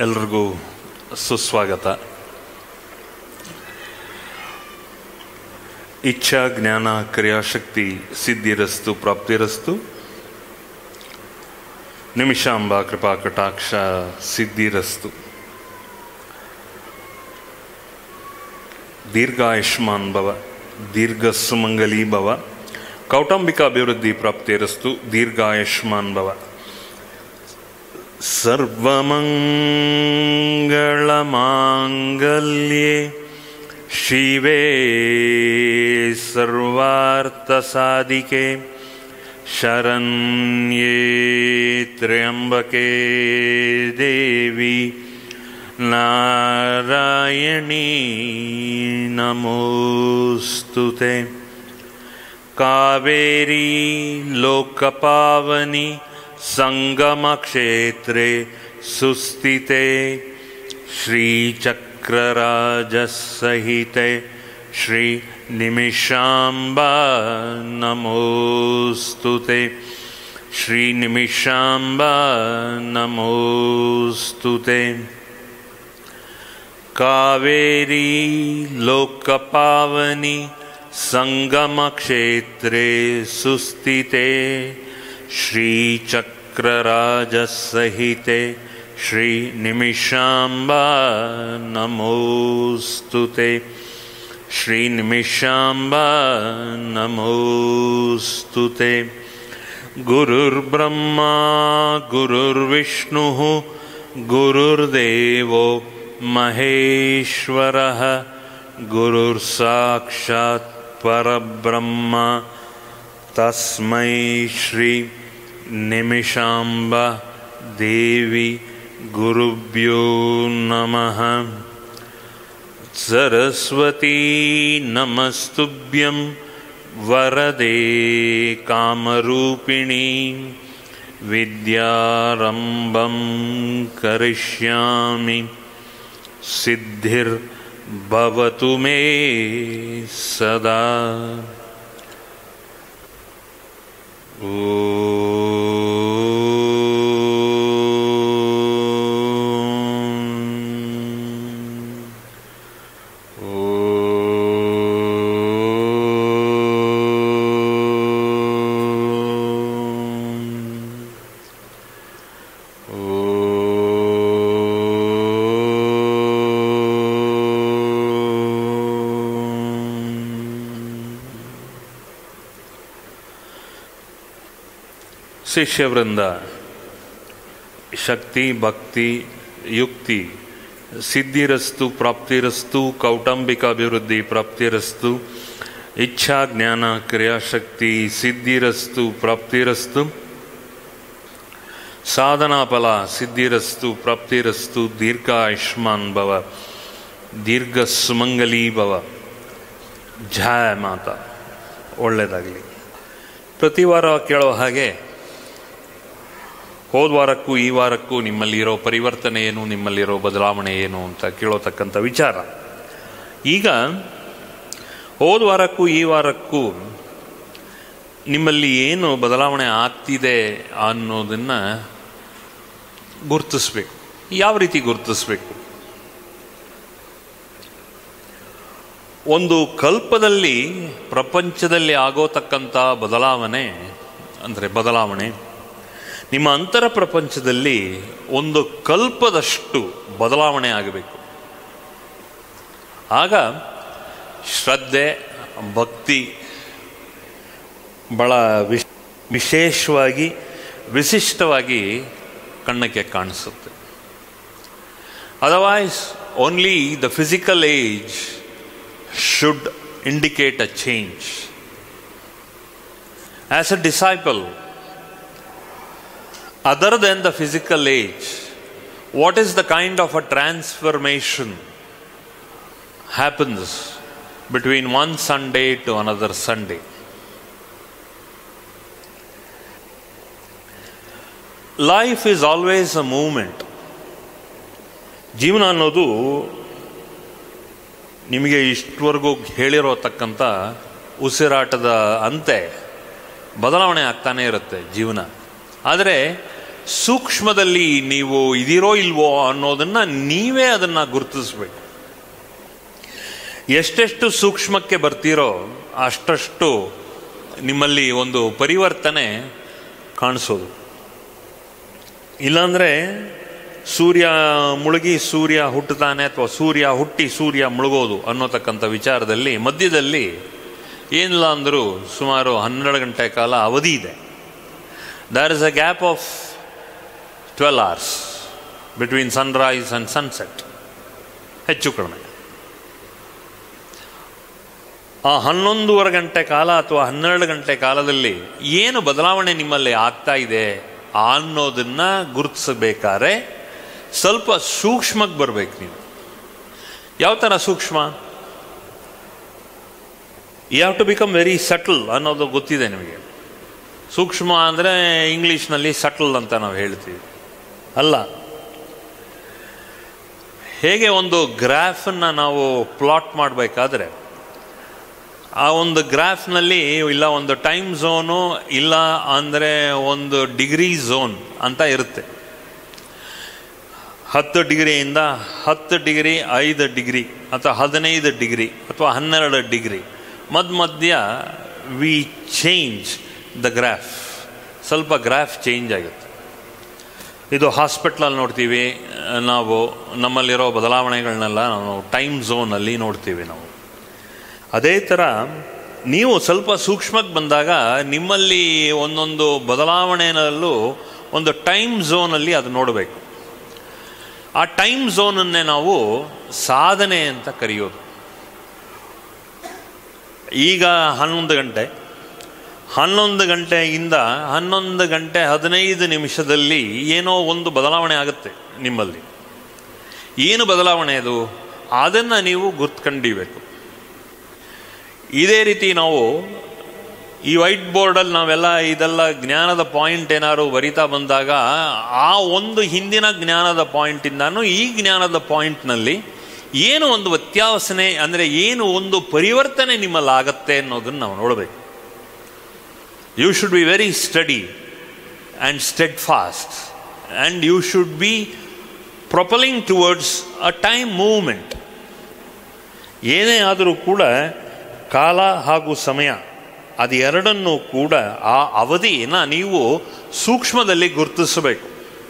ಎಲ್ರಿಗೂ ಸುಸ್ವಾಗತ ಇಚ್ಛಾ ಜ್ಞಾನ ಕ್ರಿಯಾಶಕ್ತಿ ಸಿದ್ಧಿರಸ್ತು ಪ್ರಾಪ್ತಿರಸ್ತು ನಿಮಿಷಾಂಬ ಕೃಪಾ ಕಟಾಕ್ಷ ಸಿದ್ಧಿರಸ್ತು ದೀರ್ಘಾಯುಷ್ಮಾನ್ ಭವ ದೀರ್ಘ ಸುಮಂಗಲಿ ಭವ ಕೌಟುಂಬಿಕ ಅಭಿವೃದ್ಧಿ ಪ್ರಾಪ್ತಿರಸ್ತು ದೀರ್ಘಾಯುಷ್ಮಾನ್ ಭವ सर्वमङ्गलमाङ्गल्ये शिवे सर्वार्थसाधिके शरण्ये त्र्यम्बके देवी नारायणी नमोऽस्तु ते कावेरी लोकपावनि सङ्गमक्षेत्रे सुस्थिते श्रीचक्रराजसहिते श्रीनिमिषाम्बा नमोऽस्तु ते श्रीनिमिषाम्बा नमोऽस्तु ते कावेरी लोकपावनि सङ्गमक्षेत्रे सुस्थिते श्रीचक्रराजसहिते श्रीनिमिषाम्बा नमोऽस्तु ते श्रीनिमिषाम्बा नमोऽस्तु ते गुरुर्ब्रह्मा गुरुर्विष्णुः गुरुर्देवो महेश्वरः गुरुर्साक्षात् परब्रह्म तस्मै श्री निमिषाम्बा देवी गुरुभ्यो नमः सरस्वती नमस्तुभ्यं वरदे कामरूपिणी विद्यारम्भं करिष्यामि सिद्धिर्भवतु मे सदा ಶಿಷ್ಯವೃಂದ ಶಕ್ತಿ ಭಕ್ತಿ ಯುಕ್ತಿ ಸಿದ್ಧಿರಸ್ತು ಪ್ರಾಪ್ತಿರಸ್ತು ಕೌಟುಂಬಿಕ ಅಭಿವೃದ್ಧಿ ಪ್ರಾಪ್ತಿರಸ್ತು ಇಚ್ಛಾ ಜ್ಞಾನ ಕ್ರಿಯಾಶಕ್ತಿ ಸಿದ್ಧಿರಸ್ತು ಪ್ರಾಪ್ತಿರಸ್ತು ಸಾಧನಾ ಫಲ ಸಿದ್ಧಿರಸ್ತು ಪ್ರಾಪ್ತಿರಸ್ತು ದೀರ್ಘ ಆಯುಷ್ಮಾನ್ ಭವ ದೀರ್ಘ ಸುಮಂಗಲಿ ಭವ ಜಯ ಮಾತಾ ಒಳ್ಳೆಯದಾಗಲಿ ಪ್ರತಿ ವಾರ ಕೇಳೋ ಹಾಗೆ ಹೋದ ವಾರಕ್ಕೂ ಈ ವಾರಕ್ಕೂ ನಿಮ್ಮಲ್ಲಿರೋ ಪರಿವರ್ತನೆ ಏನು ನಿಮ್ಮಲ್ಲಿರೋ ಬದಲಾವಣೆ ಏನು ಅಂತ ಕೇಳೋತಕ್ಕಂಥ ವಿಚಾರ ಈಗ ಹೋದ ವಾರಕ್ಕೂ ಈ ವಾರಕ್ಕೂ ನಿಮ್ಮಲ್ಲಿ ಏನು ಬದಲಾವಣೆ ಆಗ್ತಿದೆ ಅನ್ನೋದನ್ನು ಗುರುತಿಸ್ಬೇಕು ಯಾವ ರೀತಿ ಗುರುತಿಸ್ಬೇಕು ಒಂದು ಕಲ್ಪದಲ್ಲಿ ಪ್ರಪಂಚದಲ್ಲಿ ಆಗೋತಕ್ಕಂಥ ಬದಲಾವಣೆ ಅಂದರೆ ಬದಲಾವಣೆ ನಿಮ್ಮ ಅಂತರ ಪ್ರಪಂಚದಲ್ಲಿ ಒಂದು ಕಲ್ಪದಷ್ಟು ಬದಲಾವಣೆ ಆಗಬೇಕು ಆಗ ಶ್ರದ್ಧೆ ಭಕ್ತಿ ಭಾಳ ವಿಶ್ ವಿಶೇಷವಾಗಿ ವಿಶಿಷ್ಟವಾಗಿ ಕಣ್ಣಕ್ಕೆ ಕಾಣಿಸುತ್ತೆ otherwise only the physical age should indicate a change. As a disciple, other than the physical age, what is the kind of a transformation happens between one Sunday to another Sunday? Life is always a movement. ಜೀವನ ಅನ್ನೋದು ನಿಮಗೆ ಇಷ್ಟವರೆಗೂ ಹೇಳಿರೋತಕ್ಕಂಥ ಉಸಿರಾಟದ ಅಂತೆ ಬದಲಾವಣೆ ಆಗ್ತಾನೇ ಇರುತ್ತೆ ಜೀವನ ಆದರೆ ಸೂಕ್ಷ್ಮದಲ್ಲಿ ನೀವು ಇದಿರೋ ಇಲ್ವೋ ಅನ್ನೋದನ್ನ ನೀವೇ ಅದನ್ನ ಗುರುತಿಸ್ಬೇಕು ಎಷ್ಟೆಷ್ಟು ಸೂಕ್ಷ್ಮಕ್ಕೆ ಬರ್ತೀರೋ ಅಷ್ಟಷ್ಟು ನಿಮ್ಮಲ್ಲಿ ಒಂದು ಪರಿವರ್ತನೆ ಕಾಣಿಸೋದು ಇಲ್ಲಾಂದರೆ ಸೂರ್ಯ ಮುಳುಗಿ ಸೂರ್ಯ ಹುಟ್ಟುತ್ತಾನೆ ಅಥವಾ ಸೂರ್ಯ ಹುಟ್ಟಿ ಸೂರ್ಯ ಮುಳುಗೋದು ಅನ್ನೋತಕ್ಕಂಥ ವಿಚಾರದಲ್ಲಿ ಮಧ್ಯದಲ್ಲಿ ಏನಿಲ್ಲ ಅಂದರೂ ಸುಮಾರು ಹನ್ನೆರಡು ಗಂಟೆ ಕಾಲ ಅವಧಿ ಇದೆ there is a gap of twelve hours between sunrise and sunset ಹೆಚ್ಚು ಕಡಿಮೆ ಆ ಹನ್ನೊಂದೂವರೆ ಗಂಟೆ ಕಾಲ ಅಥವಾ ಹನ್ನೆರಡು ಗಂಟೆ ಕಾಲದಲ್ಲಿ ಏನು ಬದಲಾವಣೆ ನಿಮ್ಮಲ್ಲಿ ಆಗ್ತಾ ಇದೆ ಅನ್ನೋದನ್ನ ಗುರುತಿಸಬೇಕಾದ್ರೆ ಸ್ವಲ್ಪ ಸೂಕ್ಷ್ಮಕ್ಕೆ ಬರ್ಬೇಕು ನೀವು ಯಾವ ಥರ ಸೂಕ್ಷ್ಮ you have to become very subtle ಅನ್ನೋದು ಗೊತ್ತಿದೆ ನಿಮಗೆ ಸೂಕ್ಷ್ಮ ಅಂದರೆ ಇಂಗ್ಲೀಷ್ನಲ್ಲಿ ಸಟಲ್ ಅಂತ ನಾವು ಹೇಳ್ತೀವಿ ಅಲ್ಲ ಹೇಗೆ ಒಂದು ಗ್ರಾಫನ್ನು ನಾವು ಪ್ಲಾಟ್ ಮಾಡಬೇಕಾದ್ರೆ ಆ ಒಂದು ಗ್ರಾಫ್ನಲ್ಲಿ ಇಲ್ಲ ಒಂದು ಟೈಮ್ ಝೋನು ಇಲ್ಲ ಅಂದರೆ ಒಂದು ಡಿಗ್ರಿ ಝೋನ್ ಅಂತ ಇರುತ್ತೆ ಹತ್ತು ಡಿಗ್ರಿಯಿಂದ ಹತ್ತು ಡಿಗ್ರಿ ಐದು ಡಿಗ್ರಿ ಅಥವಾ ಹದಿನೈದು ಡಿಗ್ರಿ ಅಥವಾ ಹನ್ನೆರಡು ಡಿಗ್ರಿ ಮಧ್ಯ ಮಧ್ಯ ವಿ ಚೇಂಜ್ ದ ಗ್ರಾಫ್ ಸ್ವಲ್ಪ ಗ್ರಾಫ್ ಚೇಂಜ್ ಆಗುತ್ತೆ ಇದು ಹಾಸ್ಪಿಟ್ಲಲ್ಲಿ ನೋಡ್ತೀವಿ ನಾವು ನಮ್ಮಲ್ಲಿರೋ ಬದಲಾವಣೆಗಳನ್ನೆಲ್ಲ ನಾವು ಟೈಮ್ ಝೋನಲ್ಲಿ ನೋಡ್ತೀವಿ ನಾವು ಅದೇ ಥರ ನೀವು ಸ್ವಲ್ಪ ಸೂಕ್ಷ್ಮಕ್ಕೆ ಬಂದಾಗ ನಿಮ್ಮಲ್ಲಿ ಒಂದೊಂದು ಬದಲಾವಣೆಯಲ್ಲೂ ಒಂದು ಟೈಮ್ ಝೋನಲ್ಲಿ ಅದು ನೋಡಬೇಕು ಆ ಟೈಮ್ ಝೋನನ್ನೇ ನಾವು ಸಾಧನೆ ಅಂತ ಕರೆಯೋದು ಈಗ ಹನ್ನೊಂದು ಗಂಟೆ ಹನ್ನೊಂದು ಗಂಟೆಯಿಂದ ಹನ್ನೊಂದು ಗಂಟೆ ಹದಿನೈದು ನಿಮಿಷದಲ್ಲಿ ಏನೋ ಒಂದು ಬದಲಾವಣೆ ಆಗುತ್ತೆ ನಿಮ್ಮಲ್ಲಿ ಏನು ಬದಲಾವಣೆ ಅದು ಅದನ್ನು ನೀವು ಗುರ್ತ್ಕೊಂಡಿಬೇಕು ಇದೇ ರೀತಿ ನಾವು ಈ ವೈಟ್ ಬೋರ್ಡಲ್ಲಿ ನಾವೆಲ್ಲ ಇದೆಲ್ಲ ಜ್ಞಾನದ ಪಾಯಿಂಟ್ ಏನಾದ್ರು ಬರಿತಾ ಬಂದಾಗ ಆ ಒಂದು ಹಿಂದಿನ ಜ್ಞಾನದ ಪಾಯಿಂಟಿಂದಾನು ಈ ಜ್ಞಾನದ ಪಾಯಿಂಟ್ನಲ್ಲಿ ಏನು ಒಂದು ವ್ಯತ್ಯಾಸನೆ ಅಂದರೆ ಏನು ಒಂದು ಪರಿವರ್ತನೆ ನಿಮ್ಮಲ್ಲಿ ಆಗತ್ತೆ ಅನ್ನೋದನ್ನು ನಾವು ನೋಡಬೇಕು you should be very study and steadfast and you should be propelling towards a time movement ಏನೇ ಆದರೂ ಕೂಡ ಕಾಲ ಹಾಗೂ ಸಮಯ ಅದು ಎರಡನ್ನೂ ಕೂಡ ಆ ಅವಧಿನ ನೀವು ಸೂಕ್ಷ್ಮದಲ್ಲಿ ಗುರುತಿಸಬೇಕು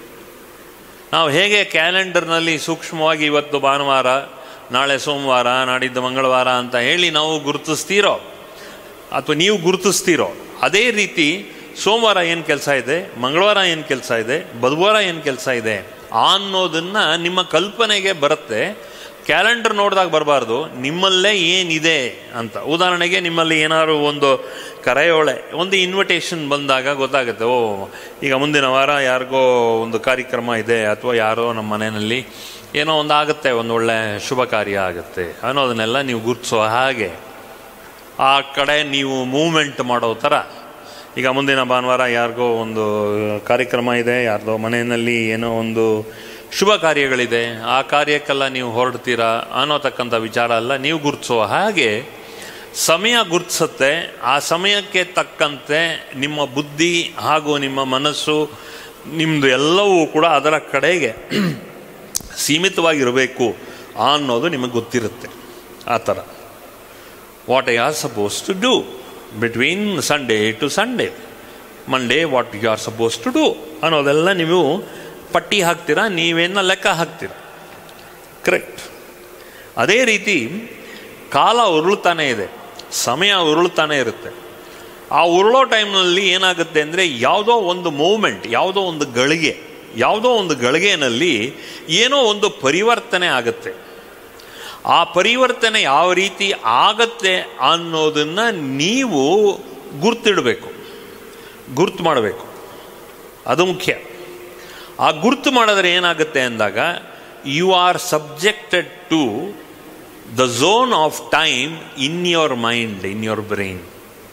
ನಾವು ಹೇಗೆ ಕ್ಯಾಲೆಂಡರ್ನಲ್ಲಿ ಸೂಕ್ಷ್ಮವಾಗಿ ಇವತ್ತು ಭಾನುವಾರ ನಾಳೆ ಸೋಮವಾರ ನಾಡಿದ್ದು ಮಂಗಳವಾರ ಅಂತ ಹೇಳಿ ನಾವು ಗುರುತಿಸ್ತೀರೋ ಅಥವಾ ನೀವು ಗುರುತಿಸ್ತೀರೋ ಅದೇ ರೀತಿ ಸೋಮವಾರ ಏನು ಕೆಲಸ ಇದೆ ಮಂಗಳವಾರ ಏನು ಕೆಲಸ ಇದೆ ಬುಧವಾರ ಏನು ಕೆಲಸ ಇದೆ ಅನ್ನೋದನ್ನ ನಿಮ್ಮ ಕಲ್ಪನೆಗೆ ಬರುತ್ತೆ ಕ್ಯಾಲೆಂಡರ್ ನೋಡಿದಾಗ ಬರಬಾರ್ದು ನಿಮ್ಮಲ್ಲೇ ಏನಿದೆ ಅಂತ ಉದಾಹರಣೆಗೆ ನಿಮ್ಮಲ್ಲಿ ಏನಾದ್ರು ಒಂದು ಕರೆಯೋಳೆ ಒಂದು ಇನ್ವಿಟೇಷನ್ ಬಂದಾಗ ಗೊತ್ತಾಗುತ್ತೆ ಓ ಈಗ ಮುಂದಿನ ವಾರ ಯಾರಿಗೋ ಒಂದು ಕಾರ್ಯಕ್ರಮ ಇದೆ ಅಥವಾ ಯಾರೋ ನಮ್ಮ ಮನೆಯಲ್ಲಿ ಏನೋ ಒಂದು ಆಗುತ್ತೆ ಒಂದು ಒಳ್ಳೆ ಶುಭ ಕಾರ್ಯ ಆಗುತ್ತೆ ಅನ್ನೋದನ್ನೆಲ್ಲ ನೀವು ಗುರುತಿಸೋ ಹಾಗೆ ಆ ಕಡೆ ನೀವು ಮೂವ್ಮೆಂಟ್ ಮಾಡೋ ಥರ ಈಗ ಮುಂದಿನ ಭಾನುವಾರ ಯಾರಿಗೋ ಒಂದು ಕಾರ್ಯಕ್ರಮ ಇದೆ ಯಾರ್ದೋ ಮನೆಯಲ್ಲಿ ಏನೋ ಒಂದು ಶುಭ ಕಾರ್ಯಗಳಿದೆ ಆ ಕಾರ್ಯಕ್ಕೆಲ್ಲ ನೀವು ಹೊರಡ್ತೀರಾ ಅನ್ನೋತಕ್ಕಂಥ ವಿಚಾರ ಎಲ್ಲ ನೀವು ಗುರುತಿಸೋ ಹಾಗೆ ಸಮಯ ಗುರುತಿಸುತ್ತೆ ಆ ಸಮಯಕ್ಕೆ ತಕ್ಕಂತೆ ನಿಮ್ಮ ಬುದ್ಧಿ ಹಾಗೂ ನಿಮ್ಮ ಮನಸ್ಸು ನಿಮ್ಮದು ಎಲ್ಲವೂ ಕೂಡ ಅದರ ಕಡೆಗೆ ಸೀಮಿತವಾಗಿರಬೇಕು ಅನ್ನೋದು ನಿಮಗೆ ಗೊತ್ತಿರುತ್ತೆ ಆ ಥರ what I are suppose to do between Sunday to Sunday Monday what you are suppose to do ಅನ್ನೋದೆಲ್ಲ ನೀವು ಪಟ್ಟಿ ಹಾಕ್ತೀರಾ ನೀವೇನ ಲೆಕ್ಕ ಹಾಕ್ತೀರ ಕರೆಕ್ಟ್ ಅದೇ ರೀತಿ ಕಾಲ ಉರುಳ್ತಾನೆ ಇದೆ ಸಮಯ ಉರುಳ್ತಾನೆ ಇರುತ್ತೆ ಆ ಉರುಳೋ ಟೈಮ್ನಲ್ಲಿ ಏನಾಗುತ್ತೆ ಅಂದರೆ ಯಾವುದೋ ಒಂದು ಮೂಮೆಂಟ್ ಯಾವುದೋ ಒಂದು ಗಳಿಗೆ ಯಾವುದೋ ಒಂದು ಗಳಿಗೆನಲ್ಲಿ ಏನೋ ಒಂದು ಪರಿವರ್ತನೆ ಆಗುತ್ತೆ ಆ ಪರಿವರ್ತನೆ ಯಾವ ರೀತಿ ಆಗತ್ತೆ ಅನ್ನೋದನ್ನು ನೀವು ಗುರ್ತಿಡಬೇಕು ಗುರ್ತು ಮಾಡಬೇಕು ಅದು ಮುಖ್ಯ ಆ ಗುರ್ತು ಮಾಡಿದ್ರೆ ಏನಾಗುತ್ತೆ ಅಂದಾಗ you are subjected to the zone of time in your mind in your brain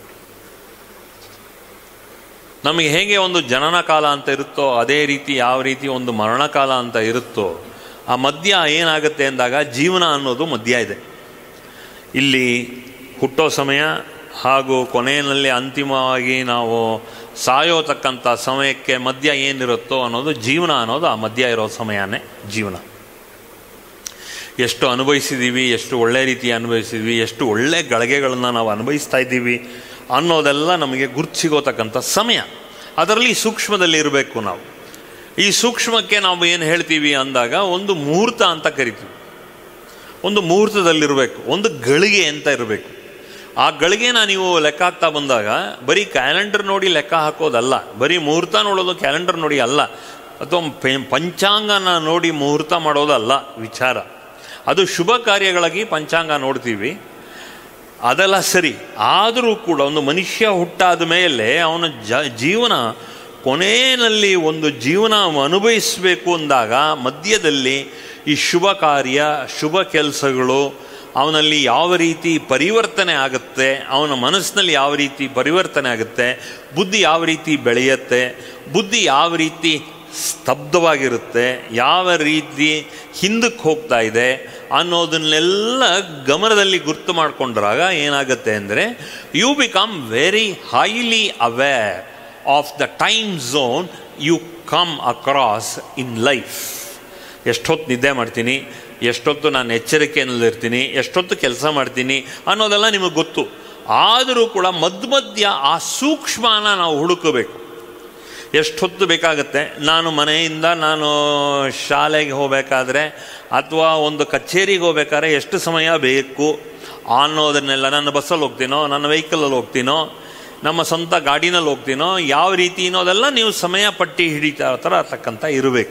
ನಮಗೆ ಹೇಗೆ ಒಂದು ಜನನ ಕಾಲ ಅಂತ ಇರುತ್ತೋ ಅದೇ ರೀತಿ ಯಾವ ರೀತಿ ಒಂದು ಮರಣಕಾಲ ಅಂತ ಇರುತ್ತೋ ಆ ಮಧ್ಯ ಏನಾಗುತ್ತೆ ಅಂದಾಗ ಜೀವನ ಅನ್ನೋದು ಮಧ್ಯ ಇದೆ ಇಲ್ಲಿ ಹುಟ್ಟೋ ಸಮಯ ಹಾಗೂ ಕೊನೆಯಲ್ಲಿ ಅಂತಿಮವಾಗಿ ನಾವು ಸಾಯೋತಕ್ಕಂಥ ಸಮಯಕ್ಕೆ ಮಧ್ಯ ಏನಿರುತ್ತೋ ಅನ್ನೋದು ಜೀವನ ಅನ್ನೋದು ಆ ಮಧ್ಯ ಇರೋ ಸಮಯನೇ ಜೀವನ ಎಷ್ಟು ಅನುಭವಿಸಿದ್ದೀವಿ ಎಷ್ಟು ಒಳ್ಳೆ ರೀತಿ ಅನುಭವಿಸಿದ್ವಿ ಎಷ್ಟು ಒಳ್ಳೆ ಗಳಿಗೆಗಳನ್ನು ನಾವು ಅನುಭವಿಸ್ತಾ ಇದ್ದೀವಿ ಅನ್ನೋದೆಲ್ಲ ನಮಗೆ ಗುರ್ತು ಸಿಗೋತಕ್ಕಂಥ ಸಮಯ ಅದರಲ್ಲಿ ಸೂಕ್ಷ್ಮದಲ್ಲಿ ಇರಬೇಕು ನಾವು ಈ ಸೂಕ್ಷ್ಮಕ್ಕೆ ನಾವು ಏನು ಹೇಳ್ತೀವಿ ಅಂದಾಗ ಒಂದು ಮುಹೂರ್ತ ಅಂತ ಕರಿತೀವಿ ಒಂದು ಮುಹೂರ್ತದಲ್ಲಿರಬೇಕು ಒಂದು ಗಳಿಗೆ ಅಂತ ಇರಬೇಕು ಆ ಗಳಿಗೆನ ನೀವು ಲೆಕ್ಕ ಹಾಕ್ತಾ ಬಂದಾಗ ಬರೀ ಕ್ಯಾಲೆಂಡರ್ ನೋಡಿ ಲೆಕ್ಕ ಹಾಕೋದಲ್ಲ ಬರೀ ಮುಹೂರ್ತ ನೋಡೋದು ಕ್ಯಾಲೆಂಡರ್ ನೋಡಿ ಅಲ್ಲ ಅಥವಾ ಪೆ- ಪಂಚಾಂಗನ ನೋಡಿ ಮುಹೂರ್ತ ಮಾಡೋದಲ್ಲ ವಿಚಾರ ಅದು ಶುಭ ಕಾರ್ಯಗಳಾಗಿ ಪಂಚಾಂಗ ನೋಡ್ತೀವಿ ಅದೆಲ್ಲ ಸರಿ ಆದರೂ ಕೂಡ ಒಂದು ಮನುಷ್ಯ ಹುಟ್ಟಾದ ಮೇಲೆ ಅವನ ಜ ಜೀವನ ಕೊನೆಯಲ್ಲಿ ಒಂದು ಜೀವನ ಅನುಭವಿಸಬೇಕು ಅಂದಾಗ ಮಧ್ಯದಲ್ಲಿ ಈ ಶುಭ ಕಾರ್ಯ ಶುಭ ಕೆಲಸಗಳು ಅವನಲ್ಲಿ ಯಾವ ರೀತಿ ಪರಿವರ್ತನೆ ಆಗುತ್ತೆ ಅವನ ಮನಸ್ಸಿನಲ್ಲಿ ಯಾವ ರೀತಿ ಪರಿವರ್ತನೆ ಆಗುತ್ತೆ ಬುದ್ಧಿ ಯಾವ ರೀತಿ ಬೆಳೆಯುತ್ತೆ ಬುದ್ಧಿ ಯಾವ ರೀತಿ ಸ್ತಬ್ಧವಾಗಿರುತ್ತೆ ಯಾವ ರೀತಿ ಹಿಂದಕ್ಕೆ ಹೋಗ್ತಾ ಇದೆ ಅನ್ನೋದನ್ನೆಲ್ಲ ಗಮನದಲ್ಲಿ ಗುರ್ತು ಮಾಡಿಕೊಂಡ್ರಾಗ ಏನಾಗುತ್ತೆ ಅಂದರೆ you become very highly aware of the time zone you come across in life ಎಷ್ಟೊತ್ತು ನಿದ್ದೆ ಮಾಡ್ತೀನಿ ಎಷ್ಟೊತ್ತು ನಾನು ಎಚ್ಚರಿಕೆಯಲ್ಲಿರ್ತೀನಿ ಎಷ್ಟೊತ್ತು ಕೆಲಸ ಮಾಡ್ತೀನಿ ಅನ್ನೋದೆಲ್ಲ ನಿಮಗೆ ಗೊತ್ತು ಆದರೂ ಕೂಡ ಮಧ್ಯ ಮಧ್ಯ ಆ ಸೂಕ್ಷ್ಮನ ನಾವು ಹುಡುಕಬೇಕು ಎಷ್ಟೊತ್ತು ಬೇಕಾಗುತ್ತೆ ನಾನು ಮನೆಯಿಂದ ನಾನು ಶಾಲೆಗೆ ಹೋಗಬೇಕಾದ್ರೆ ಅಥವಾ ಒಂದು ಕಚೇರಿಗೆ ಹೋಗ್ಬೇಕಾದ್ರೆ ಎಷ್ಟು ಸಮಯ ಬೇಕು ಅನ್ನೋದನ್ನೆಲ್ಲ ನನ್ನ ಬಸ್ಸಲ್ಲಿ ಹೋಗ್ತೀನೋ ನನ್ನ ವೆಹಿಕಲಲ್ಲಿ ಹೋಗ್ತೀನೋ ನಮ್ಮ ಸ್ವಂತ ಗಾಡಿನಲ್ಲಿ ಹೋಗ್ತೀನೋ ಯಾವ ರೀತಿ ಅನ್ನೋದೆಲ್ಲ ನೀವು ಸಮಯ ಪಟ್ಟಿ ಹಿಡಿತಾ ಥರ ತಕ್ಕಂಥ ಇರಬೇಕು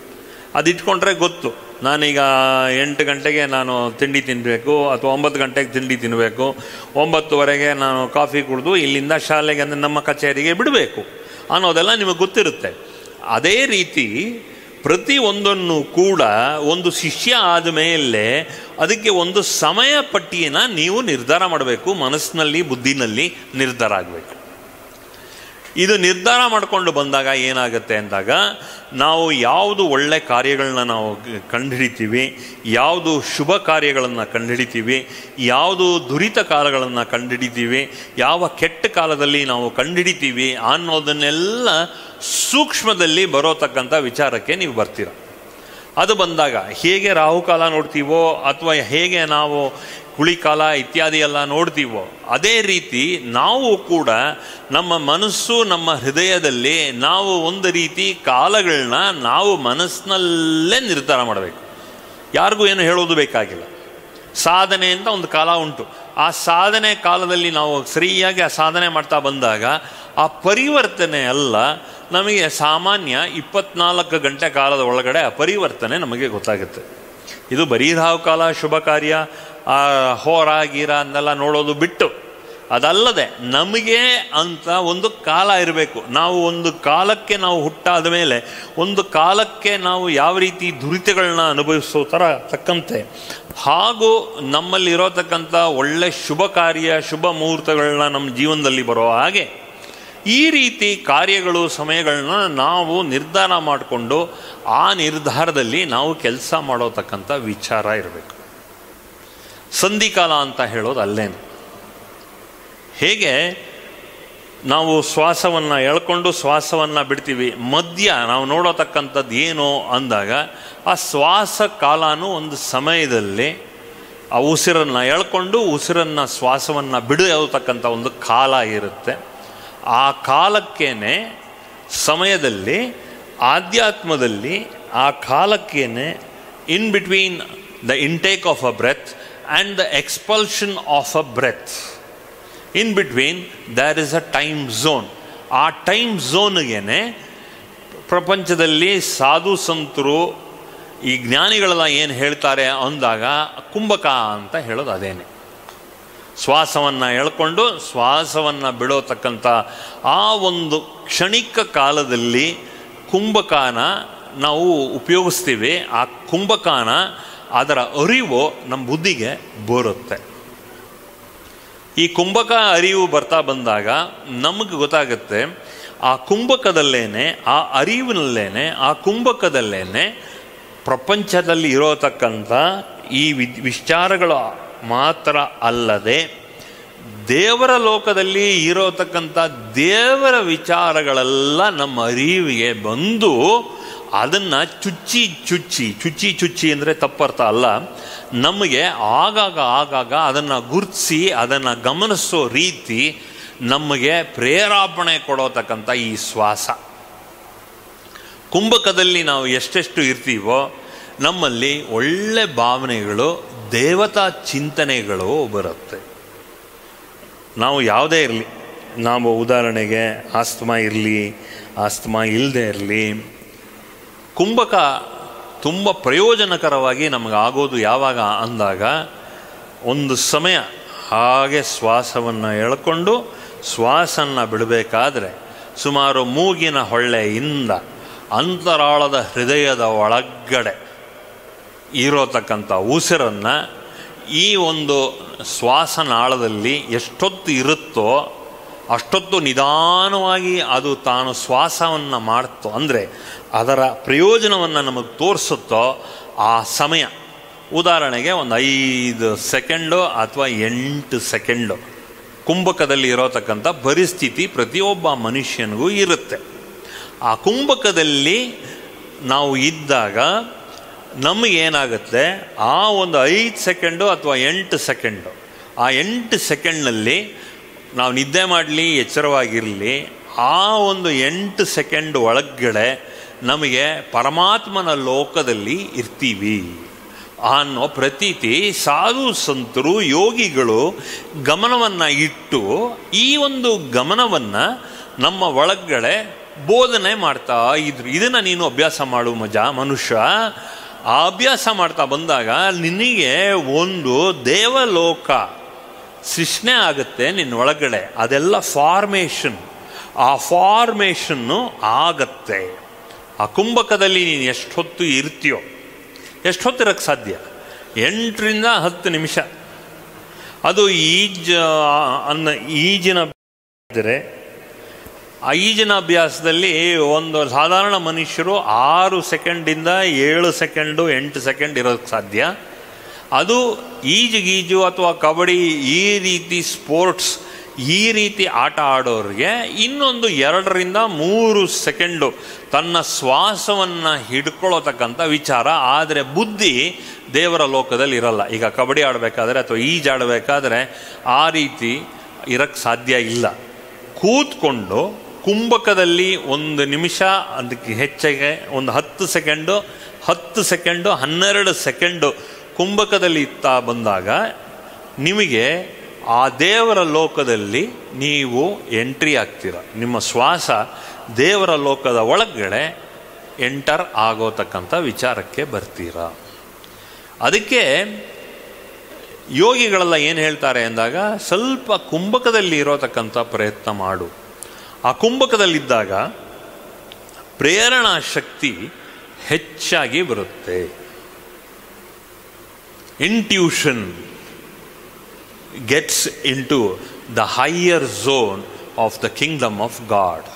ಅದು ಇಟ್ಕೊಂಡ್ರೆ ಗೊತ್ತು ನಾನೀಗ ಎಂಟು ಗಂಟೆಗೆ ನಾನು ತಿಂಡಿ ತಿನ್ನಬೇಕು ಅಥವಾ ಒಂಬತ್ತು ಗಂಟೆಗೆ ತಿಂಡಿ ತಿನ್ನಬೇಕು ಒಂಬತ್ತುವರೆಗೆ ನಾನು ಕಾಫಿ ಕುಡಿದು ಇಲ್ಲಿಂದ ಶಾಲೆಗೆ ಅಂದರೆ ನಮ್ಮ ಕಚೇರಿಗೆ ಬಿಡಬೇಕು ಅನ್ನೋದೆಲ್ಲ ನಿಮಗೆ ಗೊತ್ತಿರುತ್ತೆ ಅದೇ ರೀತಿ ಪ್ರತಿ ಒಂದನ್ನು ಕೂಡ ಒಂದು ಶಿಷ್ಯ ಆದ ಮೇಲೆ ಅದಕ್ಕೆ ಒಂದು ಸಮಯ ಪಟ್ಟಿಯನ್ನು ನೀವು ನಿರ್ಧಾರ ಮಾಡಬೇಕು ಮನಸ್ಸಿನಲ್ಲಿ ಬುದ್ಧಿನಲ್ಲಿ ನಿರ್ಧಾರ ಆಗಬೇಕು ಇದು ನಿರ್ಧಾರ ಮಾಡಿಕೊಂಡು ಬಂದಾಗ ಏನಾಗುತ್ತೆ ಅಂದಾಗ ನಾವು ಯಾವುದು ಒಳ್ಳೆ ಕಾರ್ಯಗಳನ್ನ ನಾವು ಕಂಡುಹಿಡಿತೀವಿ ಯಾವುದು ಶುಭ ಕಾರ್ಯಗಳನ್ನು ಕಂಡುಹಿಡಿತೀವಿ ಯಾವುದು ದುರಿತ ಕಾಲಗಳನ್ನು ಕಂಡುಹಿಡಿತೀವಿ ಯಾವ ಕೆಟ್ಟ ಕಾಲದಲ್ಲಿ ನಾವು ಕಂಡುಹಿಡಿತೀವಿ ಅನ್ನೋದನ್ನೆಲ್ಲ ಸೂಕ್ಷ್ಮದಲ್ಲಿ ಬರೋತಕ್ಕಂಥ ವಿಚಾರಕ್ಕೆ ನೀವು ಬರ್ತೀರ ಅದು ಬಂದಾಗ ಹೇಗೆ ರಾಹುಕಾಲ ನೋಡ್ತೀವೋ ಅಥವಾ ಹೇಗೆ ನಾವು ಕುಳಿಕಾಲ ಇತ್ಯಾದಿ ಎಲ್ಲ ನೋಡ್ತೀವೋ ಅದೇ ರೀತಿ ನಾವು ಕೂಡ ನಮ್ಮ ಮನಸ್ಸು ನಮ್ಮ ಹೃದಯದಲ್ಲಿ ನಾವು ಒಂದು ರೀತಿ ಕಾಲಗಳನ್ನ ನಾವು ಮನಸ್ಸಿನಲ್ಲೇ ನಿರ್ಧಾರ ಮಾಡಬೇಕು ಯಾರಿಗೂ ಏನು ಹೇಳೋದು ಬೇಕಾಗಿಲ್ಲ ಸಾಧನೆ ಅಂತ ಒಂದು ಕಾಲ ಉಂಟು ಆ ಸಾಧನೆ ಕಾಲದಲ್ಲಿ ನಾವು ಸರಿಯಾಗಿ ಆ ಸಾಧನೆ ಮಾಡ್ತಾ ಬಂದಾಗ ಆ ಪರಿವರ್ತನೆ ಅಲ್ಲ ನಮಗೆ ಸಾಮಾನ್ಯ ಇಪ್ಪತ್ನಾಲ್ಕು ಗಂಟೆ ಕಾಲದ ಒಳಗಡೆ ಆ ಪರಿವರ್ತನೆ ನಮಗೆ ಗೊತ್ತಾಗುತ್ತೆ ಇದು ಬರೀ ರಾಹು ಕಾಲ ಶುಭ ಕಾರ್ಯ ಆ ಹೋರ ಗೀರ ಅಂದೆಲ್ಲ ನೋಡೋದು ಬಿಟ್ಟು ಅದಲ್ಲದೆ ನಮಗೆ ಅಂತ ಒಂದು ಕಾಲ ಇರಬೇಕು ನಾವು ಒಂದು ಕಾಲಕ್ಕೆ ನಾವು ಹುಟ್ಟಾದ ಮೇಲೆ ಒಂದು ಕಾಲಕ್ಕೆ ನಾವು ಯಾವ ರೀತಿ ದುರಿತಗಳನ್ನ ಅನುಭವಿಸೋ ಥರ ತಕ್ಕಂತೆ ಹಾಗೂ ನಮ್ಮಲ್ಲಿರೋತಕ್ಕಂಥ ಒಳ್ಳೆ ಶುಭ ಕಾರ್ಯ ಶುಭ ಮುಹೂರ್ತಗಳನ್ನ ನಮ್ಮ ಜೀವನದಲ್ಲಿ ಬರೋ ಹಾಗೆ ಈ ರೀತಿ ಕಾರ್ಯಗಳು ಸಮಯಗಳನ್ನ ನಾವು ನಿರ್ಧಾರ ಮಾಡಿಕೊಂಡು ಆ ನಿರ್ಧಾರದಲ್ಲಿ ನಾವು ಕೆಲಸ ಮಾಡೋತಕ್ಕಂಥ ವಿಚಾರ ಇರಬೇಕು ಸಂಧಿಕಾಲ ಅಂತ ಹೇಳೋದು ಅಲ್ಲೇನು ಹೇಗೆ ನಾವು ಶ್ವಾಸವನ್ನು ಎಳ್ಕೊಂಡು ಶ್ವಾಸವನ್ನು ಬಿಡ್ತೀವಿ ಮಧ್ಯ ನಾವು ನೋಡೋತಕ್ಕಂಥದ್ದು ಏನು ಅಂದಾಗ ಆ ಶ್ವಾಸ ಕಾಲನೂ ಒಂದು ಸಮಯದಲ್ಲಿ ಆ ಉಸಿರನ್ನು ಎಳ್ಕೊಂಡು ಉಸಿರನ್ನು ಶ್ವಾಸವನ್ನು ಬಿಡತಕ್ಕಂಥ ಒಂದು ಕಾಲ ಇರುತ್ತೆ ಆ ಕಾಲಕ್ಕೇನೆ ಸಮಯದಲ್ಲಿ ಆಧ್ಯಾತ್ಮದಲ್ಲಿ ಆ ಕಾಲಕ್ಕೇನೆ in between the intake of a breath and the expulsion of a breath in between there is a time zone ಆ ಟೈಮ್ ಝೋನ್ಗೇನೆ ಪ್ರಪಂಚದಲ್ಲಿ ಸಾಧು ಸಂತರು ಈ ಜ್ಞಾನಿಗಳೆಲ್ಲ ಏನು ಹೇಳ್ತಾರೆ ಅಂದಾಗ ಕುಂಭಕ ಅಂತ ಹೇಳೋದು ಅದೇನೆ ಶ್ವಾಸವನ್ನು ಎಳ್ಕೊಂಡು ಶ್ವಾಸವನ್ನು ಬಿಡೋತಕ್ಕಂಥ ಆ ಒಂದು ಕ್ಷಣಿಕ ಕಾಲದಲ್ಲಿ ಕುಂಭಕಾನ ನಾವು ಉಪಯೋಗಿಸ್ತೀವಿ ಆ ಕುಂಭಕಾನ ಅದರ ಅರಿವು ನಮ್ಮ ಬುದ್ಧಿಗೆ ಬರುತ್ತೆ ಈ ಕುಂಭಕ ಅರಿವು ಬರ್ತಾ ಬಂದಾಗ ನಮಗೆ ಗೊತ್ತಾಗುತ್ತೆ ಆ ಕುಂಭಕದಲ್ಲೇನೆ ಆ ಅರಿವಿನಲ್ಲೇನೆ ಆ ಕುಂಭಕದಲ್ಲೇನೆ ಪ್ರಪಂಚದಲ್ಲಿ ಇರೋತಕ್ಕಂಥ ಈ ವಿ ವಿಚಾರಗಳು ಮಾತ್ರ ಅಲ್ಲದೆ ದೇವರ ಲೋಕದಲ್ಲಿ ಇರೋತಕ್ಕಂಥ ದೇವರ ವಿಚಾರಗಳೆಲ್ಲ ನಮ್ಮ ಅರಿವಿಗೆ ಬಂದು ಅದನ್ನು ಚುಚ್ಚಿ ಚುಚ್ಚಿ ಚುಚ್ಚಿ ಚುಚ್ಚಿ ಅಂದರೆ ತಪ್ಪರ್ಥ ಅಲ್ಲ ನಮಗೆ ಆಗಾಗ ಆಗಾಗ ಅದನ್ನು ಗುರುತಿಸಿ ಅದನ್ನು ಗಮನಿಸೋ ರೀತಿ ನಮಗೆ ಪ್ರೇರೇಪಣೆ ಕೊಡೋತಕ್ಕಂಥ ಈ ಶ್ವಾಸ ಕುಂಭಕದಲ್ಲಿ ನಾವು ಎಷ್ಟೆಷ್ಟು ಇರ್ತೀವೋ ನಮ್ಮಲ್ಲಿ ಒಳ್ಳೆ ಭಾವನೆಗಳು ದೇವತಾ ಚಿಂತನೆಗಳು ಬರುತ್ತೆ ನಾವು ಯಾವುದೇ ಇರಲಿ ನಾವು ಉದಾಹರಣೆಗೆ ಆಸ್ತಮಾ ಇರಲಿ ಆಸ್ತಮಾ ಇಲ್ಲದೆ ಇರಲಿ ಕುಂಭಕ ತುಂಬ ಪ್ರಯೋಜನಕರವಾಗಿ ನಮಗೆ ಆಗೋದು ಯಾವಾಗ ಅಂದಾಗ ಒಂದು ಸಮಯ ಹಾಗೆ ಶ್ವಾಸವನ್ನು ಎಳ್ಕೊಂಡು ಶ್ವಾಸನ್ನು ಬಿಡಬೇಕಾದ್ರೆ ಸುಮಾರು ಮೂಗಿನ ಹೊಳ್ಳೆಯಿಂದ ಅಂತರಾಳದ ಹೃದಯದ ಒಳಗಡೆ ಇರೋತಕ್ಕಂಥ ಉಸಿರನ್ನು ಈ ಒಂದು ಶ್ವಾಸನಾಳದಲ್ಲಿ ಎಷ್ಟೊತ್ತು ಇರುತ್ತೋ ಅಷ್ಟೊತ್ತು ನಿಧಾನವಾಗಿ ಅದು ತಾನು ಶ್ವಾಸವನ್ನು ಮಾಡ್ತೋ ಅಂದರೆ ಅದರ ಪ್ರಯೋಜನವನ್ನು ನಮಗೆ ತೋರಿಸುತ್ತೋ ಆ ಸಮಯ ಉದಾಹರಣೆಗೆ ಒಂದು ಐದು ಸೆಕೆಂಡು ಅಥವಾ ಎಂಟು ಸೆಕೆಂಡು ಕುಂಭಕದಲ್ಲಿ ಇರೋತಕ್ಕಂಥ ಪರಿಸ್ಥಿತಿ ಪ್ರತಿಯೊಬ್ಬ ಮನುಷ್ಯನಿಗೂ ಇರುತ್ತೆ ಆ ಕುಂಭಕದಲ್ಲಿ ನಾವು ಇದ್ದಾಗ ನಮಗೇನಾಗುತ್ತೆ ಆ ಒಂದು ಐದು ಸೆಕೆಂಡು ಅಥವಾ ಎಂಟು ಸೆಕೆಂಡು ಆ ಎಂಟು ಸೆಕೆಂಡ್ನಲ್ಲಿ ನಾವು ನಿದ್ದೆ ಮಾಡಲಿ ಎಚ್ಚರವಾಗಿರಲಿ ಆ ಒಂದು ಎಂಟು ಸೆಕೆಂಡ್ ಒಳಗಡೆ ನಮಗೆ ಪರಮಾತ್ಮನ ಲೋಕದಲ್ಲಿ ಇರ್ತೀವಿ ಅನ್ನೋ ಪ್ರತೀತಿ ಸಾಧು ಸಂತರು ಯೋಗಿಗಳು ಗಮನವನ್ನು ಇಟ್ಟು ಈ ಒಂದು ಗಮನವನ್ನು ನಮ್ಮ ಒಳಗಡೆ ಬೋಧನೆ ಮಾಡ್ತಾ ಇದ್ರು ಇದನ್ನು ನೀನು ಅಭ್ಯಾಸ ಮಾಡು ಮಜ ಮನುಷ್ಯ ಆ ಅಭ್ಯಾಸ ಮಾಡ್ತಾ ಬಂದಾಗ ನಿನಗೆ ಒಂದು ದೇವಲೋಕ ಸೃಷ್ಣೆ ಆಗುತ್ತೆ ನಿನ್ನ ಒಳಗಡೆ ಅದೆಲ್ಲ ಫಾರ್ಮೇಷನ್ ಆ ಫಾರ್ಮೇಷನ್ನು ಆಗತ್ತೆ ಆ ಕುಂಭಕದಲ್ಲಿ ನೀನು ಎಷ್ಟೊತ್ತು ಇರ್ತೀಯೋ ಎಷ್ಟೊತ್ತು ಇರೋಕ್ಕೆ ಸಾಧ್ಯ ಎಂಟರಿಂದ ಹತ್ತು ನಿಮಿಷ ಅದು ಈಜ ಅನ್ನ ಈಜಿನ ಇದ್ದರೆ ಆ ಈಜಿನ ಅಭ್ಯಾಸದಲ್ಲಿ ಒಂದು ಸಾಧಾರಣ ಮನುಷ್ಯರು ಆರು ಸೆಕೆಂಡಿಂದ ಏಳು ಸೆಕೆಂಡು ಎಂಟು ಸೆಕೆಂಡ್ ಇರೋಕ್ಕೆ ಸಾಧ್ಯ ಅದು ಈಜು ಗೀಜು ಅಥವಾ ಕಬಡ್ಡಿ ಈ ರೀತಿ ಸ್ಪೋರ್ಟ್ಸ್ ಈ ರೀತಿ ಆಟ ಆಡೋರಿಗೆ ಇನ್ನೊಂದು ಎರಡರಿಂದ ಮೂರು ಸೆಕೆಂಡು ತನ್ನ ಶ್ವಾಸವನ್ನು ಹಿಡ್ಕೊಳ್ಳೋತಕ್ಕಂಥ ವಿಚಾರ ಆದರೆ ಬುದ್ಧಿ ದೇವರ ಲೋಕದಲ್ಲಿ ಇರಲ್ಲ ಈಗ ಕಬಡ್ಡಿ ಆಡಬೇಕಾದ್ರೆ ಅಥವಾ ಈಜಾಡಬೇಕಾದ್ರೆ ಆ ರೀತಿ ಇರಕ್ಕೆ ಸಾಧ್ಯ ಇಲ್ಲ ಕೂತ್ಕೊಂಡು ಕುಂಭಕದಲ್ಲಿ ಒಂದು ನಿಮಿಷ ಅದಕ್ಕೆ ಹೆಚ್ಚಿಗೆ ಒಂದು ಹತ್ತು ಸೆಕೆಂಡು ಹತ್ತು ಸೆಕೆಂಡು ಹನ್ನೆರಡು ಸೆಕೆಂಡು ಕುಂಭಕದಲ್ಲಿ ಇತ್ತಾ ಬಂದಾಗ ನಿಮಗೆ ಆ ದೇವರ ಲೋಕದಲ್ಲಿ ನೀವು ಎಂಟ್ರಿ ಆಗ್ತೀರ ನಿಮ್ಮ ಶ್ವಾಸ ದೇವರ ಲೋಕದ ಒಳಗಡೆ ಎಂಟರ್ ಆಗೋತಕ್ಕಂಥ ವಿಚಾರಕ್ಕೆ ಬರ್ತೀರ ಅದಕ್ಕೆ ಯೋಗಿಗಳೆಲ್ಲ ಏನು ಹೇಳ್ತಾರೆ ಅಂದಾಗ ಸ್ವಲ್ಪ ಕುಂಭಕದಲ್ಲಿ ಇರೋತಕ್ಕಂಥ ಪ್ರಯತ್ನ ಮಾಡು ಆ ಕುಂಭಕದಲ್ಲಿದ್ದಾಗ ಪ್ರೇರಣಾ ಶಕ್ತಿ ಹೆಚ್ಚಾಗಿ ಬರುತ್ತೆ intuition gets in to the higher zone of the kingdom of God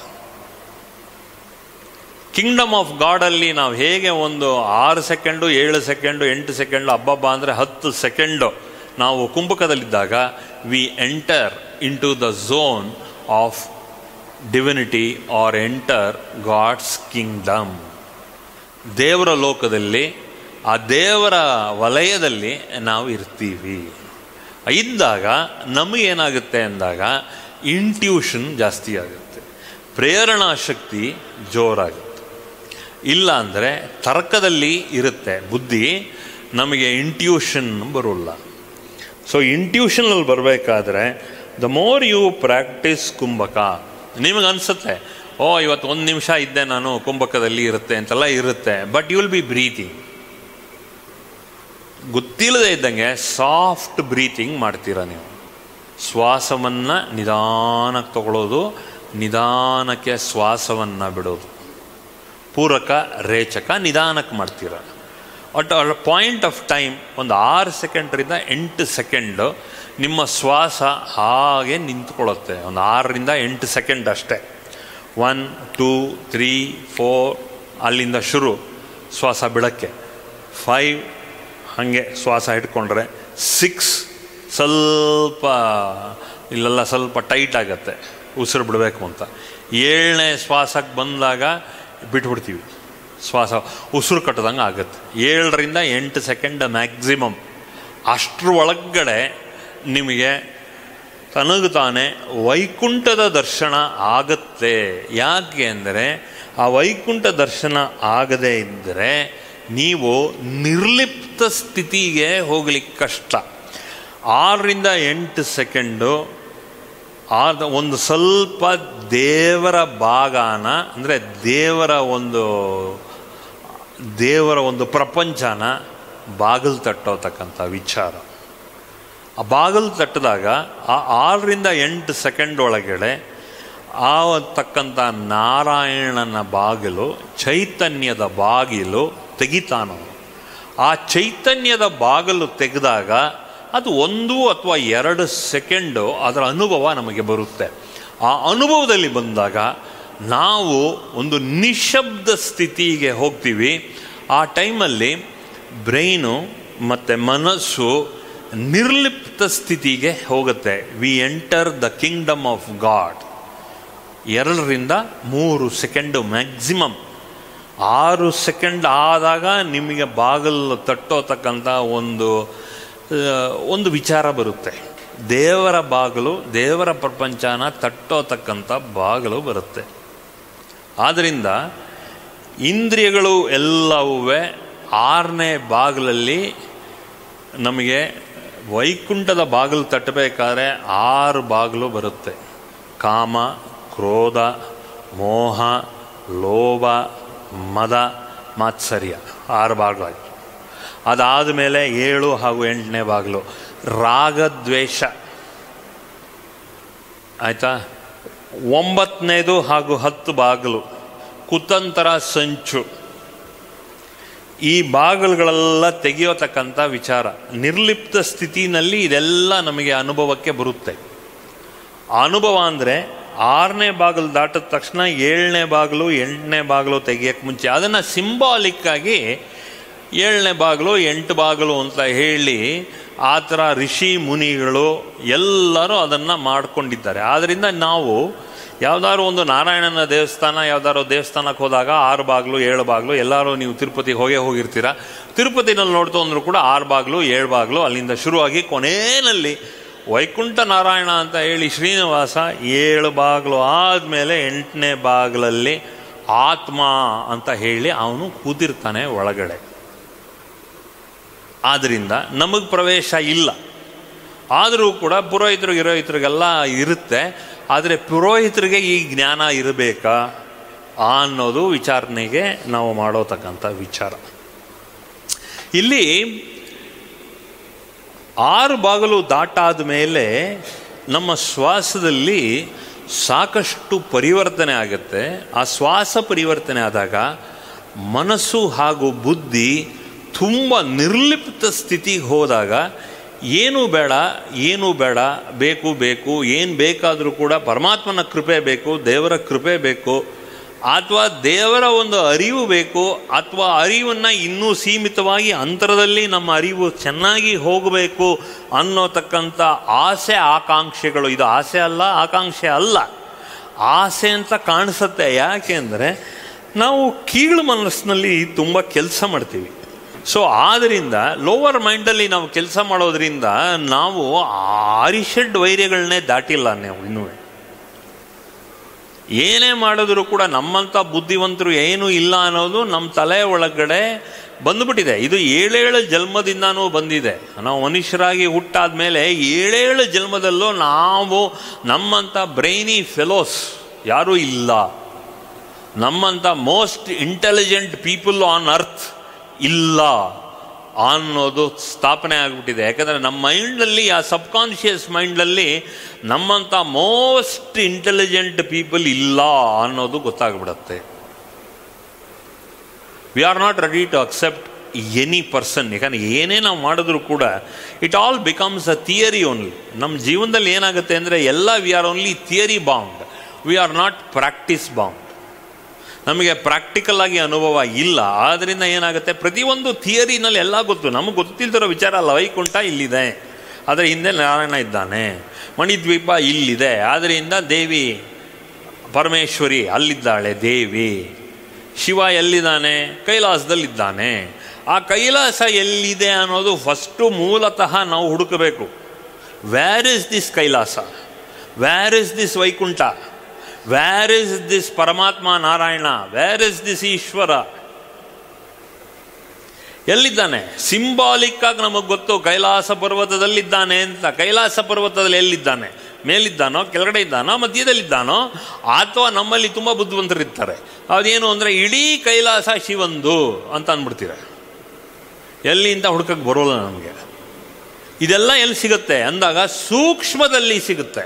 kingdom of ಗಾಡಲ್ಲಿ ನಾವು ಹೇಗೆ ಒಂದು ಆರು ಸೆಕೆಂಡು ಏಳು ಸೆಕೆಂಡು ಎಂಟು ಸೆಕೆಂಡು ಹಬ್ಬಬ್ಬ ಅಂದರೆ ಹತ್ತು ಸೆಕೆಂಡು ನಾವು ಕುಂಭಕದಲ್ಲಿದ್ದಾಗ we enter in to the zone of divinity or enter God's kingdom ದೇವರ ಲೋಕದಲ್ಲಿ ಆ ದೇವರ ವಲಯದಲ್ಲಿ ನಾವು ಇರ್ತೀವಿ ಇದ್ದಾಗ ನಮಗೇನಾಗುತ್ತೆ ಅಂದಾಗ ಇಂಟ್ಯೂಷನ್ ಜಾಸ್ತಿ ಆಗುತ್ತೆ ಪ್ರೇರಣಾ ಶಕ್ತಿ ಜೋರಾಗುತ್ತೆ ಇಲ್ಲ ಅಂದರೆ ತರ್ಕದಲ್ಲಿ ಇರುತ್ತೆ ಬುದ್ಧಿ ನಮಗೆ ಇಂಟ್ಯೂಷನ್ ಬರೋಲ್ಲ ಸೊ ಇಂಟ್ಯೂಷನಲ್ಲಿ ಬರಬೇಕಾದ್ರೆ the more you practise kumbhaka ನಿಮಗೆ ಅನಿಸುತ್ತೆ ಓ ಇವತ್ತು ಒಂದು ನಿಮಿಷ ಇದ್ದೆ ನಾನು ಕುಂಭಕದಲ್ಲಿ ಇರುತ್ತೆ ಅಂತೆಲ್ಲ ಇರುತ್ತೆ but you will be breathing ಗೊತ್ತಿಲ್ಲದೆ ಇದ್ದಂಗೆ ಸಾಫ್ಟ್ ಬ್ರೀತಿಂಗ್ ಮಾಡ್ತೀರ ನೀವು ಶ್ವಾಸವನ್ನು ನಿಧಾನಕ್ಕೆ ತಗೊಳ್ಳೋದು ನಿಧಾನಕ್ಕೆ ಶ್ವಾಸವನ್ನು ಬಿಡೋದು ಪೂರಕ ರೇಚಕ ನಿಧಾನಕ್ಕೆ ಮಾಡ್ತೀರ at a point of time ಒಂದು ಆರು ಸೆಕೆಂಡ್ರಿಂದ ಎಂಟು ಸೆಕೆಂಡು ನಿಮ್ಮ ಶ್ವಾಸ ಹಾಗೆ ನಿಂತ್ಕೊಳ್ಳುತ್ತೆ ಒಂದು ಆರರಿಂದ ಎಂಟು ಸೆಕೆಂಡ್ ಅಷ್ಟೇ ಒನ್ ಟೂ ತ್ರೀ ಫೋರ್ ಅಲ್ಲಿಂದ ಶುರು ಶ್ವಾಸ ಬಿಡೋಕ್ಕೆ ಫೈವ್ ಹಾಗೆ ಶ್ವಾಸ ಇಟ್ಕೊಂಡ್ರೆ ಸಿಕ್ಸ್ ಸ್ವಲ್ಪ ಇಲ್ಲೆಲ್ಲ ಸ್ವಲ್ಪ ಟೈಟ್ ಆಗತ್ತೆ ಉಸಿರು ಬಿಡಬೇಕು ಅಂತ ಏಳನೇ ಶ್ವಾಸಕ್ಕೆ ಬಂದಾಗ ಬಿಟ್ಬಿಡ್ತೀವಿ ಶ್ವಾಸ ಉಸಿರು ಕಟ್ಟದಂಗೆ ಆಗುತ್ತೆ ಏಳರಿಂದ ಎಂಟು ಸೆಕೆಂಡ್ ಮ್ಯಾಕ್ಸಿಮಮ್ ಅಷ್ಟರ ಒಳಗಡೆ ನಿಮಗೆ ತನಗೆ ತಾನೇ ವೈಕುಂಠದ ದರ್ಶನ ಆಗತ್ತೆ ಯಾಕೆ ಅಂದರೆ ಆ ವೈಕುಂಠ ದರ್ಶನ ಆಗದೇ ಇದ್ದರೆ ನೀವು ನಿರ್ಲಿಪ್ತ ಸ್ಥಿತಿಗೆ ಹೋಗ್ಲಿಕ್ಕೆ ಕಷ್ಟ ಆರರಿಂದ ಎಂಟು ಸೆಕೆಂಡು ಆದ ಒಂದು ಸ್ವಲ್ಪ ದೇವರ ಭಾಗಾನ ಅಂದರೆ ದೇವರ ಒಂದು ದೇವರ ಒಂದು ಪ್ರಪಂಚನ ಬಾಗಿಲು ತಟ್ಟೋತಕ್ಕಂಥ ವಿಚಾರ ಆ ಬಾಗಿಲು ತಟ್ಟಿದಾಗ ಆ ಆರರಿಂದ ಎಂಟು ಸೆಕೆಂಡ್ ಒಳಗಡೆ ಆ ತಕ್ಕಂಥ ನಾರಾಯಣನ ಬಾಗಿಲು ಚೈತನ್ಯದ ಬಾಗಿಲು ತೆಗಿತಾನೋ ಆ ಚೈತನ್ಯದ ಬಾಗಿಲು ತೆಗೆದಾಗ ಅದು ಒಂದು ಅಥವಾ ಎರಡು ಸೆಕೆಂಡು ಅದರ ಅನುಭವ ನಮಗೆ ಬರುತ್ತೆ ಆ ಅನುಭವದಲ್ಲಿ ಬಂದಾಗ ನಾವು ಒಂದು ನಿಶಬ್ದ ಸ್ಥಿತಿಗೆ ಹೋಗ್ತೀವಿ ಆ ಟೈಮಲ್ಲಿ ಬ್ರೈನು ಮತ್ತು ಮನಸ್ಸು ನಿರ್ಲಿಪ್ತ ಸ್ಥಿತಿಗೆ ಹೋಗುತ್ತೆ we enter the kingdom of God ಎರಡರಿಂದ ಮೂರು ಸೆಕೆಂಡು ಮ್ಯಾಕ್ಸಿಮಮ್ ಆರು ಸೆಕೆಂಡ್ ಆದಾಗ ನಿಮಗೆ ಬಾಗಿಲು ತಟ್ಟೋತಕ್ಕಂಥ ಒಂದು ಆ, ಒಂದು ವಿಚಾರ ಬರುತ್ತೆ ದೇವರ ಬಾಗಿಲು ದೇವರ ಪ್ರಪಂಚನ ತಟ್ಟೋತಕ್ಕಂಥ ಬಾಗಿಲು ಬರುತ್ತೆ ಆದ್ದರಿಂದ ಇಂದ್ರಿಯಗಳು ಎಲ್ಲವೂ ಆರನೇ ಬಾಗಿಲಲ್ಲಿ ನಮಗೆ ವೈಕುಂಠದ ಬಾಗಿಲು ತಟ್ಟಬೇಕಾದ್ರೆ ಆರು ಬಾಗಿಲು ಬರುತ್ತೆ ಕಾಮ ಕ್ರೋಧ ಮೋಹ ಲೋಭ ಮದ ಮಾತ್ಸರ್ಯ ಆರು ಬಾಗಿಲು ಅದಾದ ಮೇಲೆ ಏಳು ಹಾಗೂ ಎಂಟನೇ ಬಾಗಿಲು ರಾಗದ್ವೇಷ ಆಯಿತಾ ಒಂಬತ್ತನೇದು ಹಾಗೂ ಹತ್ತು ಬಾಗಿಲು ಕುತಂತರ ಸಂಚು ಈ ಬಾಗಿಲುಗಳೆಲ್ಲ ತೆಗೆಯೋತಕ್ಕಂಥ ವಿಚಾರ ನಿರ್ಲಿಪ್ತ ಸ್ಥಿತಿನಲ್ಲಿ ಇದೆಲ್ಲ ನಮಗೆ ಅನುಭವಕ್ಕೆ ಬರುತ್ತೆ ಅನುಭವ ಅಂದರೆ ಆರನೇ ಬಾಗಿಲು ದಾಟಿದ ತಕ್ಷಣ ಏಳನೇ ಬಾಗಿಲು ಎಂಟನೇ ಬಾಗಿಲು ತೆಗಿಯೋಕ್ಕೆ ಮುಂಚೆ ಅದನ್ನು ಸಿಂಬಾಲಿಕ್ಕಾಗಿ ಏಳನೇ ಬಾಗಿಲು ಎಂಟು ಬಾಗಿಲು ಅಂತ ಹೇಳಿ ಆ ಥರ ಋಷಿ ಮುನಿಗಳು ಎಲ್ಲರೂ ಅದನ್ನು ಮಾಡಿಕೊಂಡಿದ್ದಾರೆ ಆದ್ದರಿಂದ ನಾವು ಯಾವ್ದಾದ್ರು ಒಂದು ನಾರಾಯಣನ ದೇವಸ್ಥಾನ ಯಾವ್ದಾದ್ರು ದೇವಸ್ಥಾನಕ್ಕೆ ಹೋದಾಗ ಆರು ಬಾಗಿಲು ಏಳು ಬಾಗಿಲು ಎಲ್ಲರೂ ನೀವು ತಿರುಪತಿಗೆ ಹೋಗೇ ಹೋಗಿರ್ತೀರ ತಿರುಪತಿನಲ್ಲಿ ನೋಡ್ತು ಅಂದರೂ ಕೂಡ ಆರು ಬಾಗಿಲು ಏಳು ಬಾಗಿಲು ಅಲ್ಲಿಂದ ಶುರುವಾಗಿ ಕೊನೆಯಲ್ಲಿ ವೈಕುಂಠ ನಾರಾಯಣ ಅಂತ ಹೇಳಿ ಶ್ರೀನಿವಾಸ ಏಳು ಬಾಗಿಲು ಆದಮೇಲೆ ಎಂಟನೇ ಬಾಗಿಲಲ್ಲಿ ಆತ್ಮ ಅಂತ ಹೇಳಿ ಅವನು ಕೂತಿರ್ತಾನೆ ಒಳಗಡೆ ಆದ್ದರಿಂದ ನಮಗೆ ಪ್ರವೇಶ ಇಲ್ಲ ಆದರೂ ಕೂಡ ಪುರೋಹಿತರು ಗಿರೋಹಿತರಿಗೆಲ್ಲ ಇರುತ್ತೆ ಆದರೆ ಪುರೋಹಿತರಿಗೆ ಈ ಜ್ಞಾನ ಇರಬೇಕಾ ಅನ್ನೋದು ವಿಚಾರಣೆಗೆ ನಾವು ಮಾಡೋತಕ್ಕಂಥ ವಿಚಾರ ಇಲ್ಲಿ ಆರು ಬಾಗಿಲು ದಾಟಾದ ಮೇಲೆ ನಮ್ಮ ಶ್ವಾಸದಲ್ಲಿ ಸಾಕಷ್ಟು ಪರಿವರ್ತನೆ ಆಗುತ್ತೆ ಆ ಶ್ವಾಸ ಪರಿವರ್ತನೆ ಆದಾಗ ಮನಸ್ಸು ಹಾಗೂ ಬುದ್ಧಿ ತುಂಬ ನಿರ್ಲಿಪ್ತ ಸ್ಥಿತಿಗೆ ಹೋದಾಗ ಏನೂ ಬೇಡ ಏನೂ ಬೇಡ ಬೇಕು ಬೇಕು ಏನು ಬೇಕಾದರೂ ಕೂಡ ಪರಮಾತ್ಮನ ಕೃಪೆ ಬೇಕು ದೇವರ ಕೃಪೆ ಬೇಕು ಅಥವಾ ದೇವರ ಒಂದು ಅರಿವು ಬೇಕು ಅಥವಾ ಅರಿವನ್ನು ಇನ್ನೂ ಸೀಮಿತವಾಗಿ ಅಂತರದಲ್ಲಿ ನಮ್ಮ ಅರಿವು ಚೆನ್ನಾಗಿ ಹೋಗಬೇಕು ಅನ್ನೋತಕ್ಕಂಥ ಆಸೆ ಆಕಾಂಕ್ಷೆಗಳು ಇದು ಆಸೆ ಅಲ್ಲ ಆಕಾಂಕ್ಷೆ ಅಲ್ಲ ಆಸೆ ಅಂತ ಕಾಣಿಸುತ್ತೆ ಯಾಕೆ ಅಂದರೆ ನಾವು ಕೀಳು ಮನಸ್ಸಿನಲ್ಲಿ ತುಂಬ ಕೆಲಸ ಮಾಡ್ತೀವಿ ಸೊ ಆದ್ದರಿಂದ ಲೋವರ್ ಮೈಂಡಲ್ಲಿ ನಾವು ಕೆಲಸ ಮಾಡೋದ್ರಿಂದ ನಾವು ಆರಿಷಡ್ ವೈರ್ಯಗಳನ್ನೇ ದಾಟಿಲ್ಲ ನಾವು ಇನ್ನೂ ಏನೇ ಮಾಡಿದ್ರು ಕೂಡ ನಮ್ಮಂಥ ಬುದ್ಧಿವಂತರು ಏನೂ ಇಲ್ಲ ಅನ್ನೋದು ನಮ್ಮ ತಲೆ ಒಳಗಡೆ ಬಂದುಬಿಟ್ಟಿದೆ ಇದು ಏಳೇಳು ಜನ್ಮದಿಂದನೂ ಬಂದಿದೆ ನಾವು ಮನುಷ್ಯರಾಗಿ ಹುಟ್ಟಾದ ಮೇಲೆ ಏಳೇಳು ಜನ್ಮದಲ್ಲೂ ನಾವು ನಮ್ಮಂಥ ಬ್ರೈನಿ ಫೆಲೋಸ್ ಯಾರೂ ಇಲ್ಲ ನಮ್ಮಂಥ most intelligent people on earth ಇಲ್ಲ ಅನ್ನೋದು ಸ್ಥಾಪನೆ ಆಗಿಬಿಟ್ಟಿದೆ ಯಾಕಂದರೆ ನಮ್ಮ ಮೈಂಡಲ್ಲಿ ಆ ಸಬ್ಕಾನ್ಷಿಯಸ್ ಮೈಂಡಲ್ಲಿ ನಮ್ಮಂಥ ಮೋಸ್ಟ್ ಇಂಟೆಲಿಜೆಂಟ್ ಪೀಪಲ್ ಇಲ್ಲ ಅನ್ನೋದು ಗೊತ್ತಾಗ್ಬಿಡತ್ತೆ we are not ready to accept any person ಯಾಕಂದ್ರೆ ಏನೇ ನಾವು ಮಾಡಿದ್ರು ಕೂಡ it all becomes a theory only ನಮ್ಮ ಜೀವನದಲ್ಲಿ ಏನಾಗುತ್ತೆ ಅಂದರೆ ಎಲ್ಲ we are only theory bound we are not practice bound ನಮಗೆ ಪ್ರಾಕ್ಟಿಕಲ್ ಆಗಿ ಅನುಭವ ಇಲ್ಲ ಆದ್ದರಿಂದ ಏನಾಗುತ್ತೆ ಪ್ರತಿಯೊಂದು ಥಿಯರಿನಲ್ಲಿ ಎಲ್ಲ ಗೊತ್ತು ನಮಗೆ ಗೊತ್ತಿಲ್ದಿರೋ ವಿಚಾರ ಅಲ್ಲ ವೈಕುಂಠ ಇಲ್ಲಿದೆ ಅದರ ಹಿಂದೆ ನಾರಾಯಣ ಇದ್ದಾನೆ ಮಣಿದ್ವೀಪ ಇಲ್ಲಿದೆ ಆದ್ದರಿಂದ ದೇವಿ ಪರಮೇಶ್ವರಿ ಅಲ್ಲಿದ್ದಾಳೆ ದೇವಿ ಶಿವ ಎಲ್ಲಿದ್ದಾನೆ ಕೈಲಾಸದಲ್ಲಿದ್ದಾನೆ ಆ ಕೈಲಾಸ ಎಲ್ಲಿದೆ ಅನ್ನೋದು ಫಸ್ಟು ಮೂಲತಃ ನಾವು ಹುಡುಕಬೇಕು where is this Kailasa where is this Vaikuntha where is this Paramatma Narayana where is this Ishwara ಎಲ್ಲಿದ್ದಾನೆ ಸಿಂಬಾಲಿಕ್ ಆಗಿ ನಮಗೆ ಗೊತ್ತು ಕೈಲಾಸ ಪರ್ವತದಲ್ಲಿದ್ದಾನೆ ಅಂತ ಕೈಲಾಸ ಪರ್ವತದಲ್ಲಿ ಎಲ್ಲಿದ್ದಾನೆ ಮೇಲಿದ್ದಾನೋ ಕೆಳಗಡೆ ಇದ್ದಾನೋ ಮಧ್ಯದಲ್ಲಿದ್ದಾನೋ ಅಥವಾ ನಮ್ಮಲ್ಲಿ ತುಂಬ ಬುದ್ಧಿವಂತರಿರ್ತಾರೆ ಅದೇನು ಅಂದರೆ ಇಡೀ ಕೈಲಾಸ ಶಿವಂದು ಅಂತ ಅಂದ್ಬಿಡ್ತೀರ ಎಲ್ಲಿ ಅಂತ ಹುಡ್ಕಕ್ಕೆ ಬರೋಲ್ಲ ನಮಗೆ ಇದೆಲ್ಲ ಎಲ್ಲಿ ಸಿಗುತ್ತೆ ಅಂದಾಗ ಸೂಕ್ಷ್ಮದಲ್ಲಿ ಸಿಗುತ್ತೆ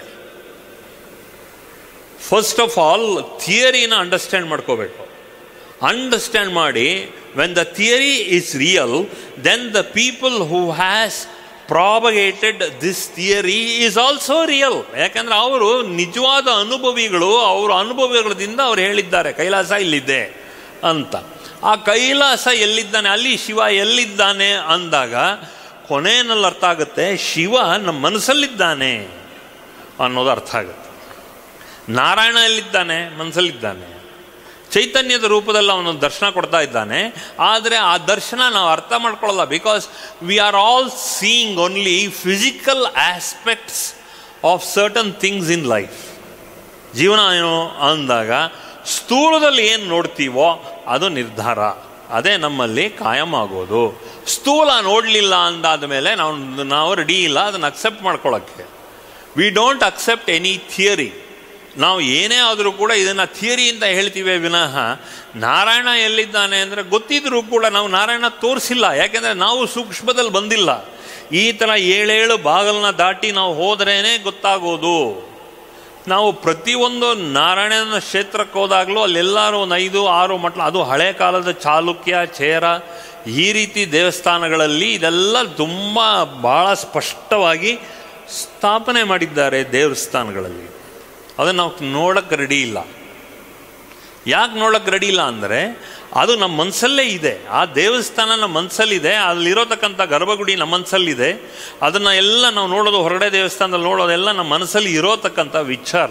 ಫಸ್ಟ್ ಆಫ್ ಆಲ್ ಥಿಯರಿನ ಅಂಡರ್ಸ್ಟ್ಯಾಂಡ್ ಮಾಡ್ಕೋಬೇಕು ಅಂಡರ್ಸ್ಟ್ಯಾಂಡ್ ಮಾಡಿ when the theory is real then the people who has propagated this theory is also real ಯಾಕಂದ್ರೆ ಅವರು ನಿಜವಾದ ಅನುಭವಿಗಳು ಅವರ ಅನುಭವಗಳಿಂದ ಅವ್ರು ಹೇಳಿದ್ದಾರೆ ಕೈಲಾಸ ಇಲ್ಲಿದೆ ಅಂತ ಆ ಕೈಲಾಸ ಎಲ್ಲಿದ್ದಾನೆ ಅಲ್ಲಿ ಶಿವ ಎಲ್ಲಿದ್ದಾನೆ ಅಂದಾಗ ಕೊನೆಯಲ್ಲಿ ಅರ್ಥ ಆಗುತ್ತೆ ಶಿವ ನಮ್ಮ ಮನಸ್ಸಲ್ಲಿದ್ದಾನೆ ಅನ್ನೋದು ಅರ್ಥ ಆಗುತ್ತೆ ನಾರಾಯಣ ಎಲ್ಲಿದ್ದಾನೆ ಮನಸ್ಸಲ್ಲಿದ್ದಾನೆ ಚೈತನ್ಯದ ರೂಪದಲ್ಲಿ ಅವನು ದರ್ಶನ ಕೊಡ್ತಾ ಇದ್ದಾನೆ ಆದರೆ ಆ ದರ್ಶನ ನಾವು ಅರ್ಥ ಮಾಡ್ಕೊಳ್ಳಲ್ಲ because we are all seeing only physical aspects of certain things in life ಜೀವನ ಏನು ಅಂದಾಗ ಸ್ಥೂಲದಲ್ಲಿ ಏನು ನೋಡ್ತೀವೋ ಅದು ನಿರ್ಧಾರ ಅದೇ ನಮ್ಮಲ್ಲಿ ಕಾಯಂ ಆಗೋದು ಸ್ಥೂಲ ನೋಡಲಿಲ್ಲ ಅಂದಾದ ಮೇಲೆ ನಾವು ನಾವು ರೆಡಿ ಇಲ್ಲ ಅದನ್ನು ಅಕ್ಸೆಪ್ಟ್ ಮಾಡ್ಕೊಳ್ಳೋಕ್ಕೆ we don't accept any theory ನಾವು ಏನೇ ಆದರೂ ಕೂಡ ಇದನ್ನು ಥಿಯರಿ ಅಂತ ಹೇಳ್ತೀವಿ ವಿನಃ ನಾರಾಯಣ ಎಲ್ಲಿದ್ದಾನೆ ಅಂದರೆ ಗೊತ್ತಿದ್ರೂ ಕೂಡ ನಾವು ನಾರಾಯಣ ತೋರಿಸಿಲ್ಲ ಯಾಕೆಂದರೆ ನಾವು ಸೂಕ್ಷ್ಮದಲ್ಲಿ ಬಂದಿಲ್ಲ ಈ ಥರ ಏಳೇಳು ಬಾಗಲನ್ನ ದಾಟಿ ನಾವು ಹೋದ್ರೇ ಗೊತ್ತಾಗೋದು ನಾವು ಪ್ರತಿಯೊಂದು ನಾರಾಯಣನ ಕ್ಷೇತ್ರಕ್ಕೆ ಹೋದಾಗಲೂ ಅಲ್ಲೆಲ್ಲರೂ ಒಂದು ಐದು ಆರು ಮಟ್ಲ ಅದು ಹಳೆ ಕಾಲದ ಚಾಲುಕ್ಯ ಚೇರ ಈ ರೀತಿ ದೇವಸ್ಥಾನಗಳಲ್ಲಿ ಇದೆಲ್ಲ ತುಂಬ ಭಾಳ ಸ್ಪಷ್ಟವಾಗಿ ಸ್ಥಾಪನೆ ಮಾಡಿದ್ದಾರೆ ದೇವಸ್ಥಾನಗಳಲ್ಲಿ ಅದನ್ನು ನಾವು ನೋಡೋಕ್ಕೆ ರೆಡಿ ಇಲ್ಲ ಯಾಕೆ ನೋಡೋಕ್ಕೆ ರೆಡಿ ಇಲ್ಲ ಅಂದರೆ ಅದು ನಮ್ಮ ಮನಸ್ಸಲ್ಲೇ ಇದೆ ಆ ದೇವಸ್ಥಾನ ನಮ್ಮ ಮನಸ್ಸಲ್ಲಿದೆ ಅಲ್ಲಿರೋತಕ್ಕಂಥ ಗರ್ಭಗುಡಿ ನಮ್ಮ ಮನಸ್ಸಲ್ಲಿದೆ ಅದನ್ನು ಎಲ್ಲ ನಾವು ನೋಡೋದು ಹೊರಗಡೆ ದೇವಸ್ಥಾನದಲ್ಲಿ ನೋಡೋದೆಲ್ಲ ನಮ್ಮ ಮನಸ್ಸಲ್ಲಿ ಇರೋತಕ್ಕಂಥ ವಿಚಾರ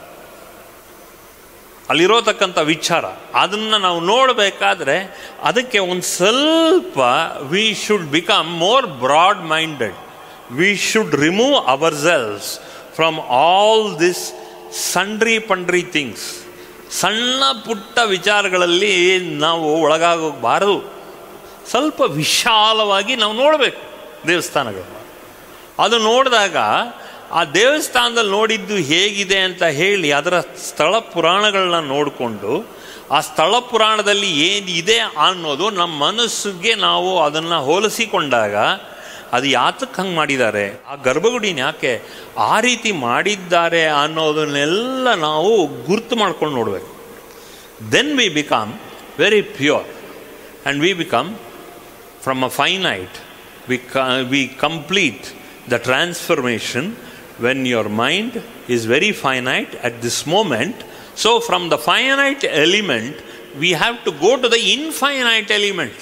ಅಲ್ಲಿರೋತಕ್ಕಂಥ ವಿಚಾರ ಅದನ್ನು ನಾವು ನೋಡಬೇಕಾದ್ರೆ ಅದಕ್ಕೆ ಒಂದು ಸ್ವಲ್ಪ we should become more broad minded we should remove ourselves from all this sundry ಪಂಡ್ರಿ ಥಿಂಗ್ಸ್ ಸಣ್ಣ ಪುಟ್ಟ ವಿಚಾರಗಳಲ್ಲಿ ನಾವು ಒಳಗಾಗಬಾರದು ಸ್ವಲ್ಪ ವಿಶಾಲವಾಗಿ ನಾವು ನೋಡಬೇಕು ದೇವಸ್ಥಾನಗಳು ಅದು ನೋಡಿದಾಗ ಆ ದೇವಸ್ಥಾನದಲ್ಲಿ ನೋಡಿದ್ದು ಹೇಗಿದೆ ಅಂತ ಹೇಳಿ ಅದರ ಸ್ಥಳ ಪುರಾಣಗಳನ್ನ ನೋಡಿಕೊಂಡು ಆ ಸ್ಥಳ ಪುರಾಣದಲ್ಲಿ ಏನಿದೆ ಅನ್ನೋದು ನಮ್ಮ ಮನಸ್ಸಿಗೆ ನಾವು ಅದನ್ನು ಹೋಲಿಸಿಕೊಂಡಾಗ ಅದು ಯಾತಕ್ಕೆ ಹಂಗೆ ಮಾಡಿದ್ದಾರೆ ಆ ಗರ್ಭಗುಡಿನ ಯಾಕೆ ಆ ರೀತಿ ಮಾಡಿದ್ದಾರೆ ಅನ್ನೋದನ್ನೆಲ್ಲ ನಾವು ಗುರ್ತು ಮಾಡ್ಕೊಂಡು ನೋಡಬೇಕು then we become very pure and we become from a finite we ಕ we complete the transformation when your mind is very finite at this moment so from the finite element we have to go to the infinite element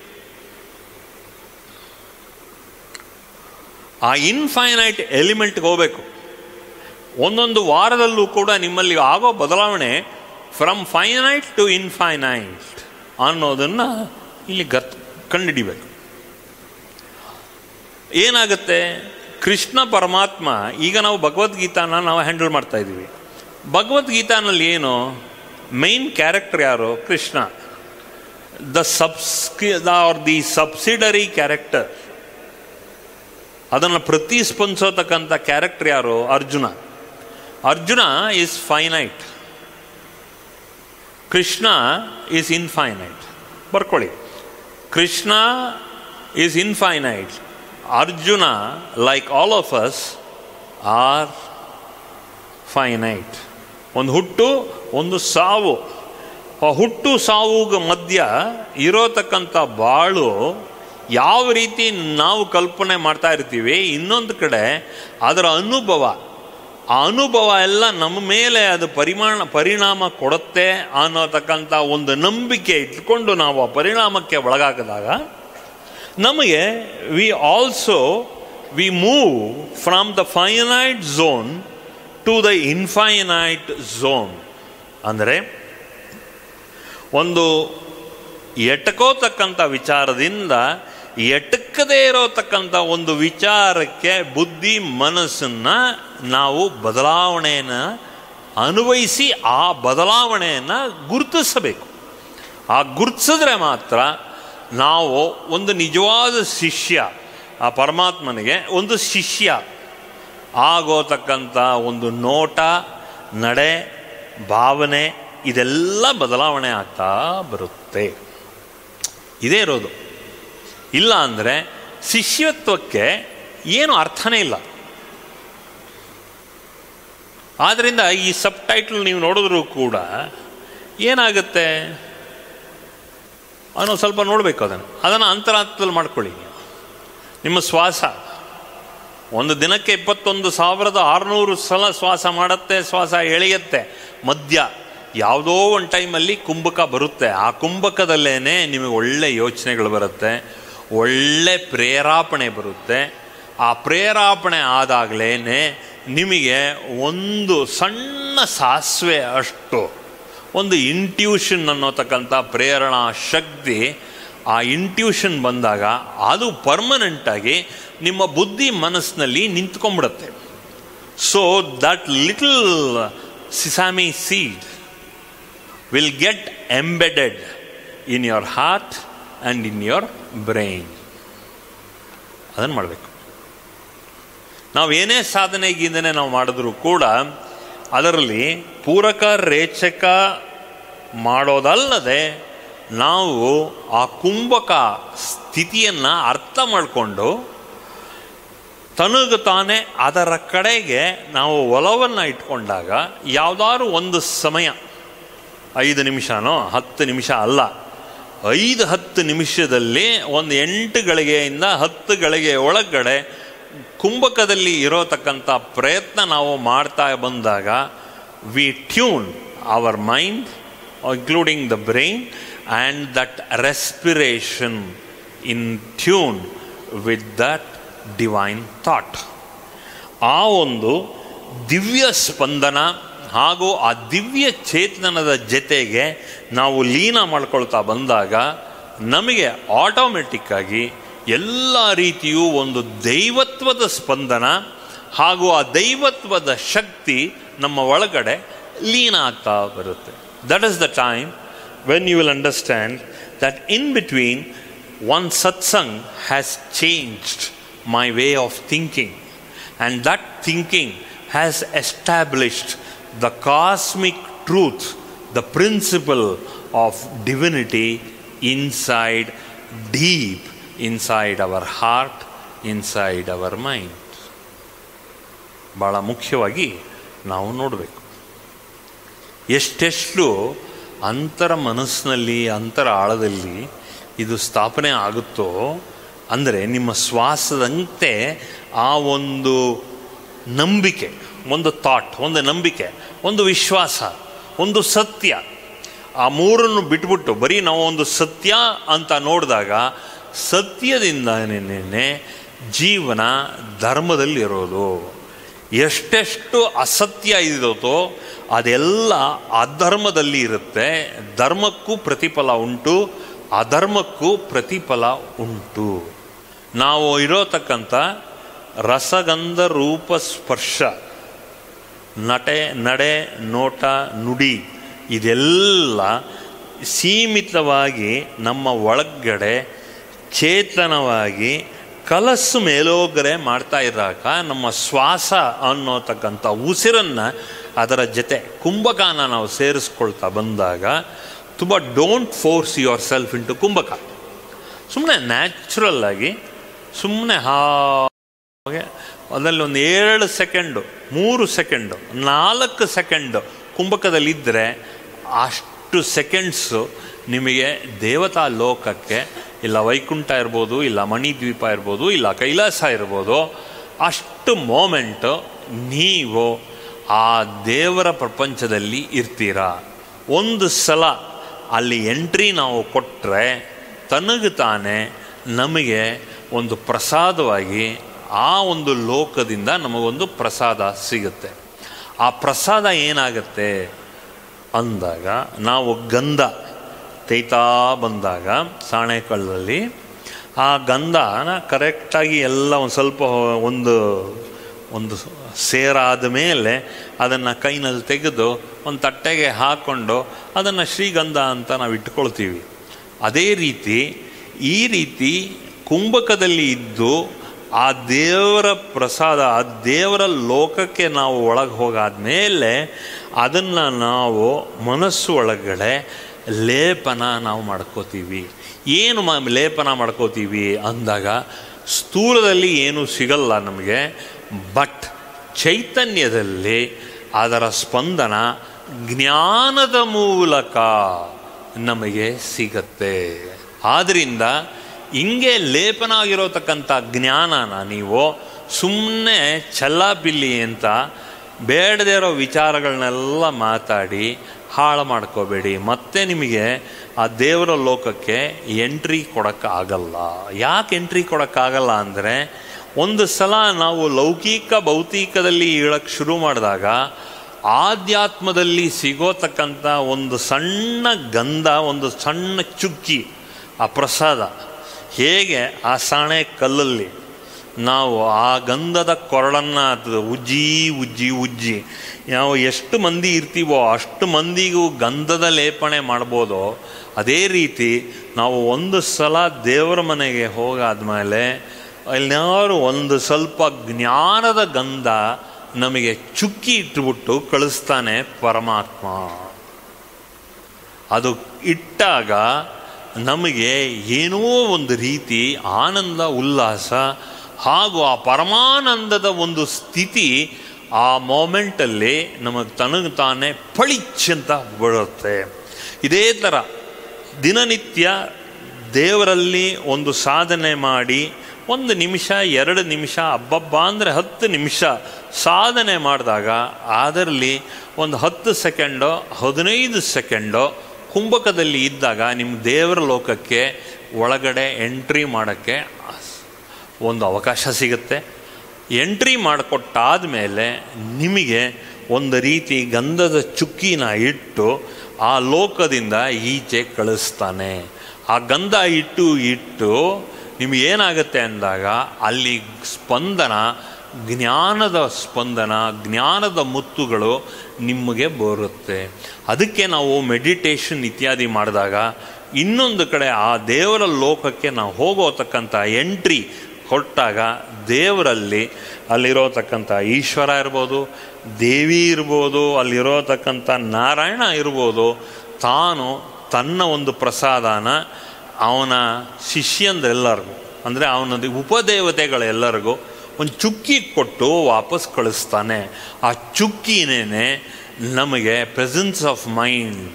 ಆ infinite ಎಲಿಮೆಂಟ್ಗೆ ಹೋಗಬೇಕು ಒಂದೊಂದು ವಾರದಲ್ಲೂ ಕೂಡ ನಿಮ್ಮಲ್ಲಿ ಆಗೋ ಬದಲಾವಣೆ from finite to infinite ಅನ್ನೋದನ್ನು ಇಲ್ಲಿ ಗತ್ ಕಂಡುಹಿಡಿಬೇಕು ಏನಾಗುತ್ತೆ ಕೃಷ್ಣ ಪರಮಾತ್ಮ ಈಗ ನಾವು ಭಗವದ್ಗೀತಾನ ನಾವು ಹ್ಯಾಂಡಲ್ ಮಾಡ್ತಾ ಇದ್ದೀವಿ ಭಗವದ್ಗೀತಾನಲ್ಲಿ ಏನು ಮೈನ್ ಕ್ಯಾರೆಕ್ಟರ್ ಯಾರು ಕೃಷ್ಣ ದ ಸಬ್ಸ್ಕಿ ಆರ್ ದಿ ಸಬ್ಸಿಡರಿ ಕ್ಯಾರೆಕ್ಟರ್ ಅದನ್ನು ಪ್ರತಿಸ್ಪಂದಿಸೋತಕ್ಕಂಥ ಕ್ಯಾರೆಕ್ಟರ್ ಯಾರು Arjuna Arjuna is finite Krishna is infinite ಬರ್ಕೊಳ್ಳಿ Krishna is infinite Arjuna like all of us are finite ಒಂದು ಹುಟ್ಟು ಒಂದು ಸಾವು ಆ ಹುಟ್ಟು ಸಾವುಗ ಮಧ್ಯ ಇರೋತಕ್ಕಂಥ ಬಾಳು ಯಾವ ರೀತಿ ನಾವು ಕಲ್ಪನೆ ಮಾಡ್ತಾ ಇರ್ತೀವಿ ಇನ್ನೊಂದು ಕಡೆ ಅದರ ಅನುಭವ ಆ ಅನುಭವ ಎಲ್ಲ ನಮ್ಮ ಮೇಲೆ ಅದು ಪರಿಮಾಣ ಪರಿಣಾಮ ಕೊಡುತ್ತೆ ಅನ್ನೋತಕ್ಕಂಥ ಒಂದು ನಂಬಿಕೆ ಇಟ್ಕೊಂಡು ನಾವು ಆ ಪರಿಣಾಮಕ್ಕೆ ಒಳಗಾಗದಾಗ ನಮಗೆ we also we move from the finite zone to the infinite zone ಅಂದರೆ ಒಂದು ಎಟಕೋತಕ್ಕಂಥ ವಿಚಾರದಿಂದ ಎಟಕದೇ ಇರೋತಕ್ಕಂಥ ಒಂದು ವಿಚಾರಕ್ಕೆ ಬುದ್ಧಿ ಮನಸ್ಸನ್ನು ನಾವು ಬದಲಾವಣೆಯನ್ನು ಅನ್ವಯಿಸಿ ಆ ಬದಲಾವಣೆಯನ್ನು ಗುರುತಿಸಬೇಕು ಆ ಗುರುತಿಸಿದ್ರೆ ಮಾತ್ರ ನಾವು ಒಂದು ನಿಜವಾದ ಶಿಷ್ಯ ಆ ಪರಮಾತ್ಮನಿಗೆ ಒಂದು ಶಿಷ್ಯ ಆಗೋತಕ್ಕಂಥ ಒಂದು ನೋಟ ನಡೆ ಭಾವನೆ ಇದೆಲ್ಲ ಬದಲಾವಣೆ ಆಗ್ತಾ ಬರುತ್ತೆ ಇದೇ ಇರೋದು ಇಲ್ಲ ಅಂದರೆ ಶಿಷ್ಯತ್ವಕ್ಕೆ ಏನು ಅರ್ಥನೇ ಇಲ್ಲ ಆದ್ದರಿಂದ ಈ ಸಬ್ ಟೈಟ್ಲ್ ನೀವು ನೋಡಿದ್ರೂ ಕೂಡ ಏನಾಗುತ್ತೆ ಅನ್ನೋ ಸ್ವಲ್ಪ ನೋಡಬೇಕು ಅದನ್ನು ಅದನ್ನು ಅಂತರಾರ್ಥದಲ್ಲಿ ಮಾಡ್ಕೊಳ್ಳಿ ನಿಮ್ಮ ಶ್ವಾಸ ಒಂದು ದಿನಕ್ಕೆ ಇಪ್ಪತ್ತೊಂದು ಸಾವಿರದ ಆರುನೂರು ಸಲ ಶ್ವಾಸ ಮಾಡುತ್ತೆ ಶ್ವಾಸ ಎಳೆಯುತ್ತೆ ಮಧ್ಯ ಯಾವುದೋ ಒಂದು ಟೈಮಲ್ಲಿ ಕುಂಭಕ ಬರುತ್ತೆ ಆ ಕುಂಭಕದಲ್ಲೇ ನಿಮಗೆ ಒಳ್ಳೆ ಯೋಚನೆಗಳು ಬರುತ್ತೆ ಒಳ್ಳೆ ಪ್ರೇರಾಪಣೆ ಬರುತ್ತೆ ಆ ಪ್ರೇರಾಪಣೆ ಆದಾಗಲೇ ನಿಮಗೆ ಒಂದು ಸಣ್ಣ ಸಾಸಿವೆ ಅಷ್ಟು ಒಂದು ಇಂಟ್ಯೂಷನ್ ಅನ್ನೋತಕ್ಕಂಥ ಪ್ರೇರಣಾ ಶಕ್ತಿ ಆ ಇಂಟ್ಯೂಷನ್ ಬಂದಾಗ ಅದು ಪರ್ಮನೆಂಟಾಗಿ ನಿಮ್ಮ ಬುದ್ಧಿ ಮನಸ್ಸಿನಲ್ಲಿ ನಿಂತ್ಕೊಂಡ್ಬಿಡುತ್ತೆ so that little sesame seed will get embedded in your heart and in your brain ಅದನ್ನು ಮಾಡಬೇಕು ನಾವು ಏನೇ ಸಾಧನೆಗಿಂದನೇ ನಾವು ಮಾಡಿದ್ರೂ ಕೂಡ ಅದರಲ್ಲಿ ಪೂರಕ ರೇಚಕ ಮಾಡೋದಲ್ಲದೆ ನಾವು ಆ ಕುಂಭಕ ಸ್ಥಿತಿಯನ್ನು ಅರ್ಥ ಮಾಡಿಕೊಂಡು ತನಗೆ ತಾನೇ ಅದರ ಕಡೆಗೆ ನಾವು ಒಲವನ್ನು ಇಟ್ಕೊಂಡಾಗ ಯಾವುದಾದ್ರು ಒಂದು ಸಮಯ ಐದು ನಿಮಿಷನೋ ಹತ್ತು ನಿಮಿಷ ಅಲ್ಲ ಐದು ಹತ್ತು ನಿಮಿಷದಲ್ಲಿ ಒಂದು ಎಂಟು ಗಳಿಗೆಯಿಂದ ಹತ್ತು ಗಳಿಗೆ ಒಳಗಡೆ ಕುಂಭಕದಲ್ಲಿ ಇರೋತಕ್ಕಂಥ ಪ್ರಯತ್ನ ನಾವು ಮಾಡ್ತಾ ಬಂದಾಗ we tune our mind including the brain and that respiration in tune with that divine thought ಆ ಒಂದು ದಿವ್ಯ ಸ್ಪಂದನ ಹಾಗೂ ಆ ದಿವ್ಯ ಚೇತನದ ಜೊತೆಗೆ ನಾವು ಲೀನ ಮಾಡ್ಕೊಳ್ತಾ ಬಂದಾಗ ನಮಗೆ ಆಟೋಮೆಟಿಕ್ಕಾಗಿ ಎಲ್ಲ ರೀತಿಯೂ ಒಂದು ದೈವತ್ವದ ಸ್ಪಂದನ ಹಾಗೂ ಆ ದೈವತ್ವದ ಶಕ್ತಿ ನಮ್ಮ ಒಳಗಡೆ ಲೀನ ಆಗ್ತಾ ಬರುತ್ತೆ that is the time when you will understand that in between one satsang has changed my way of thinking. And that thinking has established the cosmic truth, the principle of divinity inside, deep inside our heart, inside our mind. ಭಾಳ ಮುಖ್ಯವಾಗಿ ನಾವು ನೋಡಬೇಕು ಎಷ್ಟೆಷ್ಟು ಅಂತರ ಮನಸ್ಸಿನಲ್ಲಿ ಅಂತರ ಆಳದಲ್ಲಿ ಇದು ಸ್ಥಾಪನೆ ಆಗುತ್ತೋ ಅಂದರೆ ನಿಮ್ಮ ಶ್ವಾಸದಂತೆ ಆ ಒಂದು ನಂಬಿಕೆ ಒಂದು ಥಾಟ್ ಒಂದು ನಂಬಿಕೆ ಒಂದು ವಿಶ್ವಾಸ ಒಂದು ಸತ್ಯ ಆ ಮೂರನ್ನು ಬಿಟ್ಬಿಟ್ಟು ಬರೀ ನಾವು ಒಂದು ಸತ್ಯ ಅಂತ ನೋಡಿದಾಗ ಸತ್ಯದಿಂದನೇ ಜೀವನ ಧರ್ಮದಲ್ಲಿರೋದು ಎಷ್ಟೆಷ್ಟು ಅಸತ್ಯ ಇರುತ್ತೋ ಅದೆಲ್ಲ ಅಧರ್ಮದಲ್ಲಿ ಇರುತ್ತೆ ಧರ್ಮಕ್ಕೂ ಪ್ರತಿಫಲ ಉಂಟು ಅಧರ್ಮಕ್ಕೂ ಪ್ರತಿಫಲ ಉಂಟು ನಾವು ಇರೋತಕ್ಕಂಥ ರಸಗಂಧ ರೂಪ ಸ್ಪರ್ಶ ನಟೆ ನಡೆ ನೋಟ ನುಡಿ ಇದೆಲ್ಲ ಸೀಮಿತವಾಗಿ ನಮ್ಮ ಒಳಗಡೆ ಚೇತನವಾಗಿ ಕಲಸು ಮೇಲೋಗರೆ ಮಾಡ್ತಾ ಇರಾಕ ನಮ್ಮ ಶ್ವಾಸ ಅನ್ನೋತಕ್ಕಂಥ ಉಸಿರನ್ನು ಅದರ ಜೊತೆ ಕುಂಭಕಾನ ನಾವು ಸೇರಿಸ್ಕೊಳ್ತಾ ಬಂದಾಗ ತುಂಬ don't force yourself into kumbhaka ಸುಮ್ಮನೆ ನ್ಯಾಚುರಲ್ ಆಗಿ ಸುಮ್ಮನೆ ಹಾಗೆ ಅದರಲ್ಲಿ ಒಂದು ಏಳು ಸೆಕೆಂಡು ಮೂರು ಸೆಕೆಂಡು ನಾಲ್ಕು ಸೆಕೆಂಡು ಕುಂಭಕದಲ್ಲಿದ್ದರೆ ಅಷ್ಟು ಸೆಕೆಂಡ್ಸು ನಿಮಗೆ ದೇವತಾ ಲೋಕಕ್ಕೆ ಇಲ್ಲ ವೈಕುಂಠ ಇರ್ಬೋದು ಇಲ್ಲ ಮಣಿದ್ವೀಪ ಇರ್ಬೋದು ಇಲ್ಲ ಕೈಲಾಸ ಇರ್ಬೋದು ಅಷ್ಟು ಮೋಮೆಂಟು ನೀವು ಆ ದೇವರ ಪ್ರಪಂಚದಲ್ಲಿ ಇರ್ತೀರ ಒಂದು ಸಲ ಅಲ್ಲಿ ಎಂಟ್ರಿ ನಾವು ಕೊಟ್ಟರೆ ತನಗೆ ತಾನೇ ನಮಗೆ ಒಂದು ಪ್ರಸಾದವಾಗಿ ಆ ಒಂದು ಲೋಕದಿಂದ ನಮಗೊಂದು ಪ್ರಸಾದ ಸಿಗುತ್ತೆ ಆ ಪ್ರಸಾದ ಏನಾಗುತ್ತೆ ಅಂದಾಗ ನಾವು ಗಂಧ ತೈತಾ ಬಂದಾಗ ಸಾಣೆಕಲ್ಲಲ್ಲಿ ಆ ಗಂಧನ ಕರೆಕ್ಟಾಗಿ ಎಲ್ಲ ಒಂದು ಸ್ವಲ್ಪ ಒಂದು ಒಂದು ಸೇರಾದ ಮೇಲೆ ಅದನ್ನು ಕೈನಲ್ಲಿ ತೆಗೆದು ಒಂದು ತಟ್ಟೆಗೆ ಹಾಕ್ಕೊಂಡು ಅದನ್ನು ಶ್ರೀಗಂಧ ಅಂತ ನಾವು ಇಟ್ಕೊಳ್ತೀವಿ ಅದೇ ರೀತಿ ಈ ರೀತಿ ಕುಂಭಕದಲ್ಲಿ ಇದ್ದು ಆ ದೇವರ ಪ್ರಸಾದ ಆ ದೇವರ ಲೋಕಕ್ಕೆ ನಾವು ಒಳಗೆ ಹೋಗಾದ್ಮೇಲೆ ಅದನ್ನು ನಾವು ಮನಸ್ಸು ಒಳಗಡೆ ಲೇಪನ ನಾವು ಮಾಡ್ಕೋತೀವಿ ಏನು ಮ ಲೇಪನ ಮಾಡ್ಕೋತೀವಿ ಅಂದಾಗ ಸ್ಥೂಲದಲ್ಲಿ ಏನೂ ಸಿಗಲ್ಲ ನಮಗೆ ಬಟ್ ಚೈತನ್ಯದಲ್ಲಿ ಅದರ ಸ್ಪಂದನ ಜ್ಞಾನದ ಮೂಲಕ ನಮಗೆ ಸಿಗತ್ತೆ ಆದ್ದರಿಂದ ಹಿಂಗೆ ಲೇಪನ ಆಗಿರೋತಕ್ಕಂಥ ಜ್ಞಾನನ ನೀವು ಸುಮ್ಮನೆ ಚಲ್ಲಾಪಿಲ್ಲಿ ಅಂತ ಬೇಡದೇ ಇರೋ ವಿಚಾರಗಳನ್ನೆಲ್ಲ ಮಾತಾಡಿ ಹಾಳು ಮಾಡ್ಕೋಬೇಡಿ ಮತ್ತೆ ನಿಮಗೆ ಆ ದೇವರ ಲೋಕಕ್ಕೆ ಎಂಟ್ರಿ ಕೊಡೋಕ್ಕಾಗಲ್ಲ ಯಾಕೆ ಎಂಟ್ರಿ ಕೊಡೋಕ್ಕಾಗಲ್ಲ ಅಂದರೆ ಒಂದು ಸಲ ನಾವು ಲೌಕಿಕ ಭೌತಿಕದಲ್ಲಿ ಹೇಳಕ್ಕೆ ಶುರು ಮಾಡಿದಾಗ ಆಧ್ಯಾತ್ಮದಲ್ಲಿ ಸಿಗೋತಕ್ಕಂಥ ಒಂದು ಸಣ್ಣ ಗಂಧ ಒಂದು ಸಣ್ಣ ಚುಕ್ಕಿ ಆ ಪ್ರಸಾದ ಹೇಗೆ ಆ ಸಾಣೆ ಕಲ್ಲಲ್ಲಿ ನಾವು ಆ ಗಂಧದ ಕೊರಳನ್ನು ಅದು ಉಜ್ಜಿ ಉಜ್ಜಿ ಉಜ್ಜಿ ನಾವು ಎಷ್ಟು ಮಂದಿ ಇರ್ತೀವೋ ಅಷ್ಟು ಮಂದಿಗೂ ಗಂಧದ ಲೇಪನೆ ಮಾಡ್ಬೋದೋ ಅದೇ ರೀತಿ ನಾವು ಒಂದು ಸಲ ದೇವರ ಮನೆಗೆ ಹೋಗಾದ್ಮೇಲೆ ಎಲ್ಲಾರು ಒಂದು ಸ್ವಲ್ಪ ಜ್ಞಾನದ ಗಂಧ ನಮಗೆ ಚುಕ್ಕಿ ಇಟ್ಬಿಟ್ಟು ಕಳಿಸ್ತಾನೆ ಪರಮಾತ್ಮ ಅದು ಇಟ್ಟಾಗ ನಮಗೆ ಏನೋ ಒಂದು ರೀತಿ ಆನಂದ ಉಲ್ಲಾಸ ಹಾಗೂ ಆ ಪರಮಾನಂದದ ಒಂದು ಸ್ಥಿತಿ ಆ ಮೊಮೆಂಟಲ್ಲಿ ನಮಗೆ ತನಗೆ ತಾನೇ ಪಳಿಚ್ ಅಂತ ಬರುತ್ತೆ ಇದೇ ಥರ ದಿನನಿತ್ಯ ದೇವರಲ್ಲಿ ಒಂದು ಸಾಧನೆ ಮಾಡಿ ಒಂದು ನಿಮಿಷ ಎರಡು ನಿಮಿಷ ಹಬ್ಬಬ್ಬ ಅಂದರೆ ಹತ್ತು ನಿಮಿಷ ಸಾಧನೆ ಮಾಡಿದಾಗ ಅದರಲ್ಲಿ ಒಂದು ಹತ್ತು ಸೆಕೆಂಡೋ ಹದಿನೈದು ಸೆಕೆಂಡೋ ಕುಂಭಕದಲ್ಲಿ ಇದ್ದಾಗ ನಿಮ್ಮ ದೇವರ ಲೋಕಕ್ಕೆ ಒಳಗಡೆ ಎಂಟ್ರಿ ಮಾಡೋಕ್ಕೆ ಒಂದು ಅವಕಾಶ ಸಿಗುತ್ತೆ ಎಂಟ್ರಿ ಮಾಡಿಕೊಟ್ಟಾದ ಮೇಲೆ ನಿಮಗೆ ಒಂದು ರೀತಿ ಗಂಧದ ಚುಕ್ಕಿನ ಇಟ್ಟು ಆ ಲೋಕದಿಂದ ಈಚೆ ಕಳಿಸ್ತಾನೆ ಆ ಗಂಧ ಇಟ್ಟು ಇಟ್ಟು ನಿಮಗೇನಾಗುತ್ತೆ ಅಂದಾಗ ಅಲ್ಲಿ ಸ್ಪಂದನ ಜ್ಞಾನದ ಸ್ಪಂದನ ಜ್ಞಾನದ ಮುತ್ತುಗಳು ನಿಮಗೆ ಬರುತ್ತೆ ಅದಕ್ಕೆ ನಾವು ಮೆಡಿಟೇಷನ್ ಇತ್ಯಾದಿ ಮಾಡಿದಾಗ ಇನ್ನೊಂದು ಕಡೆ ಆ ದೇವರ ಲೋಕಕ್ಕೆ ನಾವು ಹೋಗೋತಕ್ಕಂಥ ಎಂಟ್ರಿ ಕೊಟ್ಟಾಗ ದೇವರಲ್ಲಿ ಅಲ್ಲಿರೋತಕ್ಕಂಥ ಈಶ್ವರ ಇರ್ಬೋದು ದೇವಿ ಇರ್ಬೋದು ಅಲ್ಲಿರೋತಕ್ಕಂಥ ನಾರಾಯಣ ಇರ್ಬೋದು ತಾನು ತನ್ನ ಒಂದು ಪ್ರಸಾದನ ಅವನ ಶಿಷ್ಯಂದ್ರೆಲ್ಲರಿಗೂ ಅಂದರೆ ಅವನ ಉಪದೇವತೆಗಳೆಲ್ಲರಿಗೂ ಒಂದು ಚುಕ್ಕಿ ಕೊಟ್ಟು ವಾಪಸ್ ಕಳಿಸ್ತಾನೆ ಆ ಚುಕ್ಕಿನೇ ನಮಗೆ ಪ್ರೆಸೆನ್ಸ್ ಆಫ್ ಮೈಂಡ್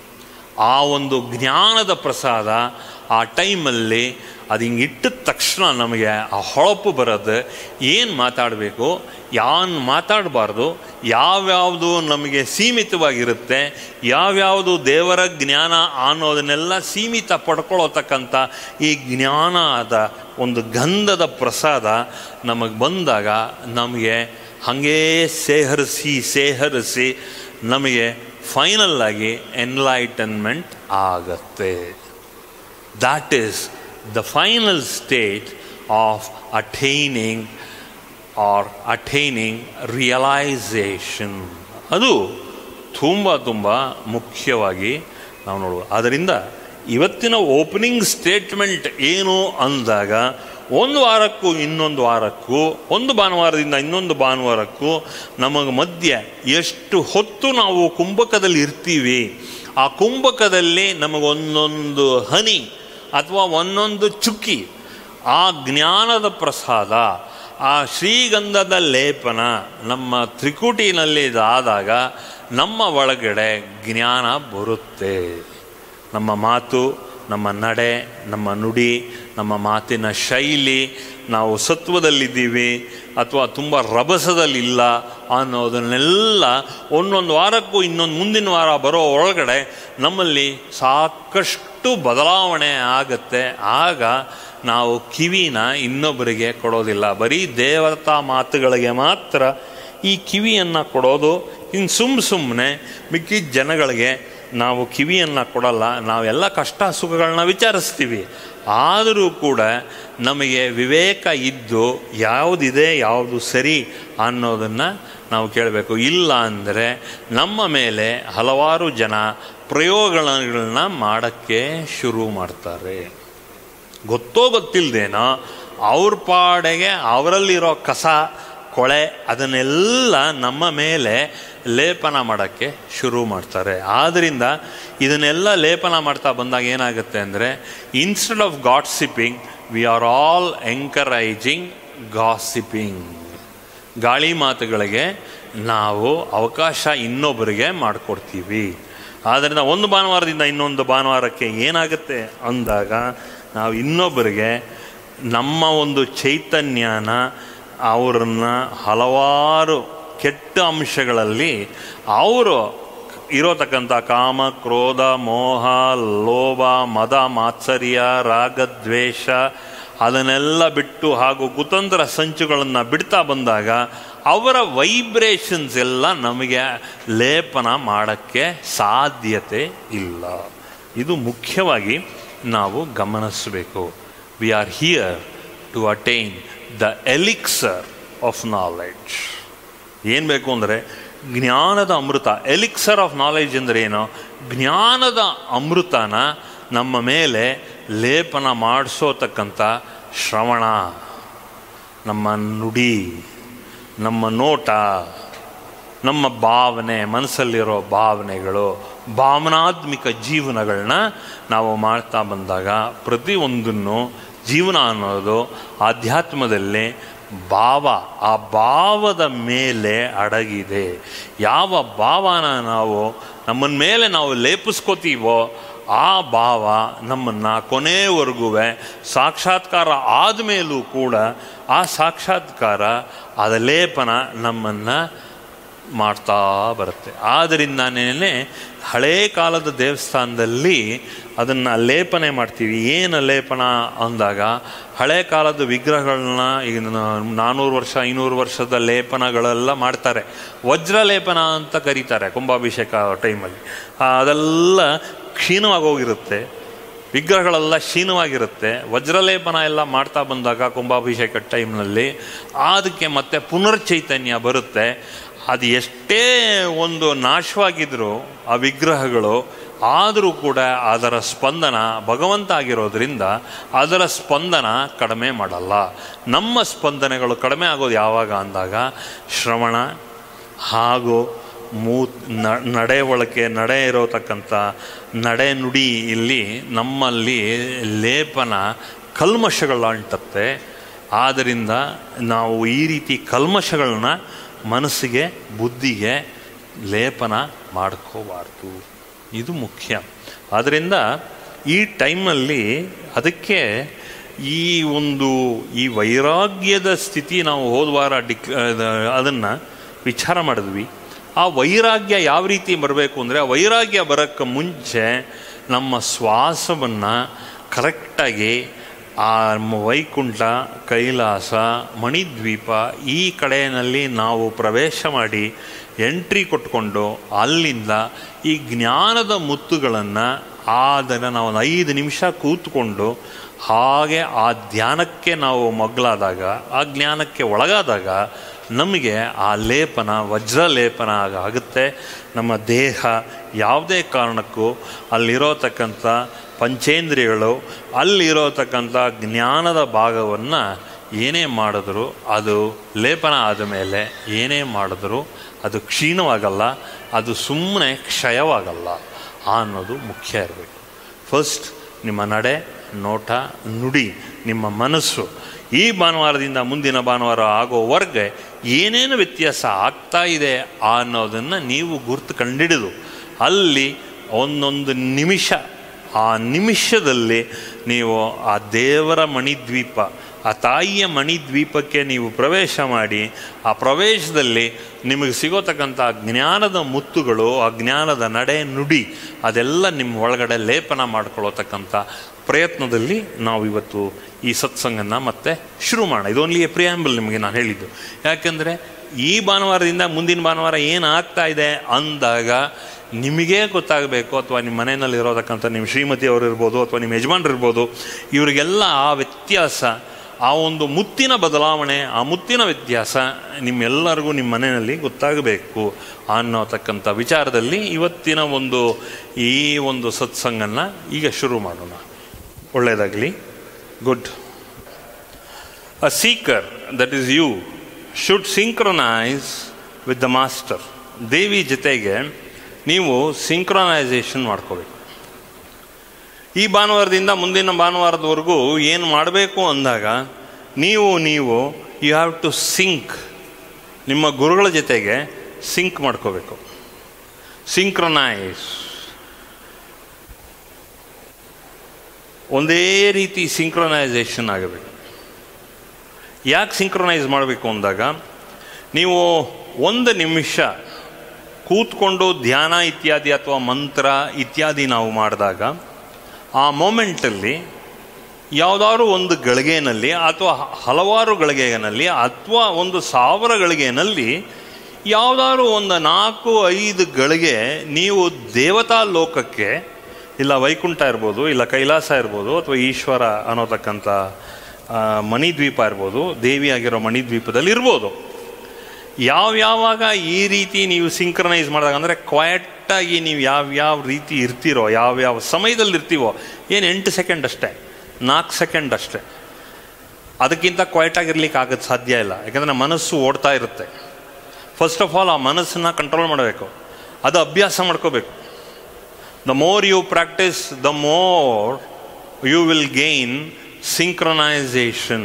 ಆ ಒಂದು ಜ್ಞಾನದ ಪ್ರಸಾದ ಆ ಟೈಮಲ್ಲಿ ಅದು ಹಿಂಗೆ ಇಟ್ಟಿದ ತಕ್ಷಣ ನಮಗೆ ಆ ಹೊಳಪು ಬರೋದು ಏನು ಮಾತಾಡಬೇಕು ಯಾನ್ ಮಾತಾಡಬಾರ್ದು ಯಾವ್ಯಾವುದು ನಮಗೆ ಸೀಮಿತವಾಗಿರುತ್ತೆ ಯಾವ್ಯಾವುದು ದೇವರ ಜ್ಞಾನ ಅನ್ನೋದನ್ನೆಲ್ಲ ಸೀಮಿತ ಪಡ್ಕೊಳ್ಳೋತಕ್ಕಂಥ ಈ ಜ್ಞಾನದ ಒಂದು ಗಂಧದ ಪ್ರಸಾದ ನಮಗೆ ಬಂದಾಗ ನಮಗೆ ಹಾಗೇ ಸೇಹರಿಸಿ ಸೇಹರಿಸಿ ನಮಗೆ ಫೈನಲ್ ಆಗಿ ಎನ್ಲೈಟನ್ಮೆಂಟ್ ಆಗತ್ತೆ that is the final state of attaining or attaining realisation ಅದು ತುಂಬ ತುಂಬ ಮುಖ್ಯವಾಗಿ ನಾವು ನೋಡುವ ಆದ್ದರಿಂದ ಇವತ್ತಿನ ಓಪನಿಂಗ್ ಸ್ಟೇಟ್ಮೆಂಟ್ ಏನು ಅಂದಾಗ ಒಂದು ವಾರಕ್ಕೂ ಇನ್ನೊಂದು ವಾರಕ್ಕೂ ಒಂದು ಭಾನುವಾರದಿಂದ ಇನ್ನೊಂದು ಭಾನುವಾರಕ್ಕೂ ನಮಗೆ ಮಧ್ಯೆ ಎಷ್ಟು ಹೊತ್ತು ನಾವು ಕುಂಭಕದಲ್ಲಿ ಇರ್ತೀವಿ ಆ ಕುಂಭಕದಲ್ಲಿ ನಮಗೊಂದೊಂದು ಹನಿ ಅಥವಾ ಒಂದೊಂದು ಚುಕ್ಕಿ ಆ ಜ್ಞಾನದ ಪ್ರಸಾದ ಆ ಶ್ರೀಗಂಧದ ಲೇಪನ ನಮ್ಮ ತ್ರಿಕುಟಿನಲ್ಲಿ ಇದಾದಾಗ ನಮ್ಮ ಒಳಗಡೆ ಜ್ಞಾನ ಬರುತ್ತೆ ನಮ್ಮ ಮಾತು ನಮ್ಮ ನಡೆ ನಮ್ಮ ನುಡಿ ನಮ್ಮ ಮಾತಿನ ಶೈಲಿ ನಾವು ಸತ್ವದಲ್ಲಿದ್ದೀವಿ ಅಥವಾ ತುಂಬ ರಭಸದಲ್ಲಿಲ್ಲ ಅನ್ನೋದನ್ನೆಲ್ಲ ಒಂದೊಂದು ವಾರಕ್ಕೂ ಇನ್ನೊಂದು ಮುಂದಿನ ವಾರ ಬರೋ ಒಳಗಡೆ ನಮ್ಮಲ್ಲಿ ಸಾಕಷ್ಟು ಬದಲಾವಣೆ ಆಗತ್ತೆ ಆಗ ನಾವು ಕಿವಿನ ಇನ್ನೊಬ್ಬರಿಗೆ ಕೊಡೋದಿಲ್ಲ ಬರೀ ದೇವತಾ ಮಾತುಗಳಿಗೆ ಮಾತ್ರ ಈ ಕಿವಿಯನ್ನು ಕೊಡೋದು ಇನ್ನು ಸುಮ್ಮ ಸುಮ್ಮನೆ ಮಿಕ್ಕಿದ ಜನಗಳಿಗೆ ನಾವು ಕಿವಿಯನ್ನು ಕೊಡಲ್ಲ ನಾವೆಲ್ಲ ಕಷ್ಟ ಸುಖಗಳನ್ನ ವಿಚಾರಿಸ್ತೀವಿ ಆದರೂ ಕೂಡ ನಮಗೆ ವಿವೇಕ ಇದ್ದು ಯಾವುದಿದೆ ಯಾವುದು ಸರಿ ಅನ್ನೋದನ್ನು ನಾವು ಕೇಳಬೇಕು ಇಲ್ಲ ಅಂದರೆ ನಮ್ಮ ಮೇಲೆ ಹಲವಾರು ಜನ ಪ್ರಯೋಗಗಳನ್ನ ಮಾಡೋಕ್ಕೆ ಶುರು ಮಾಡ್ತಾರೆ ಗೊತ್ತೋ ಗೊತ್ತಿಲ್ಲದೇನೋ ಅವ್ರ ಪಾಡೆಗೆ ಅವರಲ್ಲಿರೋ ಕಸ ಕೊಳೆ ಅದನ್ನೆಲ್ಲ ನಮ್ಮ ಮೇಲೆ ಲೇಪನ ಮಾಡೋಕ್ಕೆ ಶುರು ಮಾಡ್ತಾರೆ ಆದ್ದರಿಂದ ಇದನ್ನೆಲ್ಲ ಲೇಪನ ಮಾಡ್ತಾ ಬಂದಾಗ ಏನಾಗುತ್ತೆ ಅಂದರೆ instead of gossiping we are all encouraging gossiping ಗಾಳಿ ಮಾತುಗಳಿಗೆ ನಾವು ಅವಕಾಶ ಇನ್ನೊಬ್ಬರಿಗೆ ಮಾಡಿಕೊಡ್ತೀವಿ ಆದ್ದರಿಂದ ಒಂದು ಭಾನುವಾರದಿಂದ ಇನ್ನೊಂದು ಭಾನುವಾರಕ್ಕೆ ಏನಾಗುತ್ತೆ ಅಂದಾಗ ನಾವು ಇನ್ನೊಬ್ಬರಿಗೆ ನಮ್ಮ ಒಂದು ಚೈತನ್ಯನ ಅವರನ್ನ ಹಲವಾರು ಕೆಟ್ಟ ಅಂಶಗಳಲ್ಲಿ ಅವರು ಇರೋತಕ್ಕಂಥ ಕಾಮ ಕ್ರೋಧ ಮೋಹ ಲೋಭ ಮದ ಮಾತ್ಸರ್ಯ ರಾಗದ್ವೇಷ ಅದನ್ನೆಲ್ಲ ಬಿಟ್ಟು ಹಾಗೂ ಕುತಂತ್ರ ಸಂಚುಗಳನ್ನು ಬಿಡ್ತಾ ಬಂದಾಗ ಅವರ ವೈಬ್ರೇಷನ್ಸ್ ಎಲ್ಲ ನಮಗೆ ಲೇಪನ ಮಾಡೋಕ್ಕೆ ಸಾಧ್ಯತೆ ಇಲ್ಲ ಇದು ಮುಖ್ಯವಾಗಿ ನಾವು ಗಮನಿಸಬೇಕು we are here to attain the elixir of knowledge ಏನು ಬೇಕು ಅಂದರೆ ಜ್ಞಾನದ ಅಮೃತ ಎಲಿಕ್ಸರ್ ಆಫ್ ನಾಲೆಡ್ಜ್ ಅಂದರೆ ಏನು ಜ್ಞಾನದ ಅಮೃತನ ನಮ್ಮ ಮೇಲೆ ಲೇಪನ ಮಾಡಿಸೋತಕ್ಕಂಥ ಶ್ರವಣ ನಮ್ಮ ನುಡಿ ನಮ್ಮ ನೋಟ ನಮ್ಮ ಭಾವನೆ ಮನಸ್ಸಲ್ಲಿರೋ ಭಾವನೆಗಳು ಭಾವನಾತ್ಮಿಕ ಜೀವನಗಳನ್ನ ನಾವು ಮಾಡ್ತಾ ಬಂದಾಗ ಪ್ರತಿಯೊಂದನ್ನು ಜೀವನ ಅನ್ನೋದು ಆಧ್ಯಾತ್ಮದಲ್ಲಿ ಭಾವ ಆ ಭಾವದ ಮೇಲೆ ಅಡಗಿದೆ ಯಾವ ಭಾವನ ನಾವು ನಮ್ಮನ ಮೇಲೆ ನಾವು ಲೇಪಿಸ್ಕೋತೀವೋ ಆ ಭಾವ ನಮ್ಮನ್ನು ಕೊನೆಯವರೆಗೂ ಸಾಕ್ಷಾತ್ಕಾರ ಆದಮೇಲೂ ಕೂಡ ಆ ಸಾಕ್ಷಾತ್ಕಾರ ಅದ ಲೇಪನ ನಮ್ಮನ್ನು ಮಾಡ್ತಾ ಬರುತ್ತೆ ಆದ್ದರಿಂದನೇ ಹಳೇ ಕಾಲದ ದೇವಸ್ಥಾನದಲ್ಲಿ ಅದನ್ನು ಲೇಪನೆ ಮಾಡ್ತೀವಿ ಏನು ಲೇಪನ ಅಂದಾಗ ಹಳೆ ಕಾಲದ ವಿಗ್ರಹಗಳನ್ನ ಈಗ ನಾನ್ನೂರು ವರ್ಷ ಐನೂರು ವರ್ಷದ ಲೇಪನಗಳೆಲ್ಲ ಮಾಡ್ತಾರೆ ವಜ್ರ ಲೇಪನ ಅಂತ ಕರೀತಾರೆ ಕುಂಭಾಭಿಷೇಕ ಟೈಮಲ್ಲಿ ಅದೆಲ್ಲ ಕ್ಷೀಣವಾಗಿ ಹೋಗಿರುತ್ತೆ ವಿಗ್ರಹಗಳೆಲ್ಲ ಕ್ಷೀಣವಾಗಿರುತ್ತೆ ವಜ್ರಲೇಪನ ಎಲ್ಲ ಮಾಡ್ತಾ ಬಂದಾಗ ಕುಂಭಾಭಿಷೇಕ ಟೈಮ್ನಲ್ಲಿ ಅದಕ್ಕೆ ಮತ್ತೆ ಪುನರ್ಚೈತನ್ಯ ಬರುತ್ತೆ ಅದು ಎಷ್ಟೇ ಒಂದು ನಾಶವಾಗಿದ್ದರೂ ಆ ವಿಗ್ರಹಗಳು ಆದರೂ ಕೂಡ ಅದರ ಸ್ಪಂದನ ಭಗವಂತ ಆಗಿರೋದ್ರಿಂದ ಅದರ ಸ್ಪಂದನ ಕಡಿಮೆ ಮಾಡಲ್ಲ ನಮ್ಮ ಸ್ಪಂದನೆಗಳು ಕಡಿಮೆ ಆಗೋದು ಯಾವಾಗ ಅಂದಾಗ ಶ್ರವಣ ಹಾಗೂ ಮೂ ನಡೆ ಒಳಗೆ ನಡೆ ಇರೋತಕ್ಕಂಥ ನಡೆ ನುಡಿ ಇಲ್ಲಿ ನಮ್ಮಲ್ಲಿ ಲೇಪನ ಕಲ್ಮಶಗಳು ಅಂಟತ್ತೆ ಆದ್ದರಿಂದ ನಾವು ಈ ರೀತಿ ಕಲ್ಮಶಗಳನ್ನ ಮನಸ್ಸಿಗೆ ಬುದ್ಧಿಗೆ ಲೇಪನ ಮಾಡ್ಕೋಬಾರ್ದು ಇದು ಮುಖ್ಯ ಆದ್ದರಿಂದ ಈ ಟೈಮಲ್ಲಿ ಅದಕ್ಕೆ ಈ ಒಂದು ಈ ವೈರಾಗ್ಯದ ಸ್ಥಿತಿ ನಾವು ಹೋದ ವಾರ ಡಿಕ್ ಅದನ್ನು ವಿಚಾರ ಮಾಡಿದ್ವಿ ಆ ವೈರಾಗ್ಯ ಯಾವ ರೀತಿ ಬರಬೇಕು ಅಂದರೆ ಆ ವೈರಾಗ್ಯ ಬರೋಕ್ಕೆ ಮುಂಚೆ ನಮ್ಮ ಶ್ವಾಸವನ್ನು ಕರೆಕ್ಟಾಗಿ ಆ ವೈಕುಂಠ ಕೈಲಾಸ ಮಣಿದ್ವೀಪ ಈ ಕಡೆಯಲ್ಲಿ ನಾವು ಪ್ರವೇಶ ಮಾಡಿ ಎಂಟ್ರಿ ಕೊಟ್ಕೊಂಡು ಅಲ್ಲಿಂದ ಈ ಜ್ಞಾನದ ಮುತ್ತುಗಳನ್ನು ಅದನ್ನು ನಾವು ಒಂದು ಐದು ನಿಮಿಷ ಕೂತ್ಕೊಂಡು ಹಾಗೆ ಆ ಧ್ಯಾನಕ್ಕೆ ನಾವು ಮಗ್ಲಾದಾಗ ಆ ಜ್ಞಾನಕ್ಕೆ ಒಳಗಾದಾಗ ನಮಗೆ ಆ ಲೇಪನ ವಜ್ರ ಲೇಪನ ಆಗುತ್ತೆ ನಮ್ಮ ದೇಹ ಯಾವುದೇ ಕಾರಣಕ್ಕೂ ಅಲ್ಲಿರೋತಕ್ಕಂಥ ಪಂಚೇಂದ್ರಿಯಗಳು ಅಲ್ಲಿರೋತಕ್ಕಂಥ ಜ್ಞಾನದ ಭಾಗವನ್ನು ಏನೇ ಮಾಡಿದ್ರು ಅದು ಲೇಪನ ಆದ ಮೇಲೆ ಏನೇ ಮಾಡಿದ್ರು ಅದು ಕ್ಷೀಣವಾಗಲ್ಲ ಅದು ಸುಮ್ಮನೆ ಕ್ಷಯವಾಗಲ್ಲ ಅನ್ನೋದು ಮುಖ್ಯ ಇರಬೇಕು ಫಸ್ಟ್ ನಿಮ್ಮ ನಡೆ ನೋಟ ನುಡಿ ನಿಮ್ಮ ಮನಸ್ಸು ಈ ಭಾನುವಾರದಿಂದ ಮುಂದಿನ ಭಾನುವಾರ ಆಗೋವರೆಗೆ ಏನೇನು ವ್ಯತ್ಯಾಸ ಆಗ್ತಾ ಇದೆ ಅನ್ನೋದನ್ನು ನೀವು ಗುರ್ತು ಕಂಡಿಡಿದು ಅಲ್ಲಿ ಒಂದೊಂದು ನಿಮಿಷ ಆ ನಿಮಿಷದಲ್ಲಿ ನೀವು ಆ ದೇವರ ಮಣಿದ್ವೀಪ ಆ ತಾಯಿಯ ಮಣಿದ್ವೀಪಕ್ಕೆ ನೀವು ಪ್ರವೇಶ ಮಾಡಿ ಆ ಪ್ರವೇಶದಲ್ಲಿ ನಿಮಗೆ ಸಿಗೋತಕ್ಕಂಥ ಜ್ಞಾನದ ಮುತ್ತುಗಳು ಆ ಜ್ಞಾನದ ನಡೆ ನುಡಿ ಅದೆಲ್ಲ ನಿಮ್ಮ ಒಳಗಡೆ ಲೇಪನ ಮಾಡ್ಕೊಳ್ಳೋತಕ್ಕಂಥ ಪ್ರಯತ್ನದಲ್ಲಿ ನಾವು ಇವತ್ತು ಈ ಸತ್ಸಂಗನ ಮತ್ತೆ ಶುರು ಮಾಡೋಣ ಇದು ಓನ್ಲಿ ಎ ಪ್ರಿಯಾಂಬಲ್ ನಿಮಗೆ ನಾನು ಹೇಳಿದ್ದು ಯಾಕೆಂದರೆ ಈ ಭಾನುವಾರದಿಂದ ಮುಂದಿನ ಭಾನುವಾರ ಏನು ಆಗ್ತಾ ಇದೆ ಅಂದಾಗ ನಿಮಗೇ ಗೊತ್ತಾಗಬೇಕು ಅಥವಾ ನಿಮ್ಮ ಮನೆಯಲ್ಲಿ ಇರೋತಕ್ಕಂಥ ನಿಮ್ಮ ಶ್ರೀಮತಿ ಅವರು ಇರ್ಬೋದು ಅಥವಾ ನಿಮ್ಮ ಯಜಮಾನ್ರು ಇರ್ಬೋದು ಇವರಿಗೆಲ್ಲ ಆ ವ್ಯತ್ಯಾಸ ಆ ಒಂದು ಮುತ್ತಿನ ಬದಲಾವಣೆ ಆ ಮುತ್ತಿನ ವ್ಯತ್ಯಾಸ ನಿಮ್ಮೆಲ್ಲರಿಗೂ ನಿಮ್ಮ ಮನೆಯಲ್ಲಿ ಗೊತ್ತಾಗಬೇಕು ಅನ್ನೋತಕ್ಕಂಥ ವಿಚಾರದಲ್ಲಿ ಇವತ್ತಿನ ಒಂದು ಈ ಒಂದು ಸತ್ಸಂಗನ ಈಗ ಶುರು ಮಾಡೋಣ ಒಳ್ಳೆಯದಾಗಲಿ good a seeker that is you should synchronise with the master Devi ಜೊತೆಗೆ ನೀವು ಸಿಂಕ್ರೊನೈಸೇಷನ್ ಮಾಡ್ಕೋಬೇಕು ಈ ಭಾನುವಾರದಿಂದ ಮುಂದಿನ ಭಾನುವಾರದವರೆಗೂ ಏನು ಮಾಡಬೇಕು ಅಂದಾಗ ನೀವು ನೀವು ಯು ಹ್ಯಾವ್ ಟು ಸಿಂಕ್ ನಿಮ್ಮ ಗುರುಗಳ ಜೊತೆಗೆ ಸಿಂಕ್ ಮಾಡ್ಕೋಬೇಕು ಸಿಂಕ್ರೊನೈಸ್ ಒಂದೇ ರೀತಿ ಸಿಂಕ್ರೊನೈಸೇಷನ್ ಆಗಬೇಕು ಯಾಕೆ ಸಿಂಕ್ರೊನೈಸ್ ಮಾಡಬೇಕು ಅಂದಾಗ ನೀವು ಒಂದು ನಿಮಿಷ ಕೂತ್ಕೊಂಡು ಧ್ಯಾನ ಇತ್ಯಾದಿ ಅಥವಾ ಮಂತ್ರ ಇತ್ಯಾದಿ ನಾವು ಮಾಡಿದಾಗ ಆ ಮೊಮೆಂಟಲ್ಲಿ ಯಾವುದಾದ್ರು ಒಂದು ಗಳಿಗೆನಲ್ಲಿ ಅಥವಾ ಹಲವಾರು ಗಳಿಗೆನಲ್ಲಿ ಅಥವಾ ಒಂದು ಸಾವಿರ ಗಳಿಗೆನಲ್ಲಿ ಯಾವುದಾದ್ರು ಒಂದು ನಾಲ್ಕು ಐದು ಗಳಿಗೆ ನೀವು ದೇವತಾ ಲೋಕಕ್ಕೆ ಇಲ್ಲ ವೈಕುಂಠ ಇರ್ಬೋದು ಇಲ್ಲ ಕೈಲಾಸ ಇರ್ಬೋದು ಅಥವಾ ಈಶ್ವರ ಅನ್ನೋತಕ್ಕಂಥ ಮಣಿದ್ವೀಪ ಇರ್ಬೋದು ದೇವಿಯಾಗಿರೋ ಮಣಿದ್ವೀಪದಲ್ಲಿ ಇರ್ಬೋದು ಯಾವ್ಯಾವಾಗ ಈ ರೀತಿ ನೀವು ಸಿಂಕ್ರನೈಸ್ ಮಾಡಿದಾಗ ಅಂದರೆ ಕ್ವಯಟಾಗಿ ನೀವು ಯಾವ್ಯಾವ ರೀತಿ ಇರ್ತೀರೋ ಯಾವ್ಯಾವ ಸಮಯದಲ್ಲಿ ಇರ್ತೀವೋ ಏನು ಎಂಟು ಸೆಕೆಂಡ್ ಅಷ್ಟೇ ನಾಲ್ಕು ಸೆಕೆಂಡ್ ಅಷ್ಟೇ ಅದಕ್ಕಿಂತ ಕ್ವಯಟಾಗಿರ್ಲಿಕ್ಕೆ ಆಗೋದು ಸಾಧ್ಯ ಇಲ್ಲ ಯಾಕಂದರೆ ಮನಸ್ಸು ಓಡ್ತಾ ಇರುತ್ತೆ ಫಸ್ಟ್ ಆಫ್ ಆಲ್ ಆ ಮನಸ್ಸನ್ನು ಕಂಟ್ರೋಲ್ ಮಾಡಬೇಕು ಅದು ಅಭ್ಯಾಸ ಮಾಡ್ಕೋಬೇಕು the more you practise the more you will gain synchronisation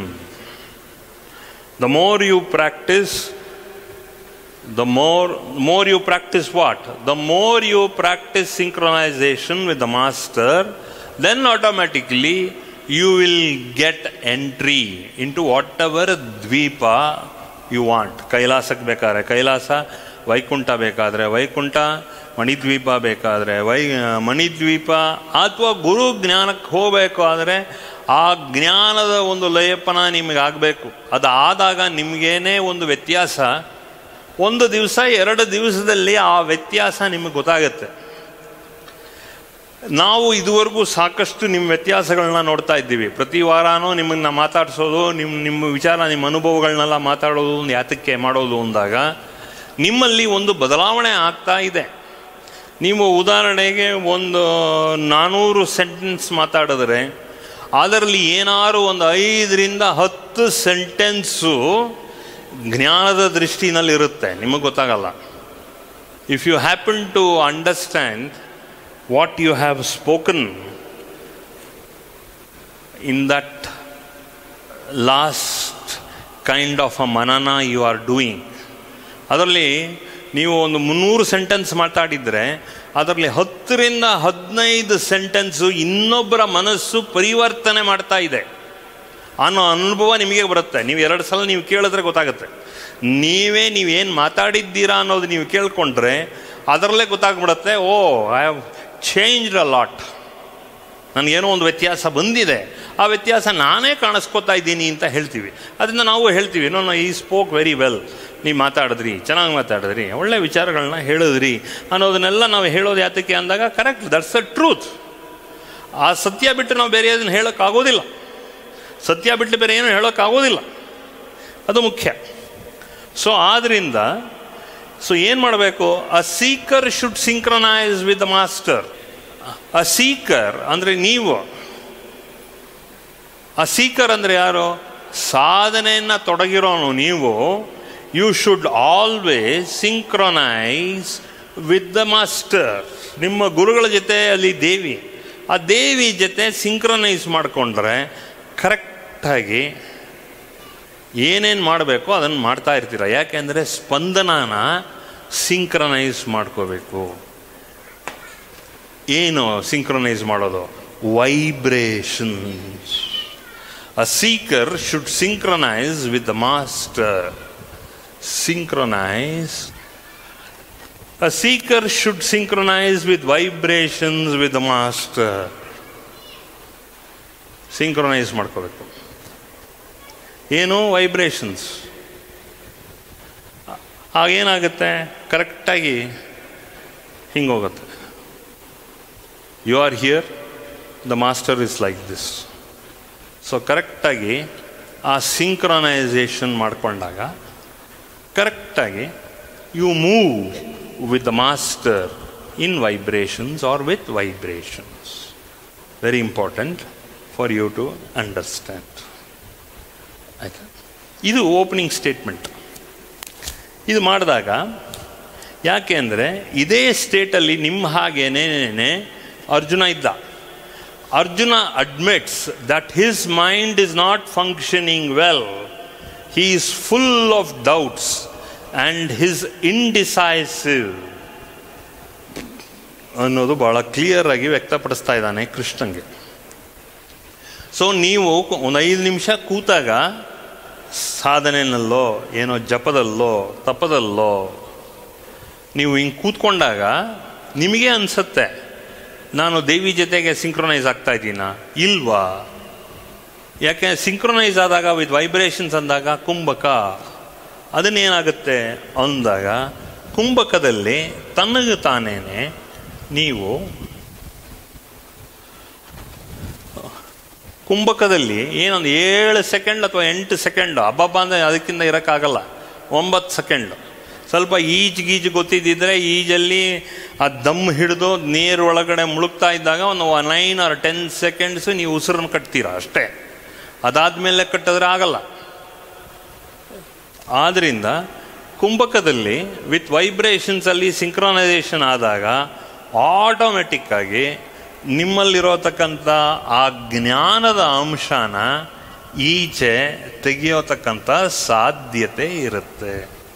the more you practise the more more you practice what the more you practice synchronization with the master then automatically you will get entry into whatever dvipa you want ಕೈಲಾಸಕ್ಕೆ ಬೇಕಾದ್ರೆ ಕೈಲಾಸ ವೈಕುಂಠ ಬೇಕಾದರೆ ವೈಕುಂಠ ಮಣಿದ್ವೀಪ ಬೇಕಾದರೆ Y ಮಣಿದ್ವೀಪ ಅಥವಾ ಗುರು ಜ್ಞಾನಕ್ಕೆ ಹೋಗಬೇಕು ಆದರೆ ಆ ಜ್ಞಾನದ ಒಂದು ಲಯಪನ ನಿಮಗೆ ಆಗಬೇಕು ಅದು ಆದಾಗ ನಿಮಗೇನೇ ಒಂದು ವ್ಯತ್ಯಾಸ ಒಂದು ದಿವಸ ಎರಡು ದಿವಸದಲ್ಲಿ ಆ ವ್ಯತ್ಯಾಸ ನಿಮಗೆ ಗೊತ್ತಾಗುತ್ತೆ ನಾವು ಇದುವರೆಗೂ ಸಾಕಷ್ಟು ನಿಮ್ಮ ವ್ಯತ್ಯಾಸಗಳನ್ನ ನೋಡ್ತಾ ಇದ್ದೀವಿ ಪ್ರತಿ ವಾರನೂ ನಿಮ್ಮನ್ನ ಮಾತಾಡಿಸೋದು ನಿಮ್ಮ ನಿಮ್ಮ ವಿಚಾರ ನಿಮ್ಮ ಅನುಭವಗಳನ್ನೆಲ್ಲ ಮಾತಾಡೋದು ಒಂದು ಯಾತಕ್ಕೆ ಮಾಡೋದು ಅಂದಾಗ ನಿಮ್ಮಲ್ಲಿ ಒಂದು ಬದಲಾವಣೆ ಆಗ್ತಾ ಇದೆ ನೀವು ಉದಾಹರಣೆಗೆ ಒಂದು ನಾನ್ನೂರು ಸೆಂಟೆನ್ಸ್ ಮಾತಾಡಿದ್ರೆ ಅದರಲ್ಲಿ ಏನಾರು ಒಂದು ಐದರಿಂದ ಹತ್ತು ಸೆಂಟೆನ್ಸು ಜ್ಞಾನದ ದೃಷ್ಟಿನಲ್ಲಿರುತ್ತೆ ನಿಮಗೆ ಗೊತ್ತಾಗಲ್ಲ if you happen to understand what you have spoken in that last kind of a ಮನನ ಯು ಆರ್ ಡೂಯಿಂಗ್ ಅದರಲ್ಲಿ ನೀವು ಒಂದು ಮುನ್ನೂರು ಸೆಂಟೆನ್ಸ್ ಮಾತಾಡಿದರೆ ಅದರಲ್ಲಿ ಹತ್ತರಿಂದ ಹದಿನೈದು ಸೆಂಟೆನ್ಸು ಇನ್ನೊಬ್ಬರ ಮನಸ್ಸು ಪರಿವರ್ತನೆ ಮಾಡ್ತಾ ಇದೆ ಅನ್ನೋ ಅನುಭವ ನಿಮಗೆ ಬರುತ್ತೆ ನೀವು ಎರಡು ಸಲ ನೀವು ಕೇಳಿದ್ರೆ ಗೊತ್ತಾಗುತ್ತೆ ನೀವೇ ನೀವೇನು ಮಾತಾಡಿದ್ದೀರಾ ಅನ್ನೋದು ನೀವು ಕೇಳ್ಕೊಂಡ್ರೆ ಅದರಲ್ಲೇ ಗೊತ್ತಾಗ್ಬಿಡುತ್ತೆ oh I have changed a lot ನನಗೇನೋ ಒಂದು ವ್ಯತ್ಯಾಸ ಬಂದಿದೆ ಆ ವ್ಯತ್ಯಾಸ ನಾನೇ ಕಾಣಿಸ್ಕೊತಾ ಇದ್ದೀನಿ ಅಂತ ಹೇಳ್ತೀವಿ ಅದರಿಂದ ನಾವು ಹೇಳ್ತೀವಿ ನೋ ಈ ಸ್ಪೋಕ್ ವೆರಿ ವೆಲ್ ನೀವು ಮಾತಾಡಿದ್ರಿ ಚೆನ್ನಾಗಿ ಮಾತಾಡಿದ್ರಿ ಒಳ್ಳೆ ವಿಚಾರಗಳನ್ನ ಹೇಳಿದ್ರಿ ಅನ್ನೋದನ್ನೆಲ್ಲ ನಾವು ಹೇಳೋದು ಯಾತಕ್ಕೆ ಅಂದಾಗ ಕರೆಕ್ಟ್ ದಟ್ಸ್ ಅ ಟ್ರೂತ್ ಆ ಸತ್ಯ ಬಿಟ್ಟು ನಾವು ಬೇರೆ ಅದನ್ನು ಹೇಳೋಕ್ಕಾಗೋದಿಲ್ಲ ಸತ್ಯ ಬಿಟ್ಟು ಬೇರೆ ಏನು ಹೇಳೋಕ್ಕಾಗೋದಿಲ್ಲ ಅದು ಮುಖ್ಯ ಸೊ ಆದ್ದರಿಂದ ಸೊ ಏನು ಮಾಡಬೇಕು a seeker should synchronise with the master a seeker ಅಂದರೆ ನೀವು ಆ ಸೀಕರ್ ಅಂದರೆ ಯಾರು ಸಾಧನೆಯನ್ನು ತೊಡಗಿರೋನು ನೀವು you should always synchronise with the master ನಿಮ್ಮ ಗುರುಗಳ ಜೊತೆ ಅಲ್ಲಿ ದೇವಿ ಆ ದೇವಿ ಜೊತೆ ಸಿಂಕ್ರನೈಸ್ ಮಾಡಿಕೊಂಡ್ರೆ ಕರೆಕ್ಟಾಗಿ ಏನೇನು ಮಾಡಬೇಕು ಅದನ್ನು ಮಾಡ್ತಾ ಇರ್ತೀರ ಯಾಕೆಂದರೆ ಸ್ಪಂದನಾನ ಸಿಂಕ್ರನೈಸ್ ಮಾಡ್ಕೋಬೇಕು ಏನು ಸಿಂಕ್ರನೈಸ್ ಮಾಡೋದು vibrations A seeker should synchronize with the master. Synchronize. A seeker should synchronize with vibrations with the master. Synchronise ಮಾಡ್ಕೋಬೇಕು ಏನು ವೈಬ್ರೇಷನ್ಸ್ ಆಗೇನಾಗುತ್ತೆ ಕರೆಕ್ಟಾಗಿ ಹಿಂಗೆ ಹೋಗುತ್ತೆ you are here the master is like this so ಕರೆಕ್ಟಾಗಿ ಆ ಸಿಂಕ್ರನೈಸೇಷನ್ ಮಾಡಿಕೊಂಡಾಗ ಕರೆಕ್ಟಾಗಿ you move with the master in vibrations or with vibrations very important for you to understand ಆಯಿತಾ ಇದು ಓಪನಿಂಗ್ ಸ್ಟೇಟ್ಮೆಂಟ್ ಇದು ಮಾಡಿದಾಗ ಯಾಕೆ ಅಂದರೆ ಇದೇ ಸ್ಟೇಟಲ್ಲಿ ನಿಮ್ಮ ಹಾಗೇನೇನೆ ಅರ್ಜುನ ಇದ್ದ Arjuna admits that his mind is not functioning well he is full of doubts and his indecisive ಅನ್ನೋದು ಭಾಳ ಕ್ಲಿಯರ್ ಆಗಿ ವ್ಯಕ್ತಪಡಿಸ್ತಾ ಇದ್ದಾನೆ ಕೃಷ್ಣಂಗೆ ಸೊ ನೀವು ಒಂದು ಐದು ನಿಮಿಷ ಕೂತಾಗ ಸಾಧನೆಯಲ್ಲೋ ಏನೋ ಜಪದಲ್ಲೋ ತಪದಲ್ಲೋ ನೀವು ಹಿಂಗೆ ಕೂತ್ಕೊಂಡಾಗ ನಿಮಗೆ ಅನಿಸುತ್ತೆ ನಾನು ದೇವಿ ಜೊತೆಗೆ ಸಿಂಕ್ರೊನೈಸ್ ಆಗ್ತಾ ಇದ್ದೀನಾ ಇಲ್ವಾ ಯಾಕೆ ಸಿಂಕ್ರೊನೈಸ್ ಆದಾಗ ವಿತ್ ವೈಬ್ರೇಷನ್ಸ್ ಅಂದಾಗ ಕುಂಭಕ ಅದನ್ನೇನಾಗುತ್ತೆ ಅಂದಾಗ ಕುಂಭಕದಲ್ಲಿ ತನಗೆ ತಾನೇನೆ ನೀವು ಕುಂಭಕದಲ್ಲಿ ಏನೊಂದು ಏಳು ಸೆಕೆಂಡ್ ಅಥವಾ ಎಂಟು ಸೆಕೆಂಡ್ ಹಬ್ಬಬ್ಬ ಅಂದರೆ ಅದಕ್ಕಿಂತ ಇರೋಕ್ಕಾಗಲ್ಲ ಒಂಬತ್ತು ಸೆಕೆಂಡ್ ಸ್ವಲ್ಪ ಈಜು ಗೀಜು ಗೊತ್ತಿದ್ದಿದ್ರೆ ಈಜಲ್ಲಿ ಆ ದಮ್ ಹಿಡಿದು ನೀರು ಒಳಗಡೆ ಮುಳುಗ್ತಾ ಇದ್ದಾಗ ಒಂದು ನೈನ್ ಆರ್ ಟೆನ್ ಸೆಕೆಂಡ್ಸ್ ನೀವು ಉಸಿರನ್ನು ಕಟ್ತೀರ ಅಷ್ಟೇ ಅದಾದಮೇಲೆ ಕಟ್ಟಿದ್ರೆ ಆಗಲ್ಲ ಆದ್ದರಿಂದ ಕುಂಭಕದಲ್ಲಿ ವಿತ್ ವೈಬ್ರೇಷನ್ಸಲ್ಲಿ ಸಿಂಕ್ರನೈಸೇಷನ್ ಆದಾಗ ಆಟೋಮೆಟಿಕ್ಕಾಗಿ ನಿಮ್ಮಲ್ಲಿರೋತಕ್ಕಂಥ ಆ ಜ್ಞಾನದ ಅಂಶನ ಈಚೆ ತೆಗೆಯೋತಕ್ಕಂಥ ಸಾಧ್ಯತೆ ಇರುತ್ತೆ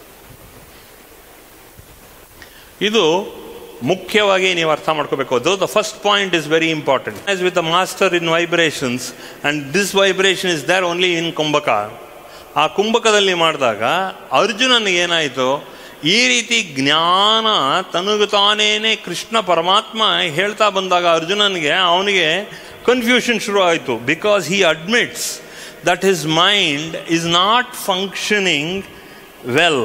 ಇದು ಮುಖ್ಯವಾಗಿ ನೀವು ಅರ್ಥ ಮಾಡ್ಕೋಬೇಕು ಅದು the first point is very important as with the master in vibrations and this vibration is there only in kumbhaka ಆ ಕುಂಭಕದಲ್ಲಿ ಮಾಡಿದಾಗ ಅರ್ಜುನನಿಗೆ ಏನಾಯಿತು ಈ ರೀತಿ ಜ್ಞಾನ ತನಗೆ ತಾನೇನೆ ಕೃಷ್ಣ ಪರಮಾತ್ಮ ಹೇಳ್ತಾ ಬಂದಾಗ ಅರ್ಜುನನಿಗೆ ಅವನಿಗೆ ಕನ್ಫ್ಯೂಷನ್ ಶುರು ಆಯಿತು because he admits that his mind is not functioning well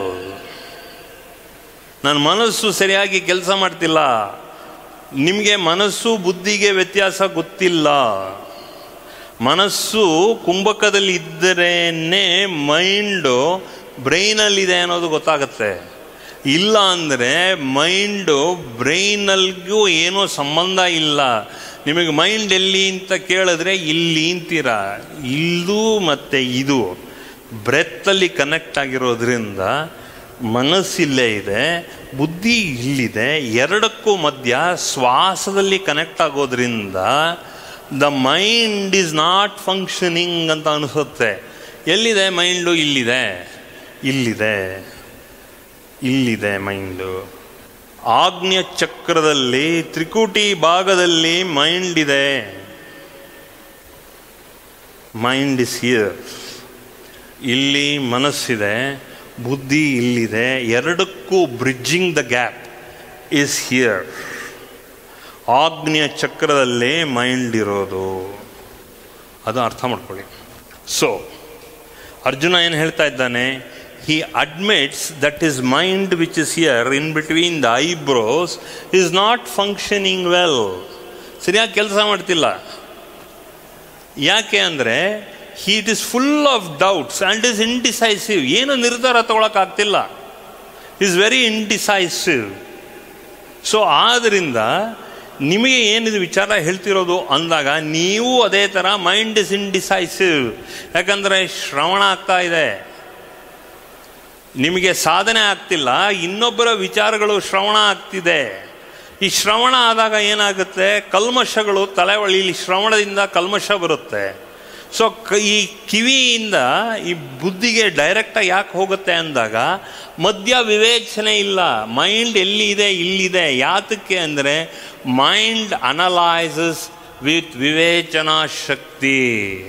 ನನ್ನ ಮನಸ್ಸು ಸರಿಯಾಗಿ ಕೆಲಸ ಮಾಡ್ತಿಲ್ಲ ನಿಮಗೆ ಮನಸ್ಸು ಬುದ್ಧಿಗೆ ವ್ಯತ್ಯಾಸ ಗೊತ್ತಿಲ್ಲ ಮನಸ್ಸು ಕುಂಭಕದಲ್ಲಿ ಇದ್ದರೇನೆ ಮೈಂಡು ಬ್ರೈನಲ್ಲಿದೆ ಅನ್ನೋದು ಗೊತ್ತಾಗತ್ತೆ ಇಲ್ಲ ಅಂದರೆ ಮೈಂಡು ಬ್ರೈನಲ್ಗೂ ಏನೋ ಸಂಬಂಧ ಇಲ್ಲ ನಿಮಗೆ ಮೈಂಡ್ ಎಲ್ಲಿ ಅಂತ ಕೇಳಿದ್ರೆ ಇಲ್ಲಿ ಅಂತೀರ ಇದು ಮತ್ತು ಇದು ಬ್ರೆತ್ತಲ್ಲಿ ಕನೆಕ್ಟ್ ಆಗಿರೋದ್ರಿಂದ ಮನಸ್ಸಿಲ್ಲೇ ಇದೆ ಬುದ್ಧಿ ಇಲ್ಲಿದೆ ಎರಡಕ್ಕೂ ಮಧ್ಯ ಶ್ವಾಸದಲ್ಲಿ ಕನೆಕ್ಟ್ ಆಗೋದ್ರಿಂದ the mind is not functioning ಅಂತ ಅನಿಸುತ್ತೆ ಎಲ್ಲಿದೆ ಮೈಂಡು ಇಲ್ಲಿದೆ ಇಲ್ಲಿದೆ ಇಲ್ಲಿದೆ ಮೈಂಡು ಆಗ್ನೇಯ ಚಕ್ರದಲ್ಲಿ ತ್ರಿಕುಟಿ ಭಾಗದಲ್ಲಿ ಮೈಂಡ್ ಇದೆ ಮೈಂಡ್ ಇಸ್ ಹಿಯರ್ ಇಲ್ಲಿ ಮನಸ್ಸಿದೆ ಬುದ್ಧಿ ಇಲ್ಲಿದೆ ಎರಡಕ್ಕೂ bridging the gap is here ಆಗ್ನೇಯ ಚಕ್ರದಲ್ಲೇ ಮೈಂಡ್ ಇರೋದು ಅದು ಅರ್ಥ ಮಾಡ್ಕೊಳ್ಳಿ ಸೊ ಅರ್ಜುನ ಏನು ಹೇಳ್ತಾ ಇದ್ದಾನೆ he admits that is mind which is here in between the eyebrows is not functioning well ಸರಿಯಾಗಿ ಕೆಲಸ ಮಾಡ್ತಿಲ್ಲ ಯಾಕೆ ಅಂದರೆ he it is full of doubts and is indecisive ಏನು ನಿರ್ಧಾರ ತಗೊಳಕ್ಕಾಗ್ತಿಲ್ಲ ಈಸ್ ವೆರಿ ಇಂಡಿಸೈಸಿವ್ ಸೊ ಆದ್ದರಿಂದ ನಿಮಗೆ ಏನಿದು ವಿಚಾರ ಹೇಳ್ತಿರೋದು ಅಂದಾಗ ನೀವು ಅದೇ ಥರ ಮೈಂಡ್ ಇಸ್ ಇಂಡಿಸೈಸಿವ್ ಯಾಕಂದರೆ ಶ್ರವಣ ಆಗ್ತಾ ಇದೆ ನಿಮಗೆ ಸಾಧನೆ ಆಗ್ತಿಲ್ಲ ಇನ್ನೊಬ್ಬರ ವಿಚಾರಗಳು ಶ್ರವಣ ಆಗ್ತಿದೆ ಈ ಶ್ರವಣ ಆದಾಗ ಏನಾಗುತ್ತೆ ಕಲ್ಮಶಗಳು ತಲೆವಳಿಲಿ ಶ್ರವಣದಿಂದ ಕಲ್ಮಶ ಬರುತ್ತೆ ಸೊ ಕ ಈ ಕಿವಿಯಿಂದ ಈ ಬುದ್ಧಿಗೆ ಡೈರೆಕ್ಟಾಗಿ ಯಾಕೆ ಹೋಗುತ್ತೆ ಅಂದಾಗ ಮಧ್ಯ ವಿವೇಚನೆ ಇಲ್ಲ ಮೈಂಡ್ ಎಲ್ಲಿದೆ ಇಲ್ಲಿದೆ ಯಾತಕ್ಕೆ ಅಂದರೆ ಮೈಂಡ್ ಅನಲೈಸಸ್ ವಿತ್ ವಿವೇಚನಾ ಶಕ್ತಿ